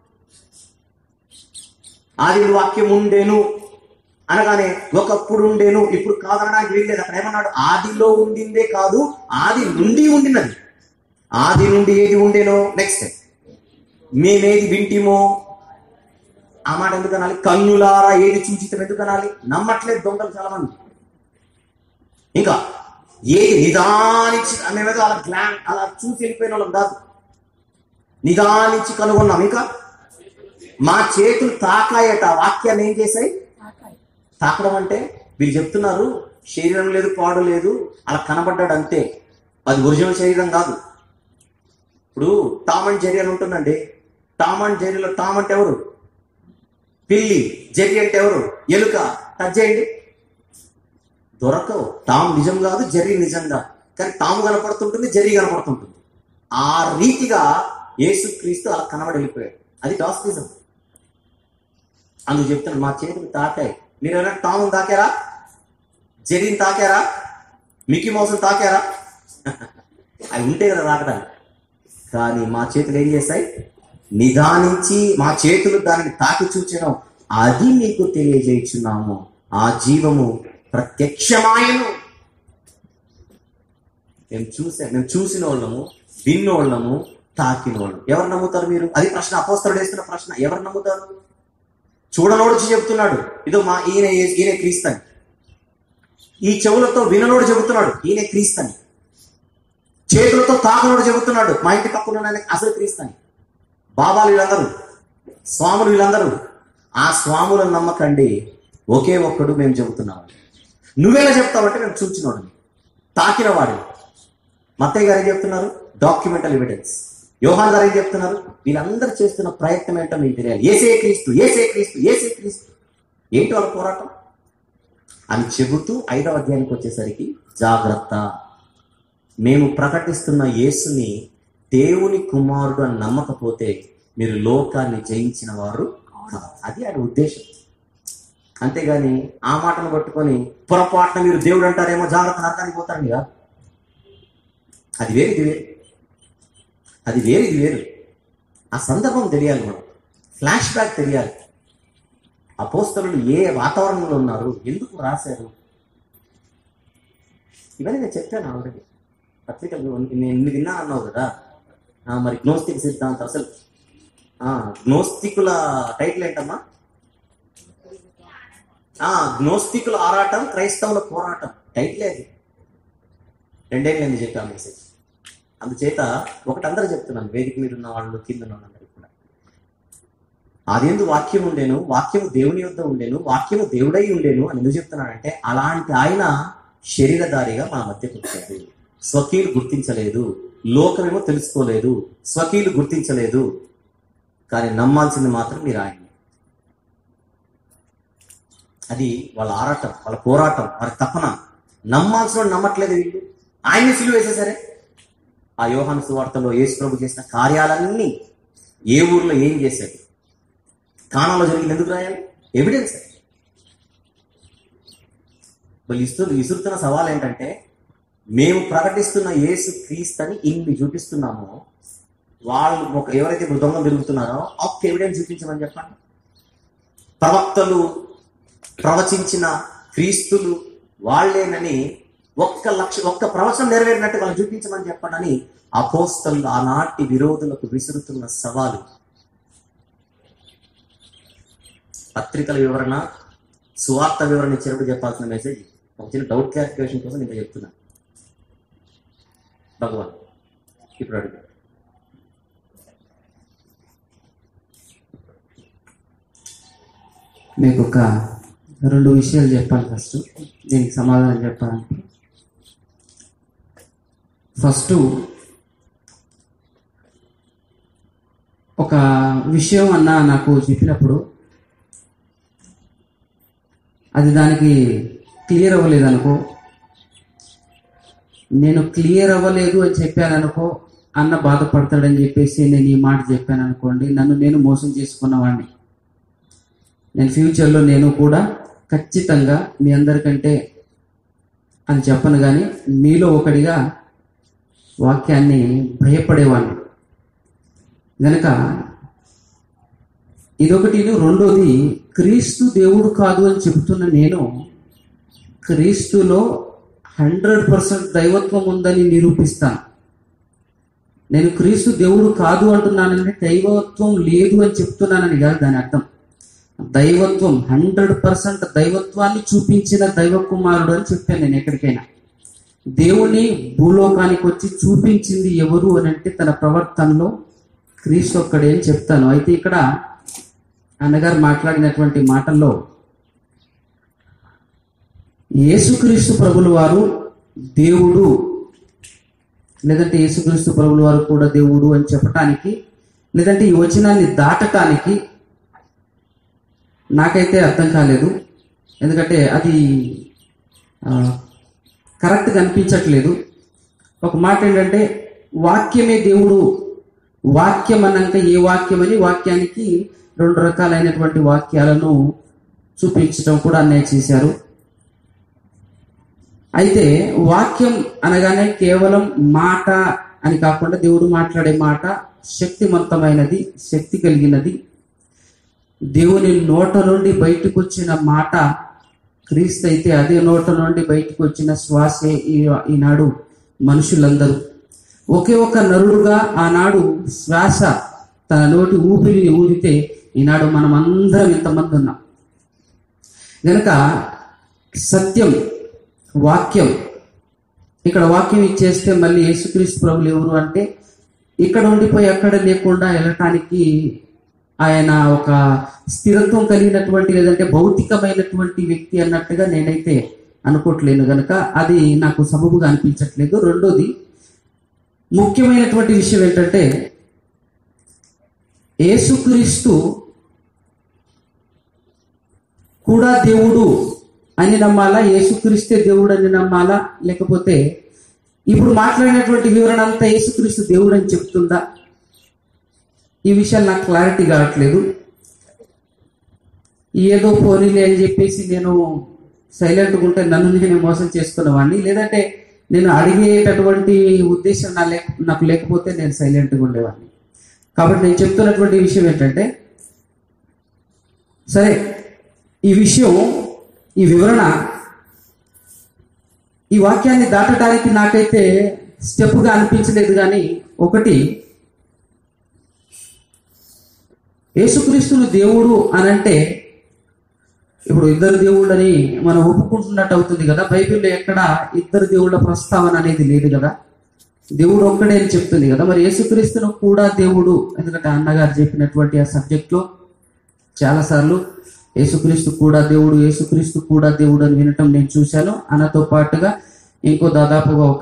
ఆది వాక్యం ఉండేను అనగానే ఒకప్పుడు ఉండేను ఇప్పుడు కాదనడానికి వీల్లేదు అక్కడ ఏమన్నాడు ఆదిలో ఉండిందే కాదు ఆది నుండి ఉండినది ఆది నుండి ఏది ఉండేనో నెక్స్ట్ మేమేది వింటిమో ఆ మాట ఎందుకు అనాలి కన్నులారా ఏది చూచితం ఎందుకు అనాలి నమ్మట్లేదు దొంగలు చాలా మంది ఇంకా ఏది నిదానించి మేమేదో అలా గ్లాన్ అలా చూసి వెళ్ళిపోయిన వాళ్ళం కాదు నిదానించి కనుగొన్నాం ఇంకా మా చేతులు తాకాయట ఆ వాక్యాన్ని ఏం చేశాయి తాకడం అంటే వీళ్ళు చెప్తున్నారు శరీరం లేదు పాడు లేదు అలా కనబడ్డాడు అంతే అది ఒరిజినల్ శరీరం కాదు ఇప్పుడు టామ్ అండ్ జెరీ అని ఉంటుందండి టామ్ అండ్ జెర్రీలో టామ్ అంటే ఎవరు పిల్లి జెర్రీ అంటే ఎవరు ఎలుక టచ్ చేయండి దొరకవు టామ్ నిజం కాదు జెర్రీ నిజం కాదు కానీ టామ్ కనపడుతుంటుంది జెర్రీ కనపడుతుంటుంది ఆ రీతిగా యేసుక్రీస్తు అలా కనబడి వెళ్ళిపోయాడు అది డాస్టిజం అందుకు చెప్తాను మా చేతులు తాకాయి మీరు ఏమైనా టామ్ తాకారా జెర్రీని తాకారా మిక్కీ మౌసం తాకారా అవి ఉంటే కదా తాకడానికి కానీ మా చేతులు ఏం చేస్తాయి నిదానించి మా చేతులు దానిని తాకి చూచడం అది మీకు తెలియజేయుచున్నాము ఆ జీవము ప్రత్యక్షమాయను మేము చూసా మేము చూసిన వాళ్ళము విన్న వాళ్ళము తాకిన వాళ్ళము ఎవరు నమ్ముతారు మీరు అది ప్రశ్న అపోస్తలుడు వేస్తున్న ప్రశ్న ఎవరు నమ్ముతారు చూడనోడు వచ్చి చెబుతున్నాడు ఇదో మా ఈయన ఈయన క్రీస్తని ఈ చెవులతో విననోడు చెబుతున్నాడు ఈయన క్రీస్తని చేతులతో తాకనోడు చెబుతున్నాడు మా ఇంటి పక్కన ఉన్న ఆయన అసలు క్రీస్తని బాబాలు వీళ్ళందరూ స్వాములు వీళ్ళందరూ ఆ స్వాములను నమ్మకండి ఒకే ఒక్కడు మేము చెబుతున్నాం నువ్వెలా చెప్తావంటే మేము చూచినోడు తాకిన వాడు మత్తయ్య గారు ఏం చెప్తున్నారు డాక్యుమెంటల్ ఎవిడెన్స్ యోహాన్ గారు ఏం చెప్తున్నారు వీళ్ళందరూ చేస్తున్న ప్రయత్నం ఏంటో మీకు తెలియాలి ఏసే క్రీస్తు ఏసే క్రీస్తు ఏసే క్రీస్తు ఏంటి వాళ్ళ పోరాటం అని చెబుతూ ఐదవ అధ్యాయానికి వచ్చేసరికి జాగ్రత్త మేము ప్రకటిస్తున్న యేసుని దేవుని కుమారుడు అని నమ్మకపోతే మీరు లోకాన్ని జయించిన వారు కాదు. అది ఆయన ఉద్దేశం అంతేగాని ఆ మాటను పట్టుకొని పొరపాటున మీరు దేవుడు అంటారేమో జాగ్రత్త నరకానికి పోతారండి కాదు అది వేరు ఇది వేరు అది వేరు ఇది వేరు ఆ సందర్భం తెలియాలి మనం ఫ్లాష్ బ్యాక్ తెలియాలి అపోస్తలు ఏ వాతావరణంలో ఉన్నారు ఎందుకు రాశారు ఇవన్నీ నేను చెప్పాను ఆల్రెడీ పత్రికలు నేను ఎన్ని విన్నా అన్నావు కదా ఆ, మరి గ్నోస్తిక్ సిద్ధాంతం అసలు ఆ, గ్నోస్తికుల టైటిల్ ఏంటమ్మా ఆ గ్నోస్తికుల ఆరాటం క్రైస్తవుల పోరాటం టైటిలే అది రెండేళ్ళు చెప్పాను మెసేజ్ అందుచేత ఒకటి అందరూ చెప్తున్నాను వేదిక మీద ఉన్న వాళ్ళు కింద ఉన్న వాళ్ళందరికీ కూడా అదేందు వాక్యం ఉండేను వాక్యము దేవుని యొద్ద ఉండేను వాక్యము దేవుడై ఉండేను అని ఎందుకు చెప్తున్నానంటే అలాంటి ఆయన శరీరధారిగా మన మధ్యకు వచ్చాడు స్వకీలు గుర్తించలేదు లోకమేమో తెలుసుకోలేదు స్వకీలు గుర్తించలేదు కానీ నమ్మాల్సింది మాత్రం మీరు ఆయన అది వాళ్ళ ఆరాటం వాళ్ళ పోరాటం వాళ్ళ తపన నమ్మాల్సిన వాడు నమ్మట్లేదు వీళ్ళు ఆయన్ని సిలువ వేసేసరే ఆ యోహాను సువార్తలో యేసు ప్రభు చేసిన కార్యాలన్నీ ఏ ఊర్లో ఏం చేశాడు కాణంలో జరిగింది ఎందుకు రాయాలి ఎవిడెన్స్ వాళ్ళు ఇస్తూ విసురుతున్న సవాల్ ఏంటంటే మేము ప్రకటిస్తున్న యేసు క్రీస్తని ఇన్ని చూపిస్తున్నామో వాళ్ళు ఒక ఎవరైతే ఇప్పుడు దొంగలు తిరుగుతున్నారో ఒక్క ఎవిడెన్స్ చూపించమని చెప్పండి ప్రవక్తలు ప్రవచించిన క్రీస్తులు వాళ్ళేనని ఒక్క లక్ష ఒక్క ప్రవచనం నెరవేరినట్టు వాళ్ళు చూపించమని చెప్పండి అపోస్తలు ఆనాటి విరోధులకు విసురుతున్న సవాలు పత్రికల వివరణ సువార్త వివరణ ఇచ్చినప్పుడు చెప్పాల్సిన మెసేజ్ ఒక చిన్న డౌట్ క్లారిఫికేషన్ కోసం నేను చెప్తున్నా భగవాన్ ఇప్పుడు అడుగు మీకు ఒక రెండు విషయాలు చెప్పాలి ఫస్ట్ దీనికి సమాధానం చెప్పాలంటే ఫస్ట్ ఒక విషయం అన్న నాకు చెప్పినప్పుడు అది దానికి క్లియర్ అవ్వలేదు అనుకో నేను క్లియర్ అవ్వలేదు అని చెప్పాను అనుకో అన్న బాధపడతాడని చెప్పేసి నేను ఈ మాట చెప్పాను అనుకోండి నన్ను నేను మోసం చేసుకున్నవాడిని నేను ఫ్యూచర్లో నేను కూడా ఖచ్చితంగా మీ అందరికంటే అని చెప్పను కానీ మీలో ఒకడిగా వాక్యాన్ని భయపడేవాడిని గనక ఇదొకటి రెండోది క్రీస్తు దేవుడు కాదు అని చెబుతున్న నేను క్రీస్తులో హండ్రెడ్ పర్సెంట్ దైవత్వం ఉందని నిరూపిస్తాను నేను క్రీస్తు దేవుడు కాదు అంటున్నానంటే దైవత్వం లేదు అని చెప్తున్నానని కాదు దాని అర్థం దైవత్వం హండ్రెడ్ పర్సెంట్ దైవత్వాన్ని చూపించిన దైవ కుమారుడు అని చెప్పాను నేను ఎక్కడికైనా దేవుని భూలోకానికి వచ్చి చూపించింది ఎవరు అని అంటే తన ప్రవర్తనలో క్రీస్తు ఒక్కడే అని చెప్తాను అయితే ఇక్కడ అన్నగారు మాట్లాడినటువంటి మాటల్లో యేసుక్రీస్తు ప్రభుల వారు దేవుడు లేదంటే యేసుక్రీస్తు ప్రభుల వారు కూడా దేవుడు అని చెప్పటానికి లేదంటే ఈ వచనాన్ని దాటటానికి నాకైతే అర్థం కాలేదు ఎందుకంటే అది ఆ, కరెక్ట్గా అనిపించట్లేదు ఒక మాట ఏంటంటే వాక్యమే దేవుడు వాక్యం అన్నాక ఏ వాక్యం అని వాక్యానికి రెండు రకాలైనటువంటి వాక్యాలను చూపించడం కూడా అన్నయ్య చేశారు అయితే వాక్యం అనగానే కేవలం మాట అని కాకుండా దేవుడు మాట్లాడే మాట శక్తివంతమైనది శక్తి కలిగినది దేవుని నోట నుండి బయటకు వచ్చిన మాట క్రీస్తు అయితే అదే నోట నుండి బయటకు వచ్చిన శ్వాసే ఈ- ఈనాడు మనుషులందరూ ఒకే ఒక నరుడుగా ఆనాడు శ్వాస తన నోటి ఊపిరిని ఊదితే ఈనాడు మనం అందరం ఇంతమంది ఉన్నాం గనక సత్యం వాక్యం ఇక్కడ వాక్యం ఇచ్చేస్తే మళ్ళీ యేసుక్రీస్తు ప్రభులు ఎవరు అంటే ఇక్కడ ఉండిపోయి అక్కడ లేకుండా వెళ్ళటానికి ఆయన ఒక స్థిరత్వం కలిగినటువంటి లేదంటే భౌతికమైనటువంటి వ్యక్తి అన్నట్టుగా నేనైతే అనుకోవట్లేను గనక అది నాకు సబబుగా అనిపించట్లేదు రెండోది ముఖ్యమైనటువంటి విషయం ఏంటంటే యేసుక్రీస్తు కూడా దేవుడు అని నమ్మాలా యేసుక్రీస్తే దేవుడు అని నమ్మాలా లేకపోతే ఇప్పుడు మాట్లాడినటువంటి వివరణ అంతా యేసుక్రీస్తు దేవుడు అని చెప్తుందా ఈ విషయాలు నాకు క్లారిటీ కావట్లేదు ఏదో పోనీలే అని చెప్పేసి నేను సైలెంట్గా ఉంటే నన్ను నేను మోసం చేసుకునేవాడిని లేదంటే నేను అడిగేటటువంటి ఉద్దేశం నా లేక నాకు లేకపోతే నేను సైలెంట్గా ఉండేవాడిని కాబట్టి నేను చెప్తున్నటువంటి విషయం ఏంటంటే సరే ఈ విషయం ఈ వివరణ ఈ వాక్యాన్ని దాటడానికి నాకైతే స్టెప్గా అనిపించలేదు కానీ ఒకటి యేసుక్రీస్తును దేవుడు అనంటే ఇప్పుడు ఇద్దరు దేవుళ్ళని మనం ఒప్పుకుంటున్నట్టు అవుతుంది కదా బైబిల్లో ఎక్కడ ఇద్దరు దేవుళ్ళ ప్రస్తావన అనేది లేదు కదా దేవుడు ఒక్కడే అని చెప్తుంది కదా మరి యేసుక్రీస్తును కూడా దేవుడు ఎందుకంటే అన్నగారు చెప్పినటువంటి ఆ సబ్జెక్ట్లో చాలాసార్లు యేసుక్రీస్తు కూడా దేవుడు యేసుక్రీస్తు కూడా దేవుడు అని వినటం నేను చూశాను అన్నతో పాటుగా ఇంకో దాదాపుగా ఒక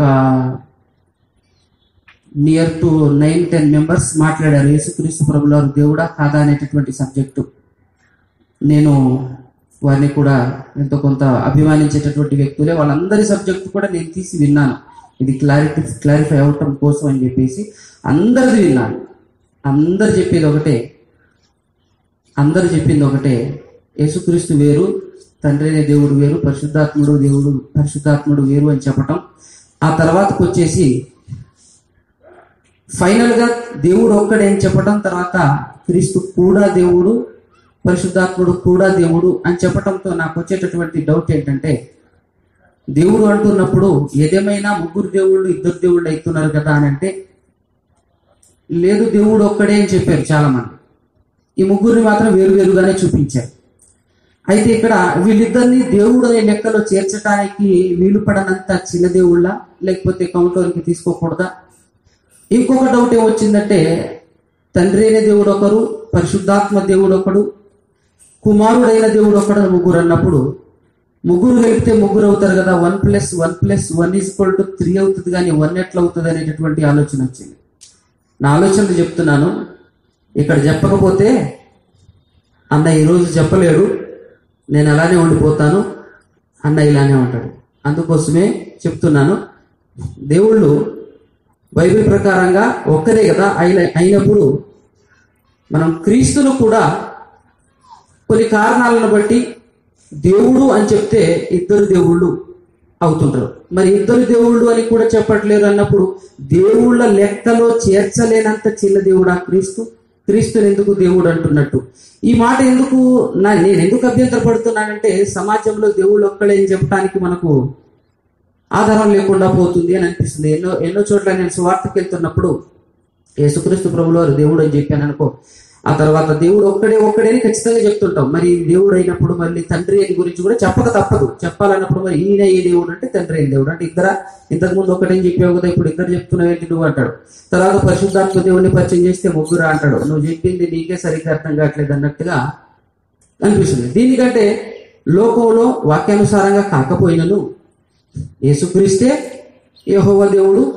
near to nine ten members మాట్లాడారు యేసుక్రీస్తు ప్రభులారు దేవుడా కాదా అనేటటువంటి సబ్జెక్టు నేను వారిని కూడా ఎంతో కొంత అభిమానించేటటువంటి వ్యక్తులే వాళ్ళందరి సబ్జెక్టు కూడా నేను తీసి విన్నాను ఇది క్లారిటీ క్లారిఫై అవటం కోసం అని చెప్పేసి అందరిది విన్నాను అందరు చెప్పేది ఒకటే అందరు చెప్పింది ఒకటే యేసుక్రీస్తు వేరు తండ్రి అనే దేవుడు వేరు పరిశుద్ధాత్ముడు దేవుడు పరిశుద్ధాత్ముడు వేరు అని చెప్పటం ఆ తర్వాతకు వచ్చేసి ఫైనల్ గా దేవుడు ఒక్కడే అని చెప్పటం తర్వాత క్రీస్తు కూడా దేవుడు పరిశుద్ధాత్ముడు కూడా దేవుడు అని చెప్పటంతో నాకు వచ్చేటటువంటి డౌట్ ఏంటంటే దేవుడు అంటున్నప్పుడు ఏదేమైనా ముగ్గురు దేవుళ్ళు ఇద్దరు దేవుళ్ళు అవుతున్నారు కదా అని అంటే లేదు దేవుడు ఒక్కడే అని చెప్పారు చాలా మంది ఈ ముగ్గురిని మాత్రం వేరువేరుగానే చూపించారు అయితే ఇక్కడ వీళ్ళిద్దరిని దేవుడు అనే లెక్కలో చేర్చడానికి వీలు పడనంత చిన్న దేవుళ్ళ లేకపోతే కౌంటర్కి తీసుకోకూడదా ఇంకొక డౌట్ ఏమొచ్చిందంటే తండ్రి అయిన దేవుడు ఒకరు పరిశుద్ధాత్మ దేవుడు ఒకడు కుమారుడైన దేవుడు ఒకడు అని ముగ్గురు అన్నప్పుడు ముగ్గురు కలిపితే ముగ్గురు అవుతారు కదా one plus one plus one is equal to three అవుతుంది కానీ వన్ ఎట్లా అవుతుంది అనేటటువంటి ఆలోచన వచ్చింది నా ఆలోచనలు చెప్తున్నాను ఇక్కడ చెప్పకపోతే అన్న ఈరోజు చెప్పలేడు నేను అలానే ఉండిపోతాను అన్న ఇలానే ఉంటాడు అందుకోసమే చెప్తున్నాను దేవుళ్ళు బైబిల్ ప్రకారంగా ఒక్కరే కదా అయిన అయినప్పుడు మనం క్రీస్తును కూడా కొన్ని కారణాలను బట్టి దేవుడు అని చెప్తే ఇద్దరు దేవుళ్ళు అవుతుంటారు మరి ఇద్దరు దేవుళ్ళు అని కూడా చెప్పట్లేరు అన్నప్పుడు దేవుళ్ళ లెక్కలో చేర్చలేనంత చిన్న దేవుడా క్రీస్తు క్రీస్తుని ఎందుకు దేవుడు అంటున్నట్టు ఈ మాట ఎందుకు నా నేను ఎందుకు అభ్యంతర పడుతున్నానంటే సమాజంలో దేవుళ్ళు ఒక్కడే అని చెప్పడానికి మనకు ఆధారం లేకుండా పోతుంది అని అనిపిస్తుంది ఎన్నో ఎన్నో చోట్ల నేను సువార్తకి వెళ్తున్నప్పుడు యేసుక్రీస్తు ప్రభులు వారు దేవుడు అని చెప్పాను అనుకో ఆ తర్వాత దేవుడు ఒక్కడే ఒక్కడే అని ఖచ్చితంగా చెప్తుంటాం మరి దేవుడు అయినప్పుడు మళ్ళీ తండ్రి అని గురించి కూడా చెప్పక తప్పదు చెప్పాలన్నప్పుడు మరి ఈయన ఏ దేవుడు అంటే తండ్రి అయిన దేవుడు అంటే ఇద్దర ఇంతకు ముందు ఒకటే చెప్పావు కదా ఇప్పుడు ఇద్దరు చెప్తున్నావు ఏంటి నువ్వు అంటాడు తర్వాత పరిశుద్ధాత్మ దేవుడిని పరిచయం చేస్తే ముగ్గురు అంటాడు నువ్వు చెప్పింది నీకే సరిగ్గా అర్థం కావట్లేదు అన్నట్టుగా అనిపిస్తుంది దీనికంటే లోకంలో వాక్యానుసారంగా కాకపోయినను యేసుక్రీస్తే యెహోవా దేవుడు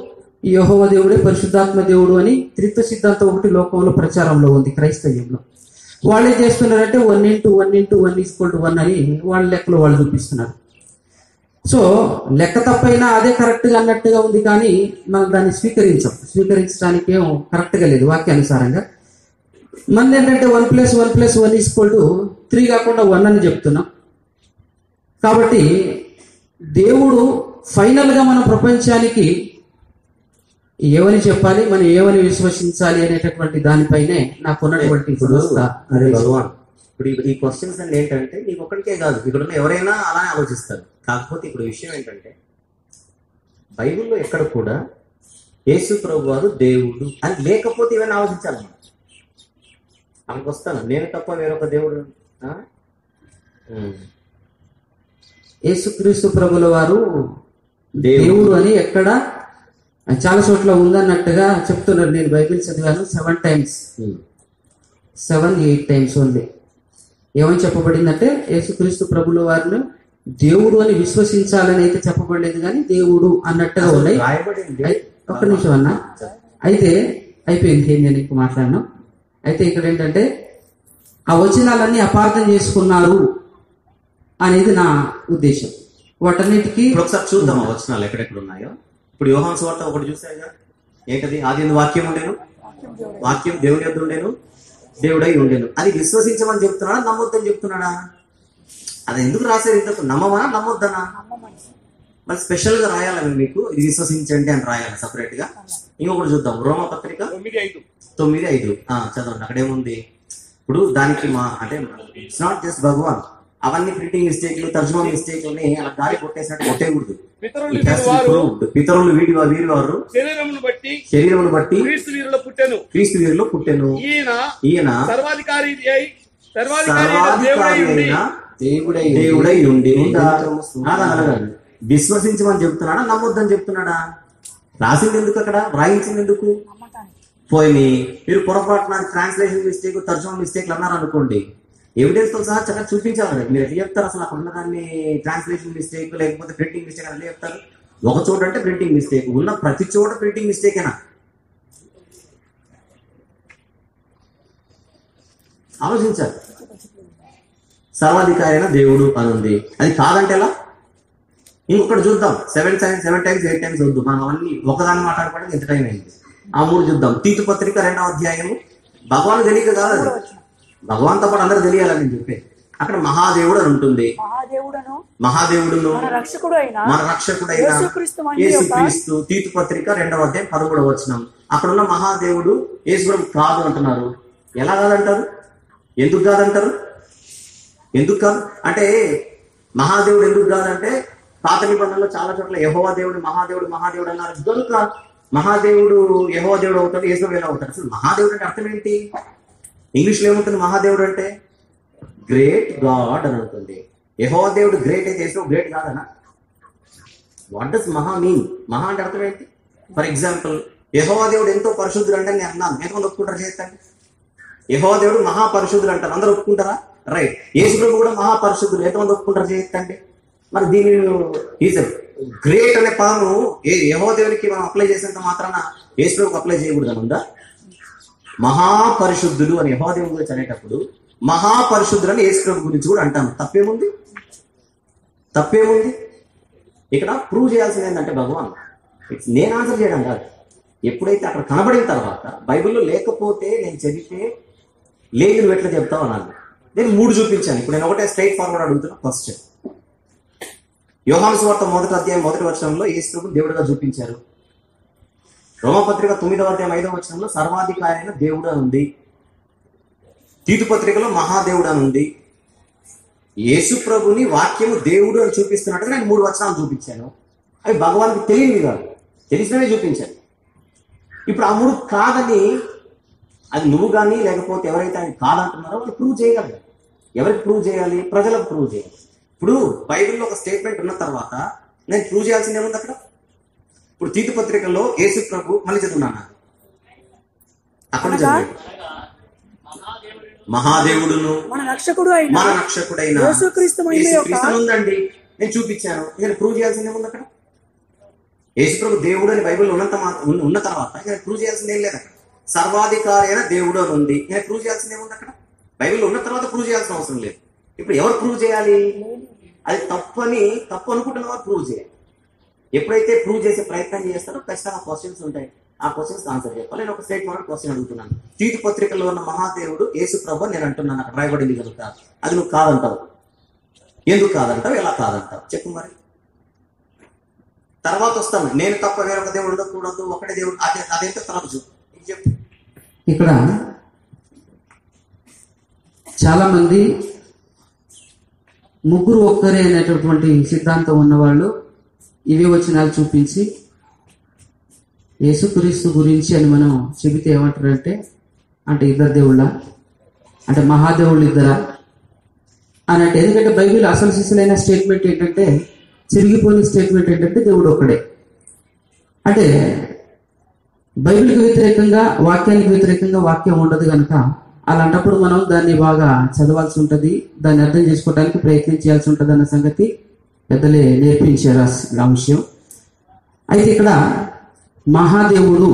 యహోవ దేవుడే పరిశుద్ధాత్మ దేవుడు అని త్రిత్వ సిద్ధాంతం ఒకటి లోకంలో ప్రచారంలో ఉంది క్రైస్తవ్యంలో వాళ్ళు ఏం చేస్తున్నారంటే one into one into one equal to one అని వాళ్ళ లెక్కలు వాళ్ళు చూపిస్తున్నారు సో లెక్క తప్పైనా అదే కరెక్ట్ గా అన్నట్టుగా ఉంది కానీ మనం దాన్ని స్వీకరించాం స్వీకరించడానికి ఏం కరెక్ట్ గా లేదు వాక్యానుసారంగా మన ఏంటంటే one plus one plus one equal to three కాకుండా వన్ అని చెప్తున్నాం కాబట్టి దేవుడు ఫైనల్ గా మన ప్రపంచానికి ఏమని చెప్పాలి మనం ఏమని విశ్వసించాలి అనేటటువంటి దానిపైనే నాకున్నటువంటి ఇప్పుడు సంస్థ అరే భగవాన్ ఇప్పుడు ఈ- ఈ క్వశ్చన్స్ అన్ని ఏంటంటే నీకు ఒక్కడికే కాదు ఇక్కడ ఉన్న ఎవరైనా అలానే ఆలోచిస్తారు కాకపోతే ఇప్పుడు విషయం ఏంటంటే బైబిల్లో ఎక్కడ కూడా యేసు ప్రభు వారు దేవుడు అని లేకపోతే ఇవన్నీ ఆలోచించాలి మనం మనకు వస్తాను నేను తప్ప వేరొక దేవుడు ఆ? ఉమ్. యేసుక్రీస్తు ప్రభుల వారు దేవుడు. దేవుడు అని ఎక్కడ చాలా చోట్ల ఉందన్నట్టుగా చెప్తున్నారు నేను బైబిల్ చదివాను seven times um. Seven eight times ఉంది ఏమని చెప్పబడిందంటే యేసుక్రీస్తు ప్రభుల వారిని దేవుడు అని విశ్వసించాలని అయితే చెప్పబడలేదు కానీ దేవుడు అన్నట్టుగా ఉన్నాయి రాయబడింది అయి- ఒక్క నిమిషం అన్న అయితే అయిపోయింది ఏం నేను ఇంక మాట్లాడను అయితే ఇక్కడ ఏంటంటే ఆ వచనాలన్నీ అపార్థం చేసుకున్నారు అనేది నా ఉద్దేశం వాటన్నిటికీ ఇప్పుడు ఒకసారి చూద్దాం ఆ వచనాలు ఎక్కడెక్కడ ఉన్నాయో ఇప్పుడు యోహాన్ సువార్త ఒకటి చూసారుగా ఏంటది ఆది ఎందు వాక్యం ఉండేను వాక్యం దేవుని యొద్ద ఉండేను దేవుడై ఉండేను అది విశ్వసించమని చెప్తున్నాడా నమ్మొద్దని చెప్తున్నాడా అది ఎందుకు రాశారు ఇంతకు నమ్మమనా నమ్మొద్దనా మరి స్పెషల్ గా రాయాలని మీకు ఇది విశ్వసించండి అని రాయాలి సపరేట్ గా ఇంకొకటి చూద్దాం రోమ పత్రిక తొమ్మిది ఐదు తొమ్మిది ఐదు ఆ, చదవండి అక్కడేముంది ఇప్పుడు దానికి మా అంటే ఇట్స్ నాట్ జస్ట్ భగవాన్ అవన్నీ ప్రింటింగ్ మిస్టేక్లు తర్జుమా మిస్టేక్లు అలా గాలి కొట్టేసినట్టు కొట్టేయకూడదు పితరులు It has to be వారు proved. పితరులు వీడి వీరి వారు శరీరమును బట్టి శరీరమును బట్టి క్రీస్తు వీరుల పుట్టెను క్రీస్తు వీరిలో పుట్టెను ఈయన ఈయన సర్వాధికారి అయి సర్వాధికారి అయిన దేవుడై సర్వాధికారి ఉండి అయిన దేవుడై దేవుడై ఉండి ఉందా? అలాగా, అలాగా. విశ్వసించమని చెప్తున్నాడా నమ్మొద్దని చెప్తున్నాడా రాసింది ఎందుకు అక్కడ రాయించింది ఎందుకు పోయి మీరు పొరపాటున ట్రాన్స్లేషన్ మిస్టేక్ తర్జుమా మిస్టేక్లు అన్నారు అనుకోండి ఎవిడెన్స్ తో సహా చక్కగా చూపించాలి కదా. మీరు ఎట్లా చెప్తారు అసలు అక్కడ ఉన్నదాన్ని ట్రాన్స్లేషన్ మిస్టేక్ లేకపోతే ప్రింటింగ్ మిస్టేక్ అని ఎట్లా చెప్తారు ఒక చోట అంటే ప్రింటింగ్ మిస్టేక్ ఉన్న ప్రతి చోట ప్రింటింగ్ మిస్టేకేనా ఆలోచించాలి సర్వాధికారి అయిన దేవుడు అని ఉంది అది కాదంటే ఎలా ఇంకొకటి చూద్దాం seven times seven times eight times వద్దు మనం అవన్నీ ఒకదాన్ని మాట్లాడుకోవడానికి ఎంత టైం అయింది ఆ మూడు చూద్దాం తీతు పత్రిక రెండవ అధ్యాయము భగవాన్ తెలియక కాదు అది భగవాన్తో పాటు అందరూ తెలియాలని నేను చెప్పే అక్కడ మహాదేవుడు అని ఉంటుంది మహాదేవుడను మహాదేవుడును మన రక్షకుడు అయిన మన రక్షకుడైన యేసుక్రీస్తు మహిమ యొక్క యేసుక్రీస్తు తీతు పత్రిక రెండవ అధ్యాయం పదమూడవ వచనం అక్కడ ఉన్న మహాదేవుడు యేసుగురం కాదు అంటున్నారు ఎలా కాదంటారు ఎందుకు కాదంటారు ఎందుకు కాదు అంటే మహాదేవుడు ఎందుకు కాదంటే పాత నిబంధనలో చాలా చోట్ల యహోవా దేవుడు మహాదేవుడు మహాదేవుడు అన్నారు కనుక మహాదేవుడు యహోవా దేవుడు అవుతాడు యేసు ఎలా అవుతాడు అసలు మహాదేవుడు అంటే అర్థం ఏంటి ఇంగ్లీష్ లో ఏముంటుంది మహాదేవుడు అంటే గ్రేట్ గాడ్ అని ఉంటుంది యహోవా దేవుడు గ్రేట్ అయితే యేసు గ్రేట్ కాదనా వాట్ డస్ మహా మీన్ మహా అంటే అర్థం ఏంటి ఫర్ ఎగ్జాంపుల్ యహోవా దేవుడు ఎంతో పరిశుద్ధుడు అంటే నేను అన్నాను ఎంతమంది ఒప్పుకుంటారు చేస్తాను యహోవా దేవుడు మహాపరిశుద్ధుడు అంటారు అందరూ ఒప్పుకుంటారా రైట్ యేసు ప్రభు కూడా మహాపరిశుద్ధుడు ఎంతమంది ఒప్పుకుంటారు చేస్తండి మరి దీని ఈజ్ గ్రేట్ అనే పదము ఏ యహో దేవునికి మనం అప్లై చేసినంత మాత్రాన యేసు ప్రభుకి అప్లై చేయకూడదని ఉందా మహాపరిశుద్ధుడు అని యహో దేవుని గురించి అనేటప్పుడు మహాపరిశుద్ధుడు అని యేసు ప్రభు గురించి కూడా అంటాను తప్పేముంది తప్పేముంది ఇక్కడ ప్రూవ్ చేయాల్సింది ఏంటంటే భగవాన్ ఇట్స్ నేను ఆన్సర్ చేయడం కాదు ఎప్పుడైతే అక్కడ కనబడిన తర్వాత బైబిల్లో లేకపోతే నేను చదివితే లేదు నువ్వు ఎట్లా చెప్తావు అన్నాను నేను మూడు చూపించాను ఇప్పుడు నేను ఒకటే స్ట్రైట్ ఫార్వర్డ్ అడుగుతున్నా ఫస్ట్ యోహాను సువార్త మొదటి అధ్యాయం మొదటి వచనంలో యేసు దేవుడుగా చూపించారు రోమపత్రిక తొమ్మిదవ అధ్యాయం ఐదవ వచనంలో సర్వాధికారి అయిన దేవుడు అని ఉంది తీతు పత్రికలో మహాదేవుడు అని ఉంది యేసు ప్రభుని వాక్యము దేవుడు అని చూపిస్తున్నట్టుగా నేను మూడు వచనాలు చూపించాను అవి భగవానికి తెలియదు కాదు తెలిసినవే చూపించాను ఇప్పుడు ఆ మూడు కాదని అది నువ్వు కానీ లేకపోతే ఎవరైతే ఆయన కాదంటున్నారో వాళ్ళు ప్రూవ్ చేయగలరు ఎవరికి ప్రూవ్ చేయాలి ప్రజలకు ప్రూవ్ చేయాలి ఇప్పుడు బైబిల్లో ఒక స్టేట్మెంట్ ఉన్న తర్వాత నేను ప్రూవ్ చేయాల్సింది ఏముంది అక్కడ ఇప్పుడు తీతు పత్రికలో యేసు ప్రభు మళ్ళీ చదువున్నాను అక్కడ నుంచి చదవండి. మహాదేవుడును మన రక్షకుడు అయిన మన రక్షకుడైన యేసుక్రీస్తు మహిమ యొక్క యేసుక్రీస్తు ఉందండి నేను చూపించాను నేను ప్రూవ్ చేయాల్సింది ఏముంది అక్కడ యేసుప్రభు దేవుడు అని బైబిల్ ఉన్నంత మా- ఉన్న- ఉన్న తర్వాత ఇంకా ప్రూవ్ చేయాల్సింది ఏం లేదు అక్కడ సర్వాధికారి అయిన దేవుడు అని ఉంది ఇంకా ప్రూవ్ చేయాల్సింది ఏముంది అక్కడ బైబిల్ ఉన్న తర్వాత ప్రూవ్ చేయాల్సిన అవసరం లేదు ఇప్పుడు ఎవరు ప్రూవ్ చేయాలి అది తప్పు అని తప్పు అనుకుంటున్న వారు ప్రూవ్ చేయాలి ఎప్పుడైతే ప్రూవ్ చేసే ప్రయత్నం చేస్తారో ఖచ్చితంగా క్వశ్చన్స్ ఉంటాయి ఆ క్వశ్చన్స్ ఆన్సర్ చెప్పాలి నేను ఒక స్టేట్మెంట్ క్వశ్చన్ అడుగుతున్నాను తీతు పత్రికలో ఉన్న మహాదేవుడు యేసు ప్రభు అని నేను అంటున్నాను అక్కడ రాయబడింది కనుక అది నువ్వు కాదంటావు ఎందుకు కాదంటావు ఎలా కాదంటావు చెప్పు మరి తర్వాత వస్తాను నేను తప్ప వేరొక దేవుడు ఉండకూడదు ఒకటే దేవుడు అదే అదేంటో తర్వాత చెప్పు నీకు చెప్పు ఇక్కడ చాలా మంది ముగ్గురు ఒక్కరే అనేటటువంటి సిద్ధాంతం ఉన్నవాళ్ళు ఇవే వచనాలు చూపించి యేసుక్రీస్తు గురించి అని మనం చెబితే ఏమంటారంటే అంటే ఇద్దరు దేవుళ్ళ అంటే మహాదేవుళ్ళు ఇద్దరా అని అంటే ఎందుకంటే బైబిల్ అసలు సిసలైన స్టేట్మెంట్ ఏంటంటే చిరిగిపోయిన స్టేట్మెంట్ ఏంటంటే దేవుడు ఒక్కడే అంటే బైబిల్కి వ్యతిరేకంగా వాక్యానికి వ్యతిరేకంగా వాక్యం ఉండదు కనుక అలాంటప్పుడు మనం దాన్ని బాగా చదవాల్సి ఉంటుంది దాన్ని అర్థం చేసుకోవడానికి ప్రయత్నం చేయాల్సి ఉంటుంది అన్న సంగతి పెద్దలే నేర్పించారు ఆ స్- ఆ విషయం అయితే ఇక్కడ మహాదేవుడు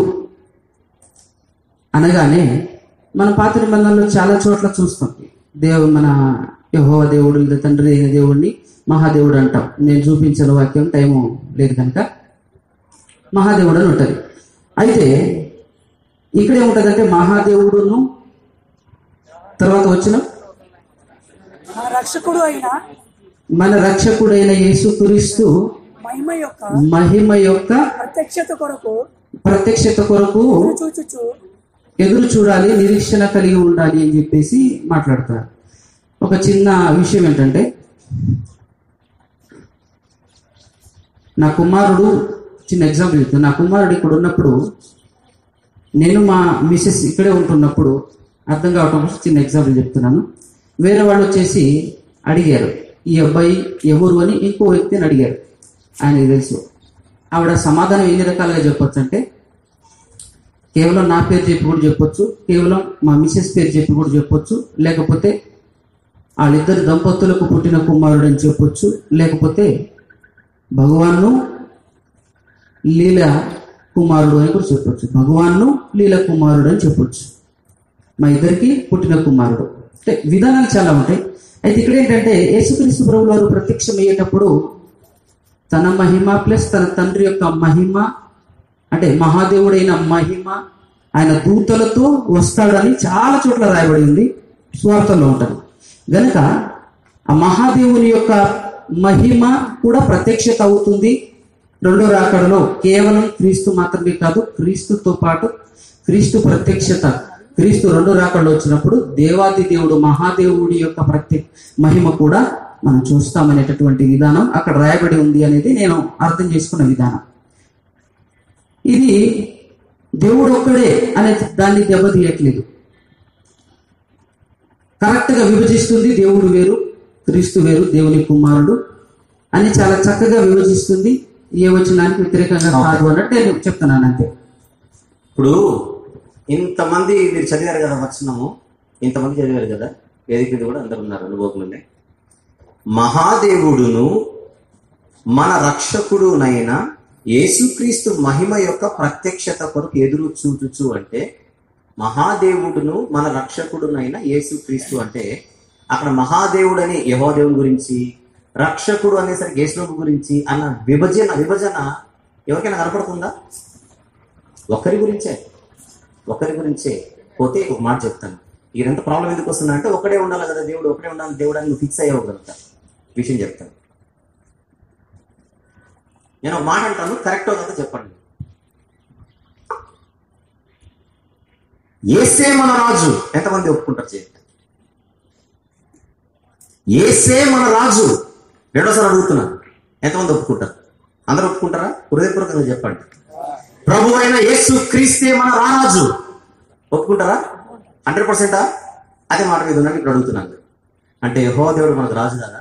అనగానే మన పాత నిబంధనలో చాలా చోట్ల చూస్తాం దేవు మన యహోవ దేవుడు లేదా తండ్రి అయిన దేవుడిని మహాదేవుడు అంటాం నేను చూపించిన వాక్యం టైము లేదు కనుక మహాదేవుడు అని ఉంటుంది అయితే ఇక్కడ ఏముంటదంటే మహాదేవుడును తర్వాత వచ్చిన మన రక్షకుడు అయిన మన రక్షకుడైన యేసుక్రీస్తు మహిమ యొక్క మహిమ యొక్క ప్రత్యక్షత కొరకు ప్రత్యక్షత కొరకు చూచుచు ఎదురు చూడాలి నిరీక్షణ కలిగి ఉండాలి అని చెప్పేసి మాట్లాడతారు ఒక చిన్న విషయం ఏంటంటే నా కుమారుడు చిన్న ఎగ్జాంపుల్ చెప్తాను నా కుమారుడు ఇక్కడ ఉన్నప్పుడు నేను మా మిసెస్ ఇక్కడే ఉంటున్నప్పుడు అర్థం కావటం కోసం చిన్న ఎగ్జాంపుల్ చెప్తున్నాను వేరే వాళ్ళు వచ్చేసి అడిగారు ఈ అబ్బాయి ఎవరు అని ఇంకో వ్యక్తిని అడిగారు ఆయనకి తెలుసు ఆవిడ సమాధానం ఎన్ని రకాలుగా చెప్పొచ్చు అంటే కేవలం నా పేరు చెప్పి కూడా చెప్పొచ్చు కేవలం మా మిసెస్ పేరు చెప్పి కూడా చెప్పొచ్చు లేకపోతే వాళ్ళిద్దరు దంపతులకు పుట్టిన కుమారుడు అని చెప్పొచ్చు లేకపోతే భగవాన్ను లీల కుమారుడు అని కూడా చెప్పొచ్చు భగవాన్ను లీల కుమారుడు అని చెప్పొచ్చు మా ఇద్దరికి పుట్టిన కుమారుడు అంటే విధానాలు చాలా ఉంటాయి అయితే ఇక్కడ ఏంటంటే యేసుక్రీస్తు ప్రభువు వారు ప్రత్యక్షమయ్యేటప్పుడు తన మహిమ ప్లస్ తన తండ్రి యొక్క మహిమ అంటే మహాదేవుడైన మహిమ ఆయన దూతలతో వస్తాడని చాలా చోట్ల రాయబడి ఉంది స్వార్థంలో ఉంటుంది గనుక ఆ మహాదేవుని యొక్క మహిమ కూడా ప్రత్యక్షత అవుతుంది రెండో రాకడలో కేవలం క్రీస్తు మాత్రమే కాదు క్రీస్తుతో పాటు క్రీస్తు ప్రత్యక్షత క్రీస్తు రెండో రాకడలో వచ్చినప్పుడు దేవాది దేవుడు మహాదేవుడి యొక్క ప్రత్య మహిమ కూడా మనం చూస్తామనేటటువంటి విధానం అక్కడ రాయబడి ఉంది అనేది నేను అర్థం చేసుకున్న విధానం ఇది దేవుడు ఒక్కడే అనే దాన్ని దెబ్బతీయట్లేదు కరెక్ట్ గా విభజిస్తుంది దేవుడు వేరు క్రీస్తు వేరు దేవుని కుమారుడు అని చాలా చక్కగా విభజిస్తుంది ఏ వచనానికి వ్యతిరేకంగా కాదు అన్నట్టు నేను చెప్తున్నాను అంతే ఇప్పుడు ఇంతమంది మీరు చదివారు కదా వచనము ఇంతమంది చదివారు కదా వేదిక మీద కూడా అందరు ఉన్నారు అనుభవకులునే మహాదేవుడును మన రక్షకుడునైన యేసుక్రీస్తు మహిమ యొక్క ప్రత్యక్షత కొరకు ఎదురు చూచుచు అంటే మహాదేవుడును మన రక్షకుడునైన యేసుక్రీస్తు అంటే అక్కడ మహాదేవుడని యహోదేవుని గురించి రక్షకుడు అనేసరికి యేసుప్రభు గురించి అన్న విభజన విభజన ఎవరికైనా కనపడుతుందా ఒకరి గురించే ఒకరి గురించే పోతే ఒక మాట చెప్తాను ఇదంత ప్రాబ్లం ఎందుకు వస్తుందా అంటే ఒకడే ఉండాలి కదా దేవుడు ఒకడే ఉండాలి దేవుడు అని నువ్వు ఫిక్స్ అయ్యావు కనుక విషయం చెప్తాను నేను ఒక మాట అంటాను కరెక్ట్ కదా చెప్పండి ఏసే మన రాజు ఎంతమంది ఒప్పుకుంటారు చేయండి ఏసే మన రాజు రెండోసారి అడుగుతున్నాను ఎంతమంది ఒప్పుకుంటారు అందరూ ఒప్పుకుంటారా హృదయపూర్వకంగా చెప్పండి ప్రభు అయిన యేసు క్రీస్తే మన రారాజు ఒప్పుకుంటారా హండ్రెడ్ పర్సెంటా అదే మాట మీద ఉన్నాను ఇప్పుడు అడుగుతున్నాను అంటే యహో దేవుడు మనకు రాజు కదా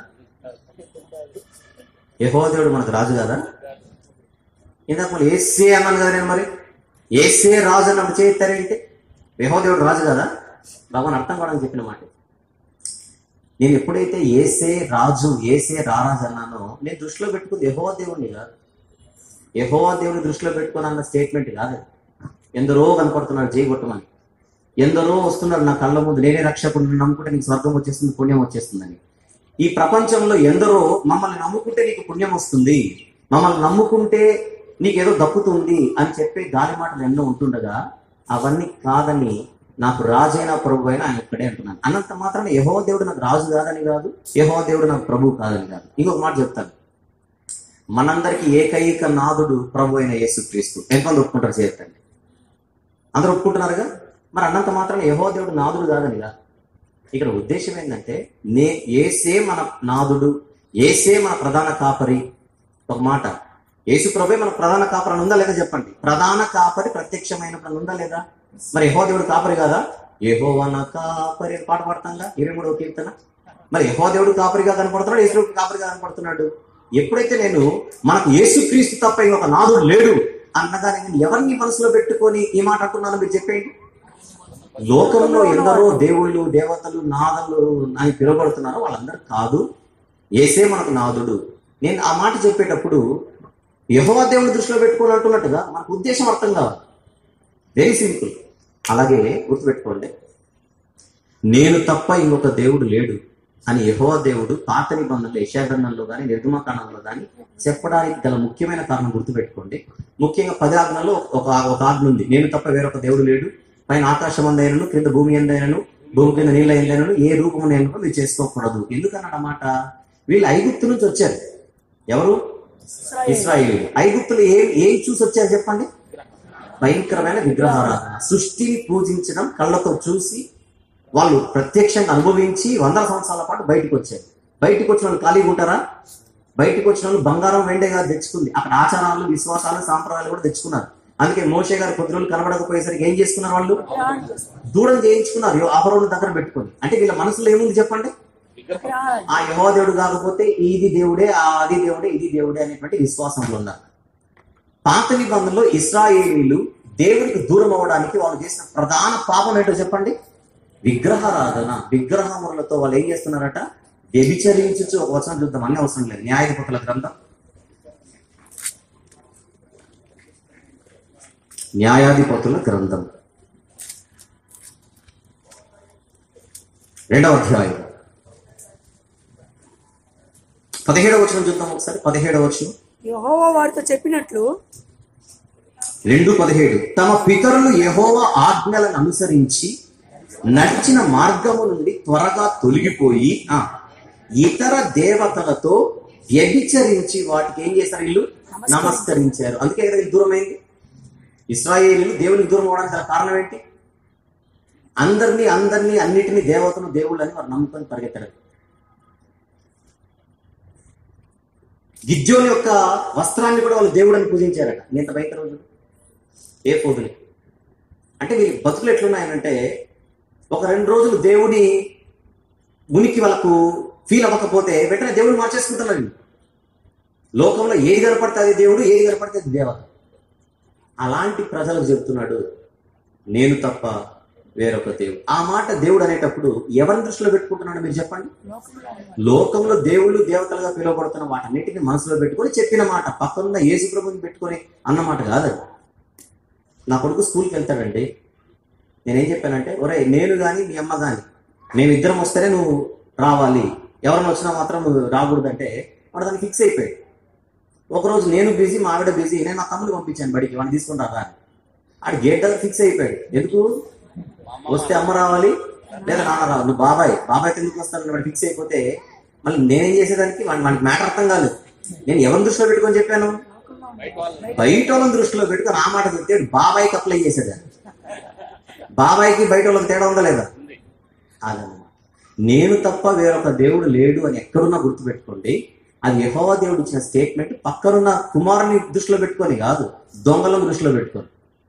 యహో దేవుడు మనకు రాజు కదా ఇందాక మళ్ళీ ఏసే అన్నాను కదా నేను మరి ఏసే రాజు అన్నప్పుడు చేయిస్తారేంటి యహో దేవుడు రాజు కదా భగవాన్ అర్థం కావడానికి చెప్పిన మాట నేను ఎప్పుడైతే ఏసే రాజు ఏసే రారాజు అన్నానో నేను దృష్టిలో పెట్టుకుంది యహో దేవుడిని కాదు యెహోవా దేవుని దృష్టిలో పెట్టుకొని అన్న స్టేట్మెంట్ కాదు అది. ఎందరో కనపడుతున్నారు జై కొట్టమని ఎందరో వస్తున్నారు నా కళ్ళ ముందు నేనే రక్షకుడిని నమ్ముకుంటే నీకు స్వర్గం వచ్చేస్తుంది పుణ్యం వచ్చేస్తుందని ఈ ప్రపంచంలో ఎందరో మమ్మల్ని నమ్ముకుంటే నీకు పుణ్యం వస్తుంది మమ్మల్ని నమ్ముకుంటే నీకేదో దక్కుతుంది అని చెప్పే గాలి మాటలు ఎన్నో ఉంటుండగా అవన్నీ కాదని నాకు రాజైన ప్రభు అయినా ఆయన ఒక్కడే అంటున్నాను అన్నంత మాత్రాన యహో దేవుడు నాకు రాజు కాదని కాదు యహో దేవుడు నాకు ప్రభు కాదని కాదు ఇంకొక మాట చెప్తాను మనందరికి ఏకైక నాదుడు ప్రభు అయిన యేసుక్రీస్తు ఎంతమంది ఒప్పుకుంటారు చేయండి అందరూ ఒప్పుకుంటున్నారుగా మరి అన్నంత మాత్రం యహో దేవుడు నాదుడు కాదని కాదు ఇక్కడ ఉద్దేశం ఏంటంటే నే ఏసే మన నాదుడు ఏసే మన ప్రధాన కాపరి ఒక మాట యేసు ప్రభే మన ప్రధాన కాపరి అని ఉందా లేదా చెప్పండి ప్రధాన కాపరి ప్రత్యక్షమైనప్పుడు ఉందా లేదా మరి యహో దేవుడు కాపరి కాదా యహో వన కాపరి అని పాట పాడతాంగా ఇరవై మూడవ కీర్తన మరి యహో దేవుడు కాపరిగా కనపడుతున్నాడు యేసు దేవుడు కాపరిగా కనపడుతున్నాడు ఎప్పుడైతే నేను మనకు యేసుక్రీస్తు తప్ప ఇంకొక నాదుడు లేడు అన్నదాన్ని నేను ఎవరిని మనసులో పెట్టుకొని ఈ మాట అంటున్నాను మీరు చెప్పేయండి లోకంలో ఎందరో దేవుళ్ళు దేవతలు నాదలు అని పిలువబడుతున్నారో వాళ్ళందరూ కాదు ఏసే మనకు నాదుడు నేను ఆ మాట చెప్పేటప్పుడు యహోవా దేవుని దృష్టిలో పెట్టుకొని అంటున్నట్టుగా మనకు ఉద్దేశం అర్థం కావాలి వెరీ సింపుల్ అలాగే గుర్తుపెట్టుకోండి నేను తప్ప ఇంకొక దేవుడు లేడు అని యహోవా దేవుడు పాత నిబంధనలు యశాగ్రంథంలో కానీ నిర్గమకాండంలో కానీ చెప్పడానికి గల ముఖ్యమైన కారణం గుర్తుపెట్టుకోండి ముఖ్యంగా పది ఆజ్ఞలో ఒక ఒక ఆజ్ఞ ఉంది నేను తప్ప వేరొక దేవుడు లేడు పైన ఆకాశం అందైనను క్రింద భూమి ఎందైనను భూమి కింద నీళ్ళ ఎందైనను ఏ రూపము నేను మీరు చేసుకోకూడదు ఎందుకన్నమాట వీళ్ళు ఐగుప్తు నుంచి వచ్చారు ఎవరు ఇస్రాయిల్ ఐగుప్తులు ఏం ఏం చూసి వచ్చారు చెప్పండి భయంకరమైన విగ్రహారాధన సృష్టిని పూజించడం కళ్ళతో చూసి వాళ్ళు ప్రత్యక్షంగా అనుభవించి వందల సంవత్సరాల పాటు బయటకు వచ్చారు బయటకు వచ్చిన వాళ్ళు ఖాళీగా ఉంటారా బయటకు వచ్చిన వాళ్ళు బంగారం వెండిగా తెచ్చుకుంది అక్కడ ఆచారాలు విశ్వాసాలు సాంప్రదాయాలు కూడా తెచ్చుకున్నారు అందుకే మోషే గారు కొద్ది రోజులు కనబడకపోయేసరికి ఏం చేసుకున్నారు వాళ్ళు దూడం చేయించుకున్నారు ఆభరణం దగ్గర పెట్టుకొని అంటే వీళ్ళ మనసులో ఏముంది చెప్పండి ఆ యహో దేవుడు కాకపోతే ఇది దేవుడే ఆ అది దేవుడే ఇది దేవుడే అనేటువంటి విశ్వాసంలో ఉన్నారు పాత నిబంధనలో ఇస్రాయేలీలు దేవునికి దూరం అవ్వడానికి వాళ్ళు చేసిన ప్రధాన పాపం ఏంటో చెప్పండి విగ్రహారాధన విగ్రహములతో వాళ్ళు ఏం చేస్తున్నారట వ్యభిచరించు ఒక వచనం చూద్దాం అన్ని అవసరం లేదు న్యాయాధిపతుల గ్రంథం న్యాయాధిపతుల గ్రంథం రెండవ అధ్యాయం పదిహేడవ వచనం చూద్దాం ఒకసారి పదిహేడవ వచనం యెహోవా వారితో చెప్పినట్లు రెండు పదిహేడు తమ పితరులు యెహోవ ఆజ్ఞలను అనుసరించి నడిచిన మార్గము నుండి త్వరగా తొలగిపోయి ఆ ఇతర దేవతలతో వ్యభిచరించి వాటికి ఏం చేశారు వీళ్ళు నమస్కరించారు అందుకే కదా వీళ్ళు దూరమైంది ఇస్రాయేలీలు దేవునికి దూరం అవడానికి గల కారణం ఏంటి అందరినీ అందరినీ అన్నిటినీ దేవతలు దేవుళ్ళని వారు నమ్ముకొని పరిగెత్తారు గిద్యోని యొక్క వస్త్రాన్ని కూడా వాళ్ళు దేవుడని పూజించారట ఇంత భయంకర రోజులు ఏ పోదుని అంటే వీరి బతుకులు ఎట్లున్నాయనంటే ఒక రెండు రోజులు దేవుని ఉనికి వాళ్ళకు ఫీల్ అవ్వకపోతే వెంటనే దేవుడు మార్చేసుకుంటున్నారు వీళ్ళు. లోకంలో ఏది కనపడితే అది దేవుడు ఏది కనపడితే అది దేవత అలాంటి ప్రజలకు చెప్తున్నాడు నేను తప్ప వేరొక దేవుడు ఆ మాట దేవుడు అనేటప్పుడు ఎవరిని దృష్టిలో పెట్టుకుంటున్నాడు మీరు చెప్పండి లోకంలో దేవుళ్ళు దేవతలుగా పిలువబడుతున్న వాటన్నిటిని మనసులో పెట్టుకొని చెప్పిన మాట పక్కనున్న యేసు ప్రభుని పెట్టుకొని అన్నమాట కాదు నా కొడుకు స్కూల్కి వెళ్తాడండి నేనేం చెప్పానంటే ఒరే నేను కానీ మీ అమ్మ కానీ మేము ఇద్దరం వస్తేనే నువ్వు రావాలి ఎవరైనా వచ్చినా మాత్రం నువ్వు రాకూడదంటే వాడు దాన్ని ఫిక్స్ అయిపోయాడు ఒకరోజు నేను బిజీ మా ఆవిడ బిజీ నేను మా తమ్ముడు పంపించాను బడికి వాడిని తీసుకుంటారా అని ఆడు గేట్ దగ్గర ఫిక్స్ అయిపోయాడు ఎందుకు వస్తే అమ్మ రావాలి లేదా నాన్న రావాలి నువ్వు బాబాయ్ బాబాయ్ ఎందుకు వస్తాను వాడు ఫిక్స్ అయిపోతే మళ్ళీ నేనేం చేసేదానికి వాడి వాడికి మ్యాటర్ అర్థం కాలేదు నేను ఎవరిని దృష్టిలో పెట్టుకొని చెప్పాను బయట వాళ్ళని దృష్టిలో పెట్టుకొని ఆ మాట చెప్తే వాడు బాబాయ్కి అప్లై చేసేదా బాబాయ్కి బయట వాళ్ళకి తేడా ఉందా లేదా అదన్నమాట నేను తప్ప వేరొక దేవుడు లేడు అని ఎక్కడున్నా గుర్తుపెట్టుకోండి అది యెహోవా దేవుడు ఇచ్చిన స్టేట్మెంట్ పక్కనున్న కుమారుని దృష్టిలో పెట్టుకొని కాదు దొంగలను దృష్టిలో పెట్టుకొని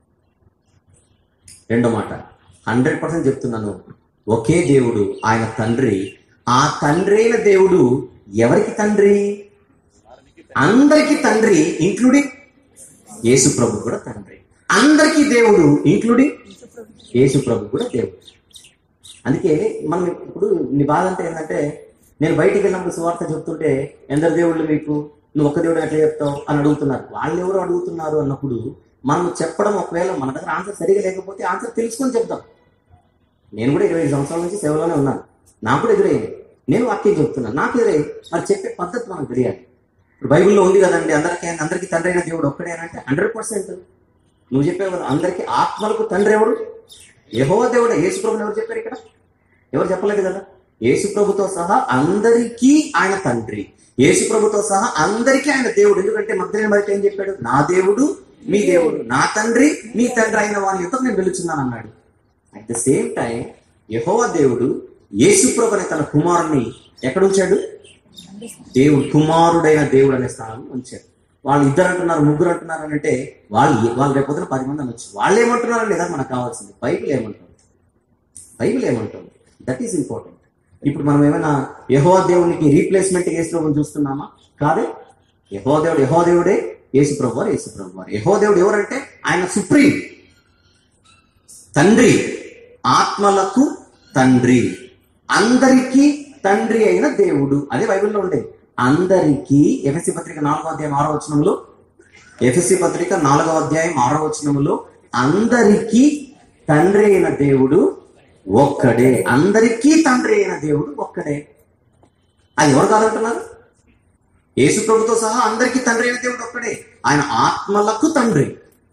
రెండో మాట హండ్రెడ్ పర్సెంట్ చెప్తున్నాను ఒకే దేవుడు ఆయన తండ్రి ఆ తండ్రి అయిన దేవుడు ఎవరికి తండ్రి అందరికి తండ్రి ఇంక్లూడింగ్ యేసు ప్రభు కూడా తండ్రి అందరికీ దేవుడు ఇంక్లూడింగ్ యేసు ప్రభు కూడా దేవుడు అందుకే మనం ఇప్పుడు నీ బాధ అంటే ఏంటంటే నేను బయటికి వెళ్ళినప్పుడు సువార్త చెప్తుంటే ఎందరు దేవుళ్ళు మీకు నువ్వు ఒక్క దేవుడు ఎట్లా చెప్తావు అని అడుగుతున్నారు వాళ్ళు ఎవరు అడుగుతున్నారు అన్నప్పుడు మనం చెప్పడం ఒకవేళ మన దగ్గర ఆన్సర్ సరిగా లేకపోతే ఆన్సర్ తెలుసుకొని చెప్తాం నేను కూడా ఇరవై ఐదు సంవత్సరాల నుంచి సేవలోనే ఉన్నాను నాకు కూడా ఎదురయ్యింది నేను వాక్యం చెప్తున్నాను నాకు ఎదురయ్యింది మరి చెప్పే పద్ధతి మనకు తెలియాలి ఇప్పుడు బైబిల్లో ఉంది కదండి అందరికీ అందరికీ తండ్రి అయిన దేవుడు ఒక్కడేనంటే హండ్రెడ్ పర్సెంట్ నువ్వు చెప్పావు కదా అందరికీ ఆత్మలకు తండ్రి ఎవరు యహో దేవుడు యేసు ప్రభుని ఎవరు చెప్పారు ఇక్కడ ఎవరు చెప్పలేదు కదా యేసు ప్రభుతో సహా అందరికీ ఆయన తండ్రి యేసు ప్రభుతో సహా అందరికీ ఆయన దేవుడు ఎందుకంటే మధ్యలో మరి ఏం చెప్పాడు నా దేవుడు మీ దేవుడు నా తండ్రి మీ తండ్రి అయిన వాని యొక్క నేను వెలుచున్నాను అన్నాడు అట్ ద సేమ్ టైం యహోవా దేవుడు యేసు ప్రభు అనే తన కుమారుని ఎక్కడ ఉంచాడు దేవుడు కుమారుడైన దేవుడు అనే స్థానంలో ఉంచాడు వాళ్ళు ఇద్దరు అంటున్నారు ముగ్గురు అంటున్నారు అని అంటే వాళ్ళు ఏ- వాళ్ళు రేపొద్దున పది మంది అనొచ్చు వాళ్ళు ఏమంటున్నారు లేదా మనకు కావాల్సింది బైబిల్ ఏమంటుంది బైబిల్ ఏమంటుంది దట్ ఈస్ ఇంపార్టెంట్ ఇప్పుడు మనం ఏమైనా యహో దేవునికి రీప్లేస్మెంట్ యేసు ప్రభుని చూస్తున్నామా కాదే యహో దేవుడు యహో దేవుడే యేసు ప్రభు వారు యేసు ప్రభు వారు యహో దేవుడు ఎవరంటే ఆయన సుప్రీం తండ్రి ఆత్మలకు తండ్రి అందరికీ తండ్రి అయిన దేవుడు అదే బైబిల్లో ఉండేది అందరికీ ఎఫ్ఎస్సి పత్రిక నాలుగో అధ్యాయం ఆరో వచనంలో ఎఫ్ఎస్సి పత్రిక నాలుగో అధ్యాయం ఆరో వచనంలో అందరికీ తండ్రి అయిన దేవుడు ఒక్కడే అందరికీ తండ్రి అయిన దేవుడు ఒక్కడే అది ఎవరు కాదంటున్నారు యేసు ప్రభుతో సహా అందరికీ తండ్రి అయిన దేవుడు ఒక్కడే ఆయన ఆత్మలకు తండ్రి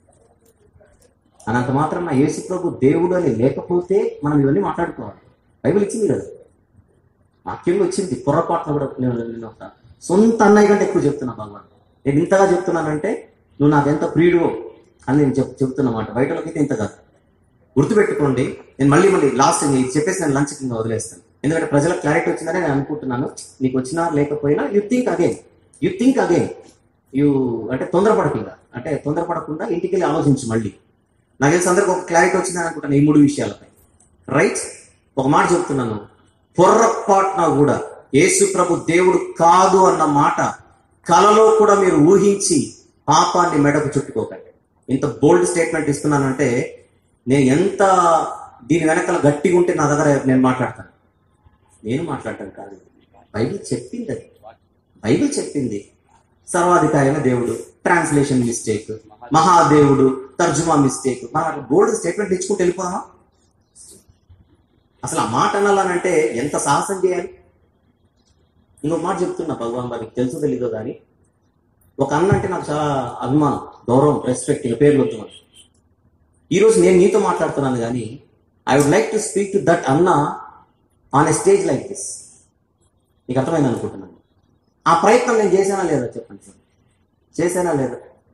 అనంత మాత్రం నా యేసు ప్రభు దేవుడు అని లేకపోతే మనం ఇవన్నీ మాట్లాడుకోవాలి బైబిల్ ఇచ్చింది కదా వాక్యంలో వచ్చింది పొరపాటున కూడా నేను నేను ఒక సొంత అన్నయ్య కంటే ఎక్కువ చెప్తున్నా భగవాన్ నేను ఇంతగా చెప్తున్నానంటే నువ్వు నాకు ఎంత ప్రియుడు అని నేను చెప్ చెప్తున్నమాట బయటలోకి ఇంత కాదు గుర్తుపెట్టుకోండి నేను మళ్ళీ మళ్ళీ లాస్ట్ ఇది చెప్పేసి నేను లంచ్ కింద వదిలేస్తాను ఎందుకంటే ప్రజలకు క్లారిటీ వచ్చిందని నేను అనుకుంటున్నాను నీకు వచ్చినా లేకపోయినా you think again you think again you అంటే తొందరపడకుండా అంటే తొందరపడకుండా ఇంటికి వెళ్ళి ఆలోచించు మళ్ళీ నాకు తెలిసి అందరికి ఒక క్లారిటీ వచ్చిందని అనుకుంటాను ఈ మూడు విషయాలపై రైట్ ఒక మాట చెప్తున్నాను పొర్రపాటున కూడా యేసు ప్రభు దేవుడు కాదు అన్న మాట కలలో కూడా మీరు ఊహించి పాపాన్ని మెడకు చుట్టుకోకండి ఇంత బోల్డ్ స్టేట్మెంట్ ఇస్తున్నానంటే నేను ఎంత దీని వెనకాల గట్టిగా ఉంటే నా దగ్గర నేను మాట్లాడతాను నేను మాట్లాడటం కాదు బైబిల్ చెప్పింది అది బైబిల్ చెప్పింది సర్వాధికారైన దేవుడు ట్రాన్స్లేషన్ మిస్టేక్ మహాదేవుడు తర్జుమా మిస్టేక్ మనం అట్లా గోల్డ్ స్టేట్మెంట్ ఇచ్చుకుంటూ వెళ్ళిపోదామా అసలు ఆ మాట అనాలనంటే ఎంత సాహసం చేయాలి ఇంకో మాట చెప్తున్నా భగవాన్ వారికి తెలుసు తెలీదో కానీ ఒక అన్న అంటే నాకు చాలా అభిమానం గౌరవం రెస్పెక్ట్ ఇక పేర్లు వద్దు మనకి. ఈరోజు నేను నీతో మాట్లాడుతున్నాను కానీ I would like to speak to that అన్న on a stage like this నీకు అర్థమైంది అనుకుంటున్నాను ఆ ప్రయత్నం నేను చేశానా లేదా చెప్పండి సార్ చేశానా లేదా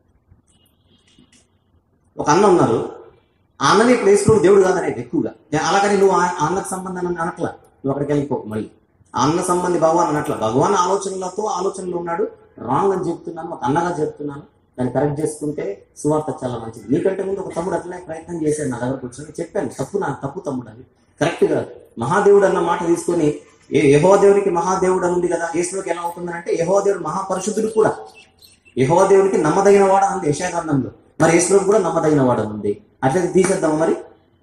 ఒక అన్న ఉన్నారు ఆ అన్నని ప్లేస్ లో దేవుడు కాదనేది ఎక్కువగా నేను అలాగని నువ్వు ఆ ఆ అన్నకు సంబంధం అని అనట్లా నువ్వు అక్కడికి వెళ్ళిపో మళ్ళీ ఆ అన్న సంబంధి భగవాన్ అనట్లా భగవాన్ ఆలోచనలతో ఆలోచనలు ఉన్నాడు రాంగ్ అని చెప్తున్నాను ఒక అన్నగా చెప్తున్నాను దాన్ని కరెక్ట్ చేసుకుంటే సువార్త చాలా మంచిది నీకంటే ముందు ఒక తమ్ముడు అట్లనే ప్రయత్నం చేశాడు నా దగ్గర కూర్చొని చెప్పాను తప్పు నా తప్పు తమ్ముడు అని కరెక్ట్ కాదు మహాదేవుడు అన్న మాట తీసుకొని ఏ యహో దేవునికి మహాదేవుడు అని ఉంది కదా యేసులోకి ఎలా అవుతుందంటే యహో దేవుడు మహాపరిశుద్ధుడు కూడా యహో దేవునికి నమ్మదగిన వాడ ఉంది యశాగంధంలో మరి యేసులో కూడా నమ్మదగిన వాడు అని ఉంది అట్లయితే తీసేద్దామా మరి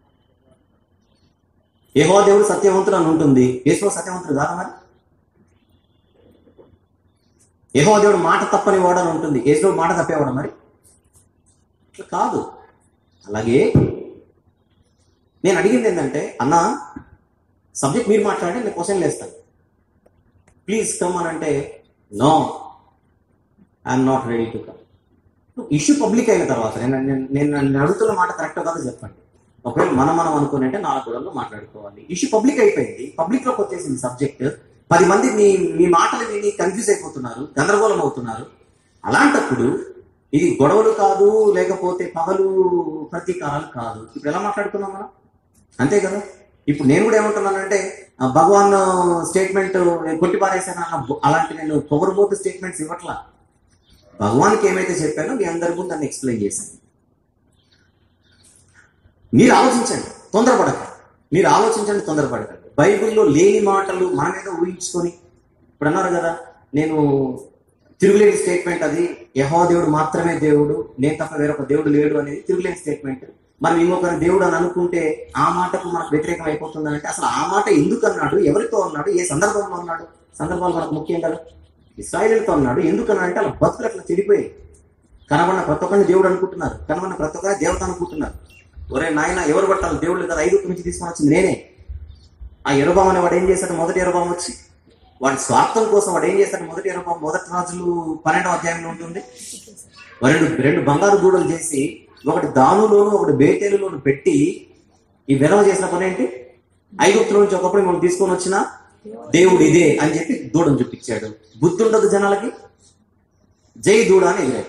యహో దేవుడు సత్యవంతుడు అని ఉంటుంది యేసులో సత్యవంతుడు కాదా మరి యహో దేవుడు మాట తప్పని వాడు అని ఉంటుంది యేసులో మాట తప్పేవాడు మరి ఇట్లా కాదు అలాగే నేను అడిగింది ఏంటంటే అన్న సబ్జెక్ట్ మీరు మాట్లాడండి నేను క్వశ్చన్ వేస్తాను ప్లీజ్ కమ్ అని అంటే no I'm not ready to come issue public అయిన తర్వాత నేను నేను- నేను నేను అడుగుతున్న మాట కరెక్ట్ కాదు చెప్పండి ఒకవేళ మనం మనం అనుకుని అంటే నాలుగు గొడవల్లో మాట్లాడుకోవాలి ఇష్యూ పబ్లిక్ అయిపోయింది పబ్లిక్ లోకి వచ్చేసింది సబ్జెక్ట్ పది మంది మీ మీ మాటలు విని కన్ఫ్యూజ్ అయిపోతున్నారు గందరగోళం అవుతున్నారు అలాంటప్పుడు ఇది గొడవలు కాదు లేకపోతే పగలు ప్రతీకారాలు కాదు ఇప్పుడు ఎలా మాట్లాడుకున్నాం మనం అంతే కదా ఇప్పుడు నేను కూడా ఏమంటున్నానంటే ఆ, భగవాన్ స్టేట్మెంట్ కొట్టి పారేసాను అన్న బొ- అలాంటి నేను పొగరబోతు స్టేట్మెంట్స్ ఇవ్వట్లా భగవాన్కి ఏమైతే చెప్పానో మీ అందరి ముందు దాన్ని ఎక్స్ప్లెయిన్ చేశాను మీరు ఆలోచించండి తొందరపడకండి మీరు ఆలోచించండి తొందరపడకండి బైబిల్లో లేని మాటలు మన మీద ఊహించుకొని ఇప్పుడు అన్నారు కదా నేను తిరుగులేని స్టేట్మెంట్ అది యహో దేవుడు మాత్రమే దేవుడు నేను తప్ప వేరొక దేవుడు లేడు అనేది తిరుగులేని స్టేట్మెంట్ మనం ఇంకొకరి దేవుడు అని అనుకుంటే ఆ మాటకు మనకు వ్యతిరేకం అయిపోతుంది అంటే అసలు ఆ మాట ఎందుకు అన్నాడు ఎవరితో అన్నాడు ఏ సందర్భంలో అన్నాడు సందర్భాలు మనకు ముఖ్యం కదా ఇస్రాయేల్తో అన్నాడు ఎందుకన్నాడంటే అలా బతుకులు అట్లా చెడిపోయాయి కనబడిన ప్రతి ఒక్కరిని దేవుడు అనుకుంటున్నారు కనబడిన ప్రతి ఒక్కరిని దేవత అనుకుంటున్నారు ఒరే నాయన ఎవరు పట్టాలి దేవుడు కదా ఐదు నుంచి తీసుకొని వచ్చింది నేనే ఆ ఎరుబాం అనే వాడు ఏం చేశాడు మొదటి ఎరుబాం వచ్చి వాడి స్వార్థం కోసం వాడు ఏం చేశాడు మొదటి ఎరుబాం మొదటి రాజులు పన్నెండవ అధ్యాయంలో ఉంటుంది రెండు రెండు బంగారు దూడలు చేసి ఒకటి దానులోను ఒకటి బేతేలులోను పెట్టి ఈ విధవ చేసిన పని ఏంటి ఐగుప్తుల నుంచి ఒకప్పుడు మనం తీసుకొని వచ్చిన దేవుడు ఇదే అని చెప్పి దూడను చూపించాడు బుద్ధి ఉండదు జనాలకి జై దూడ అని ఎగిరాడు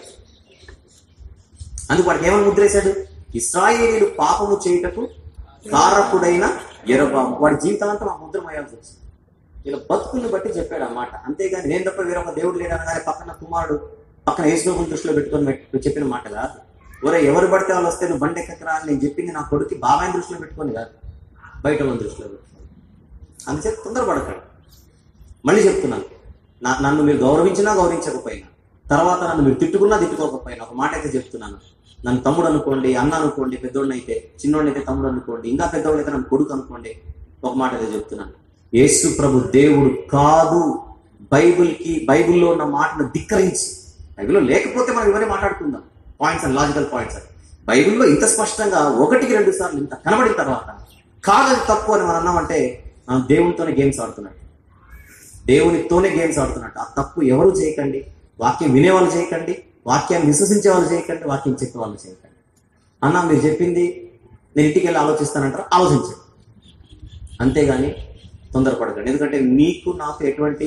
అందుకు వాడికి ఏమని ముద్రేశాడు ఇస్రాయేలీలు పాపము చేయుటకు కారకుడైన ఎరబాము వాడి జీవితాంతా మా ముద్ర మోయాల్సి వచ్చింది ఇలా బతుకుల్ని బట్టి చెప్పాడు అన్నమాట అంతేగాని నేను తప్ప వేరొక దేవుడు లేడనగానే పక్కన కుమారుడు పక్కన యేసులోకం దృష్టిలో పెట్టుకొని పెట్టు- చెప్పిన మాట కాదు ఒరే ఎవరు పడితే వాళ్ళు వస్తే నువ్వు బండి ఎక్కరా అని నేను చెప్పింది నా కొడుకు బాబాయ్ దృష్టిలో పెట్టుకొని కాదు బయట వాళ్ళ దృష్టిలో పెట్టుకొని అందుచేత తొందరపడతాడు మళ్ళీ చెప్తున్నాను నా నన్ను మీరు గౌరవించినా గౌరవించకపోయినా తర్వాత నన్ను మీరు తిట్టుకున్నా తిట్టుకోకపోయినా ఒక మాట అయితే చెప్తున్నాను నన్ను తమ్ముడు అనుకోండి అన్న అనుకోండి పెద్దోడిని అయితే చిన్నోడిని అయితే తమ్ముడు అనుకోండి ఇంకా పెద్దోడు అయితే నన్ను కొడుకు అనుకోండి ఒక మాట అయితే చెప్తున్నాను యేసు ప్రభు దేవుడు కాదు బైబిల్కి బైబిల్లో ఉన్న మాటను ధిక్కరించి బైబిల్లో లేకపోతే మనం ఇవన్నీ మాట్లాడుకుందాం పాయింట్స్ అండ్ లాజికల్ పాయింట్స్ అని బైబిల్లో ఇంత స్పష్టంగా ఒకటికి రెండు సార్లు ఇంత కనబడిన తర్వాత కాదని తప్పు అని మనం అన్నామంటే మనం దేవునితోనే గేమ్స్ ఆడుతున్నట్టు దేవునితోనే గేమ్స్ ఆడుతున్నట్టు ఆ తప్పు ఎవరు చేయకండి వాక్యం వినేవాళ్ళు చేయకండి వాక్యాన్ని విశ్వసించే వాళ్ళు చేయకండి వాక్యం చెప్పే వాళ్ళు చేయకండి అన్న మీరు చెప్పింది నేను ఇంటికి వెళ్ళి ఆలోచిస్తానంటారా ఆలోచించండి అంతేగాని తొందరపడకండి ఎందుకంటే మీకు నాకు ఎటువంటి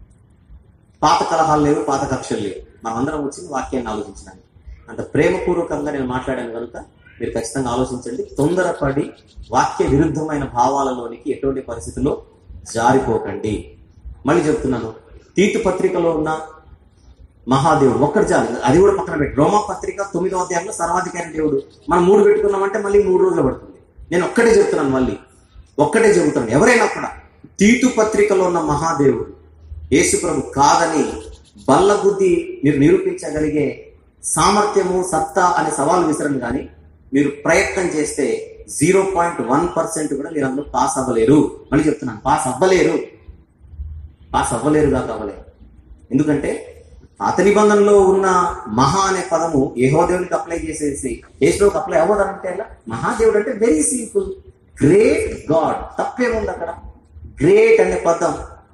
పాత కలహాలు లేవు పాత కక్షలు లేవు మనం అందరం వచ్చింది వాక్యాన్ని ఆలోచించడానికి అంత ప్రేమపూర్వకంగా నేను మాట్లాడాను కనుక మీరు ఖచ్చితంగా ఆలోచించండి తొందరపడి వాక్య విరుద్ధమైన భావాలలోనికి ఎటువంటి పరిస్థితుల్లో జారిపోకండి మళ్ళీ చెప్తున్నాను తీతు పత్రికలో ఉన్న మహాదేవుడు ఒక్కటి చాలు అది కూడా పక్కన పెట్టి రోమా పత్రిక తొమ్మిదో అధ్యాయంలో సర్వాధికారి దేవుడు మనం మూడు పెట్టుకున్నామంటే మళ్ళీ మూడు రోజులు పడుతుంది నేను ఒక్కటే చెప్తున్నాను మళ్ళీ ఒక్కటే చెబుతున్నాను ఎవరైనా కూడా తీతు పత్రికలో ఉన్న మహాదేవుడు యేసుప్రభు కాదని బల్లబుద్ధి మీరు నిరూపించగలిగే సామర్థ్యము సత్తా అనే సవాల్ విసరను కానీ మీరు ప్రయత్నం చేస్తే జీరో పాయింట్ వన్ పర్సెంట్ కూడా మీరు అందులో పాస్ అవ్వలేరు మళ్ళీ చెప్తున్నాను పాస్ అవ్వలేరు పాస్ అవ్వలేరుగా కావలేరు ఎందుకంటే పాత నిబంధనలో ఉన్న మహా అనే పదము యెహోదేవునికి అప్లై చేసేసి యేసులోకి అప్లై అవ్వదంటే ఎలా మహాదేవుడు అంటే వెరీ సింపుల్ గ్రేట్ గాడ్ తప్పేముంది అక్కడ గ్రేట్ అనే పదం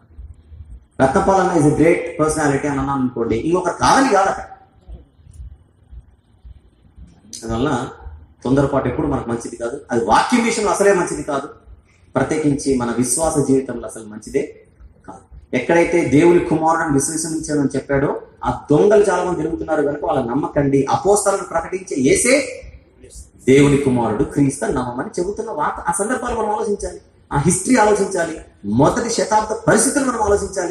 రత్నపాలన ఇస్ గ్రేట్ పర్సనాలిటీ అని అన్నాను అనుకోండి ఇంకొకరు కాదని కాదు అక్కడ అందువల్ల తొందరపాటు ఎప్పుడు మనకు మంచిది కాదు అది వాక్యం విషయంలో అసలే మంచిది కాదు ప్రత్యేకించి మన విశ్వాస జీవితంలో అసలు మంచిదే కాదు ఎక్కడైతే దేవుని కుమారుడిని విశ్వసించాలని చెప్పాడో ఆ దొంగలు చాలా మంది తిరుగుతున్నారు కనుక వాళ్ళ నమ్మకండి అపోస్తలను ప్రకటించే ఏసే దేవుని కుమారుడు క్రీస్తు నమ్మమని చెబుతున్న వార్త ఆ సందర్భాలు మనం ఆలోచించాలి ఆ హిస్టరీ ఆలోచించాలి మొదటి శతాబ్ద పరిస్థితులు మనం ఆలోచించాలి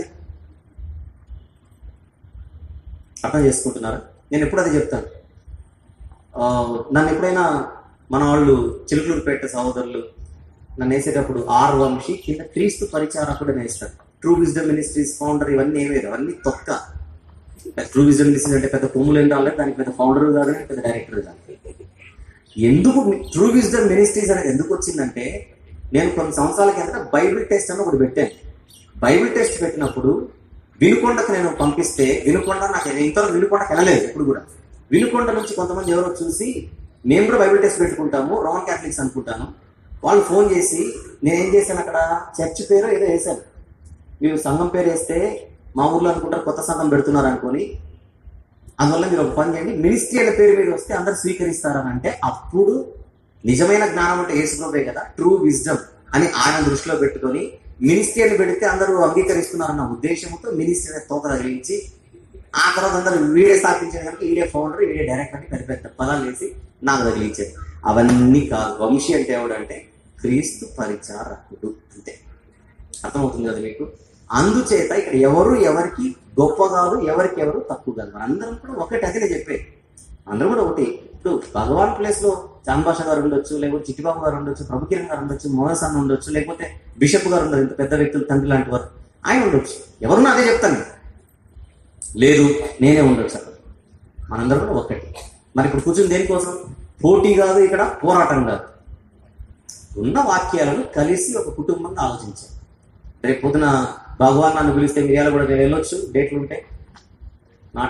అర్థం చేసుకుంటున్నారా నేను ఎప్పుడు అది చెప్తాను ఆ, నన్ను ఎప్పుడైనా మన వాళ్ళు చిలుకలూరుపేట సహోదరులు నన్ను వేసేటప్పుడు ఆర్ వంశీ కింద క్రీస్తు పరిచారకుడు అని వేస్తాడు ట్రూ విజ్డమ్ మినిస్ట్రీస్ ఫౌండర్ ఇవన్నీ ఏమేది అవన్నీ తొక్క ట్రూ విజ్డమ్ మినిస్ట్రీస్ అంటే పెద్ద కొమ్ములు ఏం రాలేదు దానికి పెద్ద ఫౌండర్ కాదు పెద్ద డైరెక్టర్ కాదు ఎందుకు ట్రూ విజ్డమ్ మినిస్ట్రీస్ అనేది ఎందుకు వచ్చిందంటే నేను కొన్ని సంవత్సరాల కింద బైబిల్ టెస్ట్ అని ఒకటి పెట్టాను బైబిల్ టెస్ట్ పెట్టినప్పుడు వినుకొండకు నేను పంపిస్తే వినుకొండ నాకు ఇంతవరకు వినుకొండకు వెళ్ళలేదు ఎప్పుడు కూడా వినుకొండ నుంచి కొంతమంది ఎవరో చూసి మేము కూడా బైబిల్ టెస్ట్ పెట్టుకుంటాము రోమన్ క్యాథలిక్స్ అనుకుంటాను వాళ్ళు ఫోన్ చేసి నేను ఏం చేశాను అక్కడ చర్చ్ పేరు ఏదో వేశాను మీరు సంఘం పేరు వేస్తే మా ఊర్లో అనుకుంటారు కొత్త సంఘం పెడుతున్నారు అనుకొని అందువల్ల మీరు ఒక పని చేయండి మినిస్ట్రీ అనే పేరు మీద వస్తే అందరు స్వీకరిస్తారని అంటే అప్పుడు నిజమైన జ్ఞానం అంటే యేసుప్రభే కదా ట్రూ విజ్డమ్ అని ఆయన దృష్టిలో పెట్టుకొని మినిస్ట్రీ అని పెడితే అందరూ అంగీకరిస్తున్నారన్న ఉద్దేశంతో మినిస్ట్రీ అనే తోక తగిలించి ఆ తర్వాత అందరూ వీడే స్థాపించిన కనుక ఈడే ఫౌండర్ ఈడే డైరెక్టర్ అని పెద్ద పెద్ద పదాలు వేసి నాకు తగిలించారు అవన్నీ కాదు వంశీ అంటే ఎవడంటే క్రీస్తు పరిచారకుడు అంతే అర్థమవుతుంది కదా మీకు అందుచేత ఇక్కడ ఎవరు ఎవరికి గొప్ప కాదు ఎవరికి ఎవరు తక్కువ కాదు మన అందరం కూడా ఒకటి అదే నేను చెప్పేది అందరం కూడా ఒకటి ఇప్పుడు భగవాన్ ప్లేస్ లో చాన్ భాష గారు ఉండొచ్చు లేకపోతే చిట్టిబాబు గారు ఉండొచ్చు ప్రభుకిరణ్ గారు ఉండొచ్చు మోహన్ అన్న ఉండొచ్చు లేకపోతే బిషప్ గారు ఉండరు ఇంత పెద్ద వ్యక్తులు తండ్రి లాంటి వారు ఆయన ఉండొచ్చు ఎవరున్నా అదే చెప్తాను నేను. లేదు నేనే ఉండొచ్చు అక్కడ మనందరం కూడా ఒక్కటి మరి ఇప్పుడు కూర్చుని దేనికోసం పోటీ కాదు ఇక్కడ పోరాటం కాదు ఉన్న వాక్యాలను కలిసి ఒక కుటుంబంగా ఆలోచించాలి రేపు పొద్దున భగవాన్ నన్ను పిలిస్తే మిరియాలు కూడా నేను వెళ్ళొచ్చు డేట్లు ఉంటాయి మాట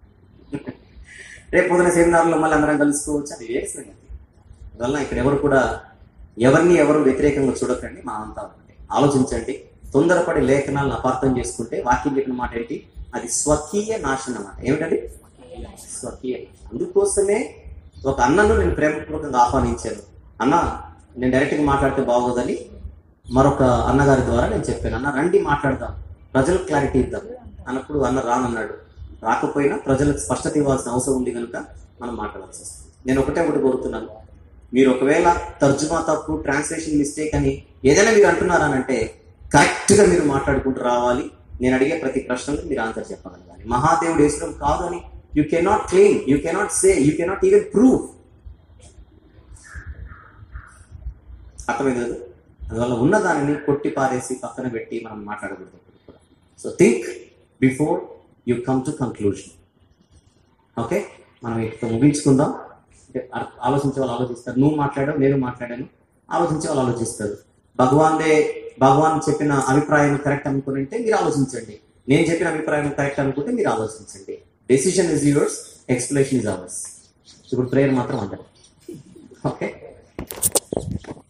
రేపు పొద్దున సెమినార్లో మళ్ళీ అందరం కలుసుకోవచ్చు అది వేరే సంగతి అందువల్ల ఇక్కడ ఎవరు కూడా ఎవరిని ఎవరు వ్యతిరేకంగా చూడకండి మా అంతా ఒకటే ఆలోచించండి తొందరపడి లేఖనాలను అపార్థం చేసుకుంటే వాక్యం చెప్పిన మాట ఏంటి అది స్వకీయ నాశనం అన్నమాట ఏమిటది స్వకీయ నాశనం. అందుకోసమే ఒక అన్నను నేను ప్రేమపూర్వకంగా ఆహ్వానించాను అన్న నేను డైరెక్ట్గా మాట్లాడితే బాగోదని మరొక అన్నగారి ద్వారా నేను చెప్పాను అన్న రండి మాట్లాడదాం ప్రజలకు క్లారిటీ ఇద్దాం అన్నప్పుడు అన్న రానన్నాడు రాకపోయినా ప్రజలకు స్పష్టత ఇవ్వాల్సిన అవసరం ఉంది కనుక మనం మాట్లాడాల్సి వస్తుంది నేను ఒకటే ఒకటి కోరుతున్నాను మీరు ఒకవేళ తర్జుమా తప్పు ట్రాన్స్లేషన్ మిస్టేక్ అని ఏదైనా మీరు అంటున్నారనంటే కరెక్ట్ గా మీరు మాట్లాడుకుంటూ రావాలి నేను అడిగే ప్రతి ప్రశ్నలకు మీరు ఆన్సర్ చెప్పగలగాలి మహాదేవుడు వేసడం కాదు అని you cannot claim you cannot say you cannot even prove అర్థమైంది కదా అందువల్ల ఉన్న దానిని కొట్టి పారేసి పక్కన పెట్టి మనం మాట్లాడకూడదు so think before you come to conclusion okay మనం ఇక్కడ ముగించుకుందాం అంటే అర్- ఆలోచించే వాళ్ళు ఆలోచిస్తారు నువ్వు మాట్లాడావు నేను మాట్లాడాను ఆలోచించే వాళ్ళు ఆలోచిస్తారు భగవాన్దే భగవాన్ చెప్పిన అభిప్రాయం కరెక్ట్ అనుకుంటే మీరు ఆలోచించండి నేను చెప్పిన అభిప్రాయం కరెక్ట్ అనుకుంటే మీరు ఆలోచించండి decision is yours explanation is ours ఇప్పుడు ప్రేయర్ మాత్రం అంటారు ఓకే